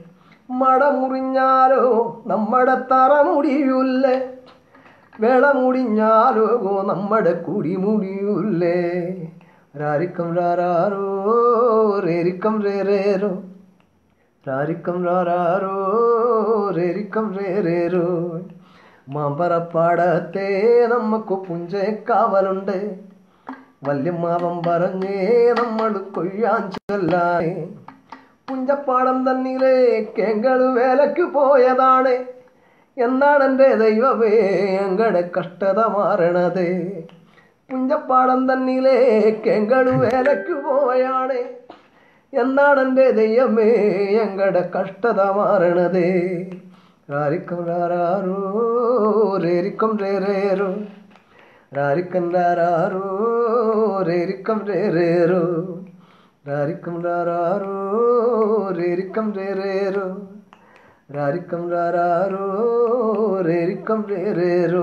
മടമുറിഞ്ഞാലോ നമ്മുടെ തറ മുടിയൂല്ലേ വിളമുടിഞ്ഞാലോ നമ്മുടെ കുടി മുടിയൂല്ലേ രാരിക്കം രാരോ രേരിക്കം രേരേരോ രാരിക്കം രാരോ രേരിക്കം രേരേരോ മാമ്പറപ്പാടത്തെ നമുക്ക് പുഞ്ചക്കാവലുണ്ട് വല്യമ്മാവൻ പറഞ്ഞേ നമ്മൾ കൊയ്യാൻ ചൊല്ലാനേ പുഞ്ചപ്പാടം തന്നിലെ കെങ്കള് വേലയ്ക്ക് പോയതാണ് എന്നാണ് എൻ്റെ ദൈവമേ ഞങ്ങളുടെ കഷ്ടത മാറണത് പുഞ്ചപ്പാടം തന്നിലെ കെങ്കള് വേലയ്ക്ക് പോയാണ് എന്നാണ് എൻ്റെ ദൈവമേ ഞങ്ങളുടെ കഷ്ടത മാറണത് രാരിക്കം രാരോ രേരിക്കം രേരേരോ രാരിക്കം രാരോ രേരിക്കം രേരേരോ രാരിക്കം രാരോ രേരിക്കം രേരേരോ രാരിക്കം രാരോ രേരിക്കം രേരേരോ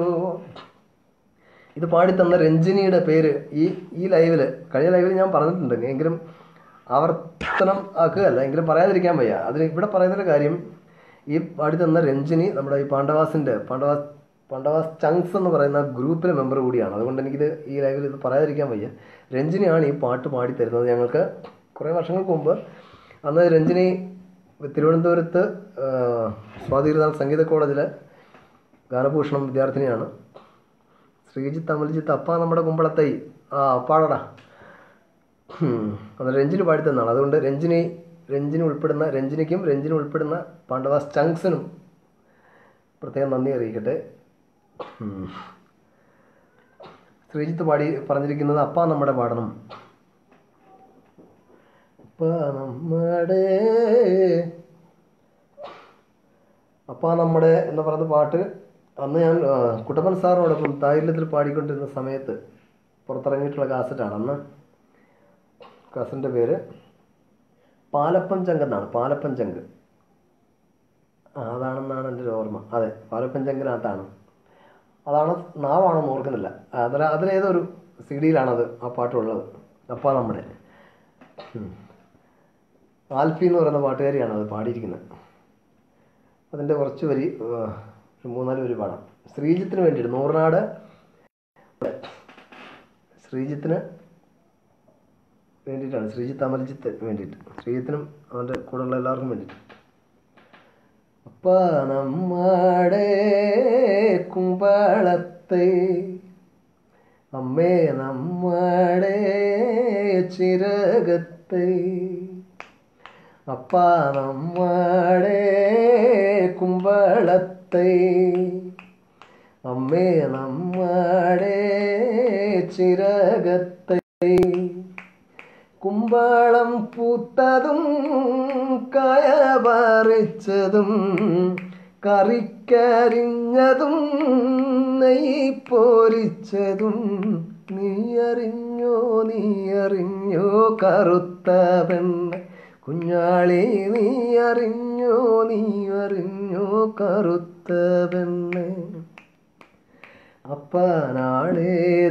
ഇത് പാടിത്തന്ന രഞ്ജിനിയുടെ പേര് ഈ ഈ ലൈവിൽ കഴിഞ്ഞ ലൈവിൽ ഞാൻ പറഞ്ഞിട്ടുണ്ട് എങ്കിലും ആവർത്തനം ആക്കുകയല്ല എങ്കിലും പറയാതിരിക്കാൻ വയ്യ അതിന് ഇവിടെ പറയുന്നൊരു കാര്യം ഈ പാടിത്തന്ന രഞ്ജിനി നമ്മുടെ ഈ പാണ്ഡവാസിൻ്റെ പാണ്ഡവാസ് പാണ്ഡവാസ് ചങ്സ് എന്ന് പറയുന്ന ഗ്രൂപ്പിലെ മെമ്പർ കൂടിയാണ് അതുകൊണ്ട് എനിക്കിത് ഈ ലൈവിൽ ഇത് പറയാതിരിക്കാൻ വയ്യ രഞ്ജിനിയാണ് ഈ പാട്ട് പാടിത്തരുന്നത് ഞങ്ങൾക്ക് കുറേ വർഷങ്ങൾക്ക് മുമ്പ് അന്ന് രഞ്ജിനി തിരുവനന്തപുരത്ത് ആ, സ്വാതിരുനാൾ സംഗീത കോളേജിലെ ഗാനഭൂഷണം വിദ്യാർത്ഥിനിയാണ് ശ്രീജിത്ത് അമൽജിത്ത് അപ്പ നമ്മുടെ കുമ്പളത്തൈ ആ പാടടാ ഹും. അത് രഞ്ജിനി പാടി തന്നാണ് അതുകൊണ്ട് രഞ്ജിനി രഞ്ജിനി ഉൾപ്പെടുന്ന രഞ്ജിനിക്കും രഞ്ജിനി ഉൾപ്പെടുന്ന പാണ്ഡവാസ് ചങ്സിനും പ്രത്യേകം നന്ദി അറിയിക്കട്ടെ ഹും. ശ്രീജിത്ത് പാടി പറഞ്ഞിരിക്കുന്നത് അപ്പ നമ്മുടെ പാടണം അപ്പ നമ്മുടെ അപ്പ നമ്മുടെ എന്ന് പറയുന്ന പാട്ട് അന്ന് ഞാൻ ആ, കുട്ടപ്പൻ സാറിനോടൊപ്പം തായില്യത്തിൽ പാടിക്കൊണ്ടിരുന്ന സമയത്ത് പുറത്തിറങ്ങിയിട്ടുള്ള കാസറ്റാണ് അന്ന് കാസറ്റിൻ്റെ പേര് പാലപ്പൻ ചങ്ക് എന്നാണ് പാലപ്പൻ ചങ്ക് ആ, അതാണെന്നാണ് എൻ്റെ ഒരു ഓർമ്മ അതെ പാലപ്പൻ ചങ്കിനകത്താണ് അതാണ് നാവാണെന്ന് ഓർക്കുന്നില്ല അതിൽ അതിലേതൊരു സി ഡിയിലാണത് ആ പാട്ടുള്ളത് അപ്പ നമ്മുടെ ഉം. ആൽഫി എന്ന് പറയുന്ന പാട്ടുകാരിയാണ് അത് പാടിയിരിക്കുന്നത് അതിൻ്റെ കുറച്ച് വരി ആ, ഒരു മൂന്നാല് വരി പാടാം ശ്രീജിത്തിന് വേണ്ടിയിട്ട് നൂറിനാട് ശ്രീജിത്തിന് വേണ്ടിയിട്ടാണ് ശ്രീജിത്ത് അമൽജിത്ത് വേണ്ടിയിട്ട് ശ്രീജിത്തിനും അവൻ്റെ കൂടെയുള്ള എല്ലാവർക്കും വേണ്ടിയിട്ട് അപ്പ നമ്മുടെ കുമ്പളത്തെ അമ്മേ നമ്മുടെ ചിരകത്തെ അപ്പ നമ്മുടെ കുമ്പളത്തെ അമ്മേ നമ്മുടെ ചിരകത്തെ കുമ്പളം പൂത്തതും കയ പറിച്ചതും കറിക്കരിഞ്ഞതും നെയ് പൊരിച്ചതും നീ അറിഞ്ഞോ നീ അറിഞ്ഞോ കറുത്ത പെണ്ണ് കുഞ്ഞാളി നീ അറിഞ്ഞോ നീ അറിഞ്ഞോ കറുത്ത പെണ്ണ് അപ്പനാണേ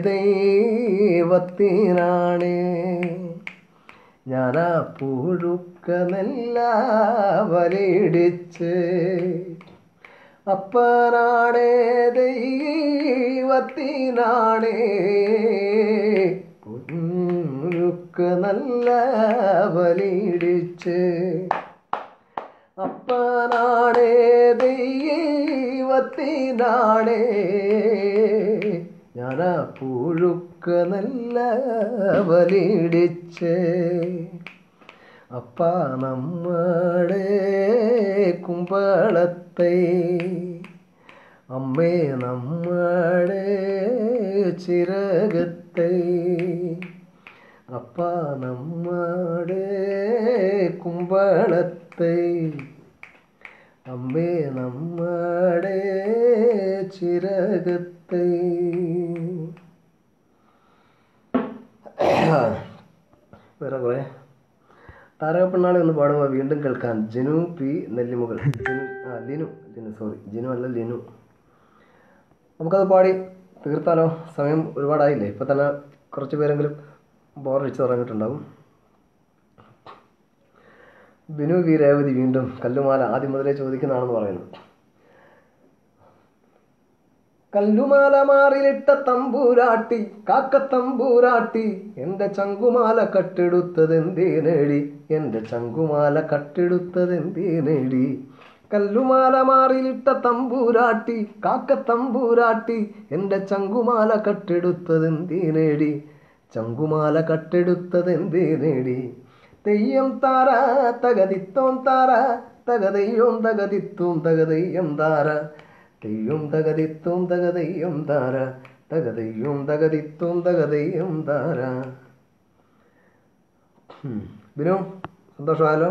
ദൈവത്തിനാണേ ഞാനാ പുഴുക്ക നെല്ല വലിടിച്ച് അപ്പനാണേ ദൈവത്തിനാണേ പുഴുക്ക നല്ല വലിടിച്ച് അപ്പനാണേ ദൈവത്തിനാണേ ഞാനാ പുഴുക്ക നല്ല വലിടിച്ച് അപ്പ നമ്മുടെ കുമ്പളത്തെ അമ്മേ നമ്മുടെ ചിരകത്തെ അപ്പ നമ്മുടെ കുമ്പളത്തെ അമ്മേ നമ്മുടെ ചിരകത്തെ വേറെ കുറേ താരകപ്പെണ്ണാളെ ഒന്ന് പാടുമ്പോൾ വീണ്ടും കേൾക്കാൻ ജിനു പി നെല്ലിമുകൾ ജിനു ആ ലിനു ലിനു സോറി ജിനു അല്ല ലിനു നമുക്കത് പാടി തീർത്താലോ സമയം ഒരുപാടായില്ലേ ഇപ്പം തന്നെ കുറച്ച് പേരെങ്കിലും ബോറടിച്ച് തുടങ്ങിയിട്ടുണ്ടാവും ബിനു വി രേവതി വീണ്ടും കല്ലുമാല ആദ്യം മുതലേ ചോദിക്കുന്നതാണെന്ന് പറയുന്നു കല്ലുമാല മാറിലിട്ട തമ്പൂരാട്ടി കാക്കത്തമ്പൂരാട്ടി എന്റെ ചങ്കുമാല കട്ടെടുത്തതെന്തേ നേടി എന്റെ ചങ്കുമാല കട്ടെടുത്തതെന്തേ നേടി കല്ലുമാല മാറിലിട്ട തമ്പൂരാട്ടി കാക്കത്തമ്പൂരാട്ടി എന്റെ ചങ്കുമാല കട്ടെടുത്തതെന്തേ നേടി ചങ്കുമാല കട്ടെടുത്തതെന്തേ നേടി തെയ്യം താര തകതിത്തോം താര തകതെയ്യോം തകതിത്തും തകതെയ്യം താര തെയ്യും തകതിത്തും തകതെയ്യം താര തകതെയ്യും തകതിത്തും തകതെയ്യം താര ഉം. ബിനു സന്തോഷമായല്ലോ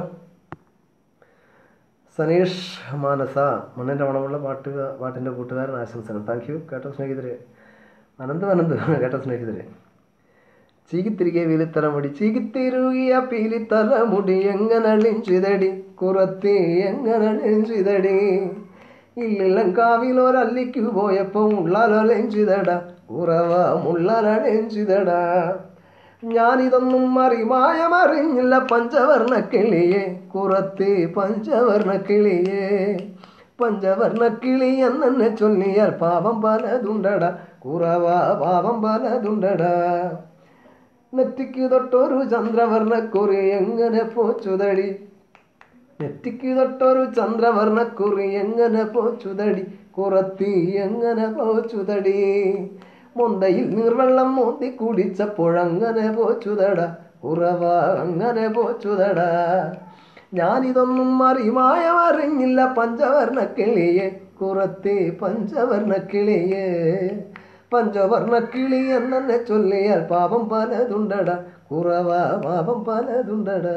സനീഷ് മാനസ മണ്ണിൻ്റെ മണമുള്ള പാട്ട് പാട്ടിൻ്റെ കൂട്ടുകാരൻ ആശംസകൾ താങ്ക് യു കേട്ടോ സ്നേഹിതരെ അനന്ത് അനന്ത് കേട്ടോ സ്നേഹിതരെ ചീകിത്തിരികെ വീലിത്തലമുടി ചീകിത്തിരുകിയ പീലിത്തലമുടി എങ്ങനളിഞ്ചിതടി കുറത്തി എങ്ങനളിഞ്ചിതടി ഇല്ലില്ലങ്കാവിലൊരല്ലിക്കു പോയപ്പോ മുള്ളാലൊലഞ്ചിതട കുറവ മുള്ളാലൊലഞ്ചിതട ഞാനിതൊന്നും അറിമായമറിഞ്ഞില്ല പഞ്ചവർണ്ണ കിളിയെ കുറത്തി പഞ്ചവർണ്ണ കിളിയെ പഞ്ചവർണ്ണ കിളി എന്നെ ചൊല്ലിയാൽ പാപം പലതുണ്ടട കുറവ പാപം പലതുണ്ടട നെറ്റിക്ക് തൊട്ടൊരു ചന്ദ്രവർണ്ണക്കുറി എങ്ങനെ പോച്ചുതടി നെറ്റിക്ക് തൊട്ടൊരു ചന്ദ്രവർണ്ണക്കുറി എങ്ങനെ പോച്ചുതടി കുറത്തി എങ്ങനെ പോച്ചുതടി മൊന്തയിൽ നീർവെള്ളം മോന്തി കുടിച്ചപ്പോഴങ്ങനെ പോച്ചുതട ഉറവ അങ്ങനെ പോച്ചുതട ഞാനിതൊന്നും അറിമായം അറിഞ്ഞില്ല പഞ്ചവർണ്ണ കിളിയെ കുറത്തി പഞ്ചവർണ്ണ കിളിയെ പഞ്ചവർണ്ണ കിളി എന്നെ ചൊല്ലിയാൽ പാപം പലതുണ്ടട കുറവ പാപം പലതുണ്ടട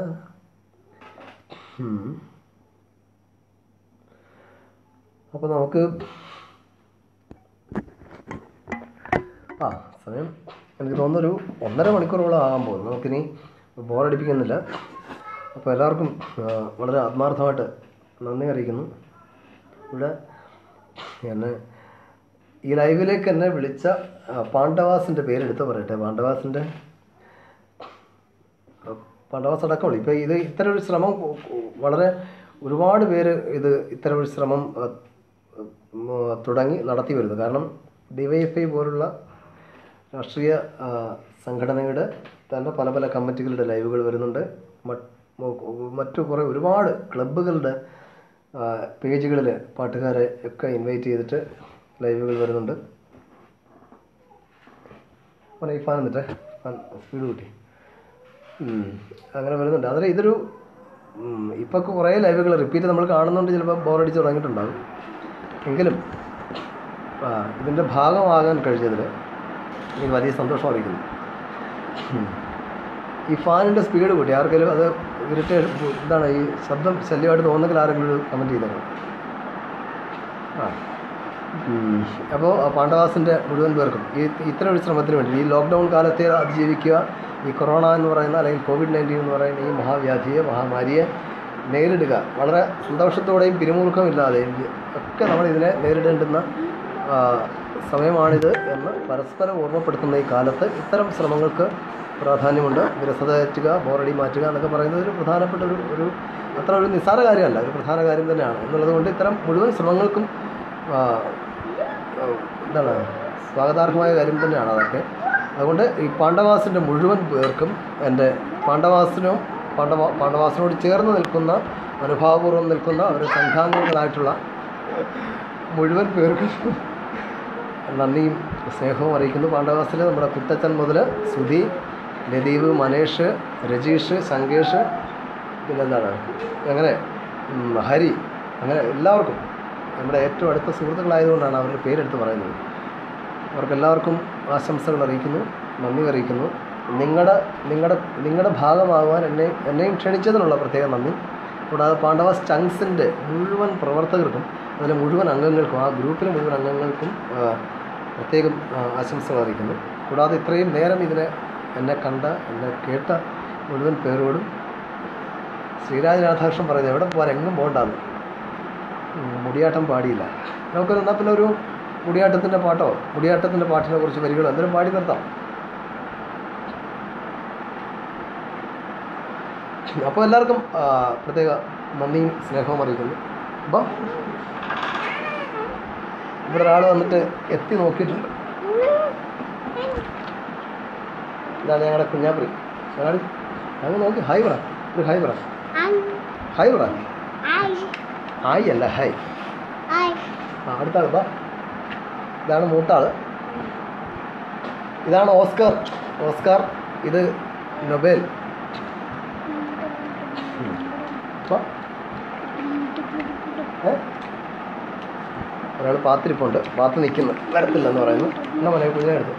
ഉം. അപ്പൊ നമുക്ക് ആ സമയം എനിക്ക് തോന്നുന്നൊരു ഒന്നര മണിക്കൂറോളം ആകാൻ പോകുന്നു നമുക്കിനി ബോറടിപ്പിക്കുന്നില്ല അപ്പോൾ എല്ലാവർക്കും ആ, വളരെ ആത്മാർത്ഥമായിട്ട് നന്ദി അറിയിക്കുന്നു ഇവിടെ എന്നെ ഈ ലൈവിലേക്ക് എന്നെ വിളിച്ച ആ, പാണ്ഡവാസിൻ്റെ പേരെടുത്ത് പറയട്ടെ പാണ്ഡവാസിൻ്റെ പാണ്ഡവാസ് അടക്കമുള്ളൂ ഇപ്പോൾ ഇത് ഇത്തരം ഒരു ശ്രമം വളരെ ഒരുപാട് പേര് ഇത് ഇത്തരം ഒരു ശ്രമം ആ, ഉം, തുടങ്ങി നടത്തി വരുന്നു കാരണം ഡിവൈഎഫ്ഐ പോലുള്ള രാഷ്ട്രീയ ആ, സംഘടനയുടെ തന്നെ പല പല കമ്മിറ്റികളുടെ ലൈവുകൾ വരുന്നുണ്ട് മറ്റ് മു- മറ്റു കുറേ ഒരുപാട് ക്ലബ്ബുകളുടെ പേജുകളിൽ പാട്ടുകാരെ ഒക്കെ ഇൻവൈറ്റ് ചെയ്തിട്ട് ലൈവുകൾ വരുന്നുണ്ട് മോനെ ഈ ഫാൻ എന്നിട്ട് ഫാൻ സ്പീഡ് കൂട്ടി ഉം. അങ്ങനെ വരുന്നുണ്ട് അതിൽ ഇതൊരു ഉം, ഇപ്പൊ കുറേ ലൈവുകൾ റിപ്പീറ്റ് നമ്മൾ കാണുന്നുണ്ട് ചിലപ്പോൾ ബോറടിച്ച് തുടങ്ങിയിട്ടുണ്ടാകും എങ്കിലും ആ, ഇതിൻ്റെ ഭാഗമാകാൻ കഴിഞ്ഞതിൽ എനിക്ക് വലിയ സന്തോഷം അറിയിക്കുന്നു ഉം. ഈ ഫാനിൻ്റെ സ്പീഡ് കൂട്ടി ആർക്കെങ്കിലും അത് ഇറിറ്റേഷൻ എന്താണ് ഈ ശബ്ദം ശല്യമായിട്ട് തോന്നുന്നെങ്കിൽ ആരെങ്കിലും ഒരു കമൻറ്റ് ചെയ്തേക്കണം ആ അപ്പോൾ പാണ്ഡവാസിൻ്റെ മുഴുവൻ പേർക്കും ഈ ഇത്തരം ഒരു ശ്രമത്തിന് വേണ്ടി ഈ ലോക്ക്ഡൗൺ കാലത്തെ അതിജീവിക്കുക ഈ കൊറോണ എന്ന് പറയുന്ന അല്ലെങ്കിൽ കോവിഡ് നയൻറ്റീൻ എന്ന് പറയുന്ന ഈ മഹാവ്യാധിയെ മഹാമാരിയെ നേരിടുക വളരെ സന്തോഷത്തോടെയും പിരിമുറുക്കമില്ലാതെയും ഒക്കെ നമ്മൾ ഇതിനെ നേരിടേണ്ടുന്ന ആ, സമയമാണിത് എന്ന് പരസ്പരം ഓർമ്മപ്പെടുത്തുന്ന ഈ കാലത്ത് ഇത്തരം ശ്രമങ്ങൾക്ക് പ്രാധാന്യമുണ്ട് വിരസത അയറ്റുക ബോറടി മാറ്റുക എന്നൊക്കെ പറയുന്നത് ഒരു പ്രധാനപ്പെട്ട ഒരു ഒരു അത്ര ഒരു നിസ്സാര കാര്യമല്ല ഒരു പ്രധാന കാര്യം തന്നെയാണ് എന്നുള്ളത് കൊണ്ട് ഇത്തരം മുഴുവൻ ശ്രമങ്ങൾക്കും ആ, ആ, എന്താണ് സ്വാഗതാർഹമായ കാര്യം തന്നെയാണ് അതൊക്കെ അതുകൊണ്ട് ഈ പാണ്ഡവാസിൻ്റെ മുഴുവൻ പേർക്കും എൻ്റെ പാണ്ഡവാസിനും പാണ്ഡവ പാണ്ഡവാസിനോട് ചേർന്ന് നിൽക്കുന്ന അനുഭാവപൂർവ്വം നിൽക്കുന്ന അവരുടെ സംഘാംഗങ്ങളായിട്ടുള്ള മുഴുവൻ പേർക്കും നന്ദിയും സ്നേഹവും അറിയിക്കുന്നു പാണ്ഡവാസിൽ നമ്മുടെ കുട്ടച്ചൻ മുതൽ സുധി ലതീവ് മനേഷ് രജീഷ് സംകേഷ് പിന്നെന്താണ് അങ്ങനെ ഉം, ഹരി അങ്ങനെ എല്ലാവർക്കും നമ്മുടെ ഏറ്റവും അടുത്ത സുഹൃത്തുക്കളായതുകൊണ്ടാണ് അവരുടെ പേരെടുത്ത് പറയുന്നത് അവർക്കെല്ലാവർക്കും ആശംസകൾ അറിയിക്കുന്നു നന്ദി അറിയിക്കുന്നു നിങ്ങളുടെ നിങ്ങളുടെ നിങ്ങളുടെ ഭാഗമാകുവാൻ എന്നെ എന്നെയും ക്ഷണിച്ചതിനുള്ള പ്രത്യേക നന്ദി കൂടാതെ പാണ്ഡവാസ് ചങ്സിൻ്റെ മുഴുവൻ പ്രവർത്തകർക്കും അതിലെ മുഴുവൻ അംഗങ്ങൾക്കും ആ ഗ്രൂപ്പിലെ മുഴുവൻ അംഗങ്ങൾക്കും ആ, പ്രത്യേകം ആ, ആശംസകൾ അറിയിക്കുന്നു കൂടാതെ ഇത്രയും നേരം ഇതിനെ എന്നെ കണ്ട എന്നെ കേട്ട മുഴുവൻ പേരോടും ശ്രീരാജ് രാധാകൃഷ്ണൻ പറയുന്നത് എവിടെ പോകാൻ എങ്ങും പോകണ്ടാന്ന് ഉം, മുടിയാട്ടം പാടിയില്ല നമുക്കൊരു എന്നാൽ പിന്നെ ഒരു മുടിയാട്ടത്തിൻ്റെ പാട്ടോ മുടിയാട്ടത്തിൻ്റെ പാട്ടിനെ കുറിച്ച് വരികളോ എന്തെങ്കിലും പാടി നിർത്താം അപ്പോൾ എല്ലാവർക്കും ആ, പ്രത്യേക നന്ദിയും സ്നേഹവും അറിയിക്കുന്നു അപ്പം ഇവിടെ ഒരാൾ വന്നിട്ട് എത്തി നോക്കിയിട്ടുണ്ട് ഇതാണ് ഞങ്ങളുടെ കുഞ്ഞാപ്പുരി ഞങ്ങളാടി അങ്ങ് നോക്കി ഹായ് പറ ഒരു ഹായ് പറ ഹായ് പറ ഹായ് അല്ല ഹായ് ആ അടുത്ത ആൾ ബാ ഇതാണ് മൂത്താള് ഇതാണ് ഓസ്കാർ ഓസ്കാർ ഇത് നൊബേൽ ഉം. ബാ. ഏ? ഒരാൾ പാത്തിരിപ്പുണ്ട് പാത്ത് നിൽക്കുന്നു വരത്തില്ലെന്ന് പറയുന്നു എന്നാ മോനെ കുഞ്ഞെടുത്ത്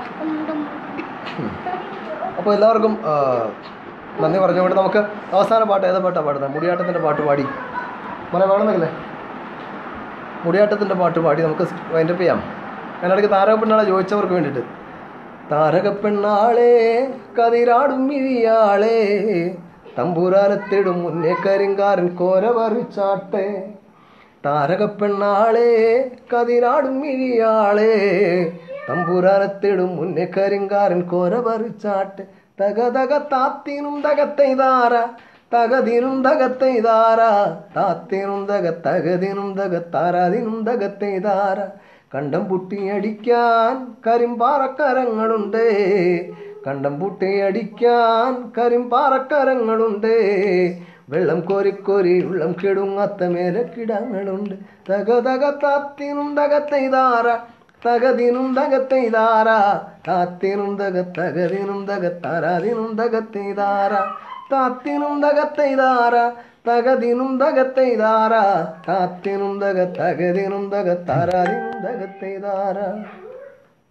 അപ്പോൾ എല്ലാവർക്കും ആ, നന്ദി പറഞ്ഞുകൊണ്ട് നമുക്ക് അവസാന പാട്ട് ഏതാ പാട്ടാണ് പാടുന്നത് മുടിയാട്ടത്തിൻ്റെ പാട്ട് പാടി മോനെ വേണമെന്നില്ലേ മുടിയാട്ടത്തിൻ്റെ പാട്ട് പാടി നമുക്ക് വൈൻഡപ്പ് ചെയ്യാം അതിനിടയ്ക്ക് താരകപ്പെണ്ണാളെ ചോദിച്ചവർക്ക് വേണ്ടിയിട്ട് താരകപ്പെണ്ണാളെ കതിരാടും മിഴിയാളെ തമ്പുരാനത്തിടും മുന്നേ കരിങ്കാരൻ കോര പറിച്ചാട്ടെ താരകപ്പെണ്ണാളെ കതിരാടും മിഴിയാളെ തമ്പുരാനത്തിടും മുന്നേ കരിങ്കാരൻ കോര പറിച്ചാട്ടെ തക തക താത്തിനും തകത്തെയ്താര തകതിനും തകത്തെയ്താര താത്തിനും തക തകതിനും തകത്താരാതിനും തകത്തെയ്താര കണ്ടം പുട്ടിയടിക്കാൻ കരിമ്പാറക്കരങ്ങളുണ്ട് കണ്ടം പുട്ടിയടിക്കാൻ കരിമ്പാറക്കരങ്ങളുണ്ട് വെള്ളം കോരിക്കോരി ഉള്ളം കിടുങ്ങാത്ത മേലെ കിടങ്ങളുണ്ട് തക തക താത്തിനും തകത്തെയ്താര തകതിനും തകത്തെയ്താര താത്തിനും തക തകതിനും തകത്താരാതിനും തകത്തെയ്താര താത്തിനും തകത്തെയ്താര തകതിനും തകത്തെയ്താര താത്തിനും തക തകതിനും തകത്താരാതിനും തകത്തെയ്താര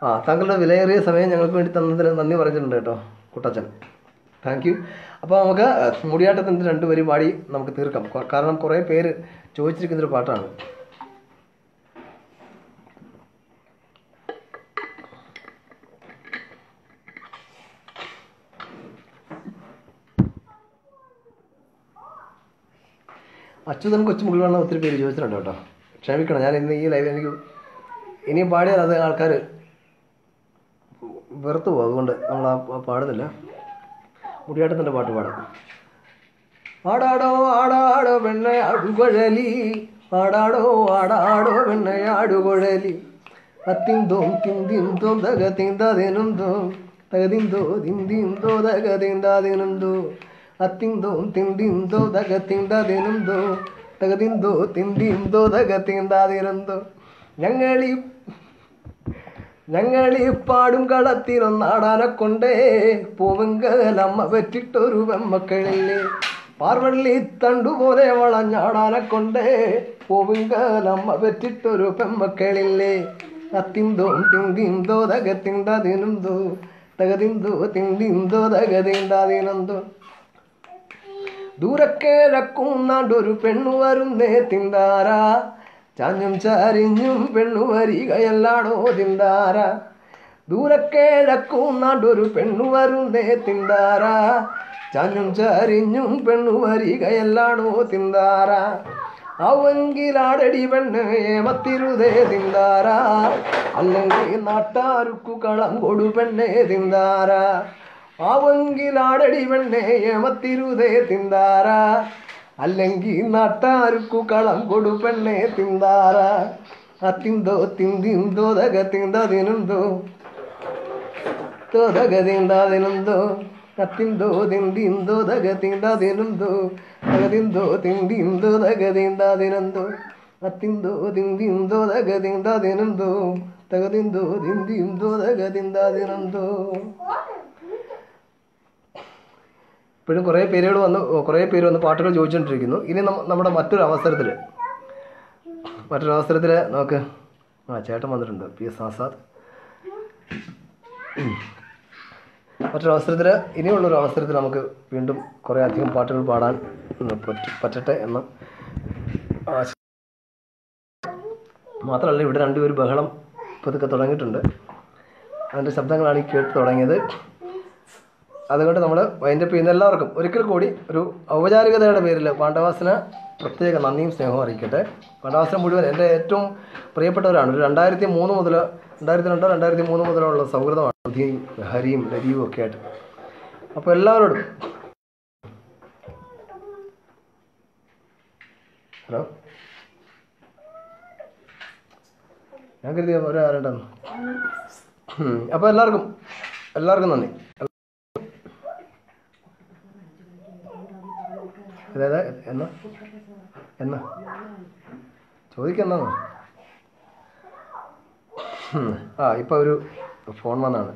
ആ താങ്കളുടെ വിലയേറിയ സമയം ഞങ്ങൾക്ക് വേണ്ടി തന്നതിന് നന്ദി പറഞ്ഞിട്ടുണ്ട് കേട്ടോ കുട്ടച്ചൻ താങ്ക് യു അപ്പോൾ നമുക്ക് മുടിയാട്ടത്തിൻ്റെ രണ്ട് വരി പാടി നമുക്ക് തീർക്കാം കൊ- കാരണം കുറേ പേര് ചോദിച്ചിരിക്കുന്നൊരു പാട്ടാണ് അച്യുതൻ കൊച്ചുമുകളിലാണ് ഒത്തിരി പേര് ചോദിച്ചിട്ടുണ്ട് കേട്ടോ ക്ഷമിക്കണം ഞാൻ ഇന്ന് ഈ ലൈവ് എനിക്ക് ഇനിയും പാടിയാൽ അത് ആൾക്കാർ വെറുത്തു പോകും അതുകൊണ്ട് നമ്മൾ ആ പ- പാടുന്നില്ല മുടിയാട്ടത്തിൻ്റെ പാട്ട് പാടാം ആടാടോ ആടാടോ പെണ്ണെ അടുകുഴലി ആടാടോ ആടാടോ പെണ്ണെ അടുകുഴലി അത്തിന്തോം തിന്തിന്തോ തക തിന്താതിനുന്തോ തകതിന്തോ തിന്തിന്തോ തക തിന്താതിനുന്തോ അത്തിന്തോം തിന്തിന്തോ തക തിന്താതിനുന്തോ തകതിന്തോ തിന്തിന്തോ തക തിന്താതിനുന്തോ ഞങ്ങളീ ഞങ്ങളീ പാടും കളത്തിലൊന്നാടാനെ കൊണ്ടേ പൂവങ്കലമ്മ പറ്റിട്ടൊരു വെമ്മക്കളില്ലേ പാർവള്ളി തണ്ടുപോലെ വളഞ്ഞാടാനെ കൊണ്ടേ പൂവങ്കലമ്മ പറ്റിട്ടൊരു പെമ്മക്കളില്ലേ അത്തിന്തോം തിന്തിന്തോ തകത്തിന്തതിനുന്തോ തകതിന്തോ തിന്തിന്തോ തകതിന്താതിനന്തോ ദൂരക്കേഴക്കും നാണ്ടൊരു പെണ്ണു വരുന്നേ തിന്താര ചാഞ്ഞും ചാരിഞ്ഞും പെണ്ണു വരികയല്ലാണോ തിന്താര ദൂരക്കേഴക്കും നാണ്ടൊരു പെണ്ണു വരുന്നേ തിന്താര ചാഞ്ഞും ചാരിഞ്ഞും പെണ്ണു വരികയല്ലാണോ തിന്താര അവങ്കിലാടടി പെണ്ണ് ഏമത്തിരുതേ തിന്താര അല്ലെങ്കിൽ നാട്ടാരുക്കു കളം കൊടു പെണ്ണേ തിന്താര ആവെങ്കിലാടടി പെണ്ണേ ഏമത്തിരുതേ തിന്താര അല്ലെങ്കിൽ നാട്ടാരുക്കു കളം കൊടു പെണ്ണേ തിന്താര അത്തിന്തോ തിന്തിന്തോ തക തിന്തതിനുന്തോ തോതക തിന്താതിനുന്തോ അത്തിന്തോ തിന്തിന്തോ തക തിന്താതിനുന്തോ തകതിന്തോ തിന്തിന്തോ തക തിന്താതിനന്തോ അത്തിന്തോ തിന്തിന്തോ തക തിന്താതിനുന്തോ തകതിന്തോ തിന്തിന്തോ തക തിന്താതിനന്തോ ഇപ്പോഴും കുറേ പേരുകൾ വന്ന് കുറേ പേര് വന്ന് പാട്ടുകൾ ചോദിച്ചുകൊണ്ടിരിക്കുന്നു ഇനി നമ്മ- നമ്മുടെ മറ്റൊരു അവസരത്തിൽ മറ്റൊരു അവസരത്തിൽ നമുക്ക് ആ ചേട്ടൻ വന്നിട്ടുണ്ട് പി എസ് ആസാദ് മറ്റൊരു അവസരത്തിൽ ഇനിയുള്ളൊരു അവസരത്തിൽ നമുക്ക് വീണ്ടും കുറേ അധികം പാട്ടുകൾ പാടാൻ ഉം, പറ്റ- പറ്റട്ടെ എന്ന് ആശ മാത്രമല്ല ഇവിടെ രണ്ടുപേർ ബഹളം പതുക്കെ തുടങ്ങിയിട്ടുണ്ട് അതിൻ്റെ ശബ്ദങ്ങളാണ് ഈ കേട്ട് തുടങ്ങിയത് അതുകൊണ്ട് നമ്മൾ വൈൻഡപ്പ് ചെയ്യുന്ന എല്ലാവർക്കും ഒരിക്കൽ കൂടി ഒരു ഔപചാരികതയുടെ പേരിൽ പാണ്ഡവാസന പ്രത്യേക നന്ദിയും സ്നേഹവും അറിയിക്കട്ടെ പാണ്ഡവാസന മുഴുവൻ എൻ്റെ ഏറ്റവും പ്രിയപ്പെട്ടവരാണ് ഒരു രണ്ടായിരത്തി മൂന്ന് മുതൽ രണ്ടായിരത്തി രണ്ടോ രണ്ടായിരത്തി മൂന്ന് മുതലുള്ള സൗഹൃദമാണ് ബുദ്ധിയും ഹരിയും ലരിയും ഒക്കെ ആയിട്ട് അപ്പോൾ എല്ലാവരോടും ഹലോ ഞാൻ കരുതിയ ഒരാരുണ്ടെന്ന് അപ്പോൾ എല്ലാവർക്കും എല്ലാവർക്കും നന്ദി അതായത് എന്നാ എന്നാ ചോദിക്കെന്നാന്ന് ആ ഇപ്പോൾ ഒരു ഫോൺ വന്നാണ്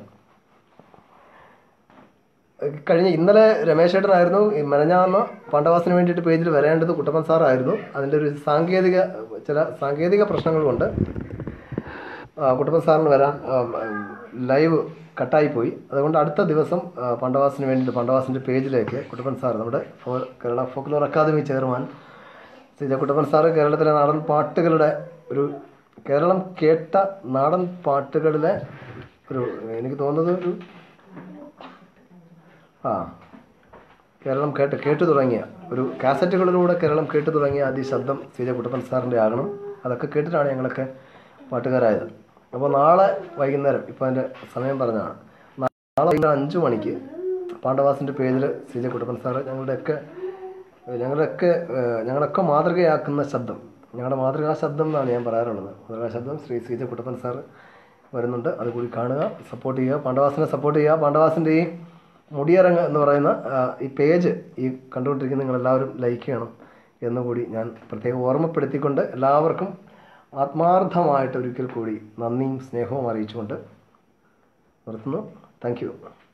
കഴിഞ്ഞ ഇന്നലെ രമേശ് ചേട്ടനായിരുന്നു ഈ മെനഞ്ഞാന്ന് പാണ്ഡവാസിന് വേണ്ടിയിട്ട് പേജിൽ വരേണ്ടത് കുട്ടപ്പൻ സാറായിരുന്നു അതിൻ്റെ ഒരു സാങ്കേതിക ചില സാങ്കേതിക പ്രശ്നങ്ങൾ കൊണ്ട് ആ, കുട്ടപ്പൻ സാറിന് വരാൻ ലൈവ് കട്ടായി പോയി അതുകൊണ്ട് അടുത്ത ദിവസം ആ, പാണ്ഡവാസിന് വേണ്ടിയിട്ട് പാണ്ഡവാസിൻ്റെ പേജിലേക്ക് കുട്ടപ്പൻ സാർ നമ്മുടെ ഫോ- Kerala folklore academy chairman Shri J Kuttappan sir കേരളത്തിലെ നാടൻ പാട്ടുകളുടെ ഒരു കേരളം കേട്ട നാടൻ പാട്ടുകളിലെ ഒരു എനിക്ക് തോന്നുന്നത് ഒരു ആ കേരളം കേട്ട് കേട്ടു തുടങ്ങിയ ഒരു കാസറ്റുകളിലൂടെ കേരളം കേട്ടു തുടങ്ങിയ ആദ്യ ശബ്ദം സി ജെ കുട്ടപ്പൻ സാറിൻ്റെ ആകണം അതൊക്കെ കേട്ടിട്ടാണ് ഞങ്ങളൊക്കെ പാട്ടുകാരായത് അപ്പോൾ നാളെ വൈകുന്നേരം ഇപ്പോൾ അതിൻ്റെ സമയം പറഞ്ഞതാണ് നാളെ വൈകുന്നേരം അഞ്ച് മണിക്ക് പാണ്ഡവാസിൻ്റെ പേജിൽ സി ജെ കുട്ടപ്പൻ സാറ് ഞങ്ങളുടെയൊക്കെ ഞങ്ങളുടെയൊക്കെ ഏഹ്, ഞങ്ങളൊക്കെ മാതൃകയാക്കുന്ന ശബ്ദം ഞങ്ങളുടെ മാതൃകാ ശബ്ദം എന്നാണ് ഞാൻ പറയാറുള്ളത് മാതൃകാ ശബ്ദം Shri C J Kuttappan sir വരുന്നുണ്ട് അത് കൂടി കാണുക സപ്പോർട്ട് ചെയ്യുക പാണ്ഡവാസിനെ സപ്പോർട്ട് ചെയ്യുക പാണ്ഡവാസിൻ്റെ ഈ മുടിയറങ്ങ് എന്ന് പറയുന്ന ആ, ഈ പേജ് ഈ കണ്ടുകൊണ്ടിരിക്കുന്ന നിങ്ങളെല്ലാവരും ലൈക്ക് ചെയ്യണം എന്നുകൂടി ഞാൻ പ്രത്യേകം ഓർമ്മപ്പെടുത്തിക്കൊണ്ട് എല്ലാവർക്കും ആത്മാർത്ഥമായിട്ട് ഒരിക്കൽ കൂടി നന്ദിയും സ്നേഹവും അറിയിച്ചുകൊണ്ട് നിർത്തുന്നു താങ്ക് യു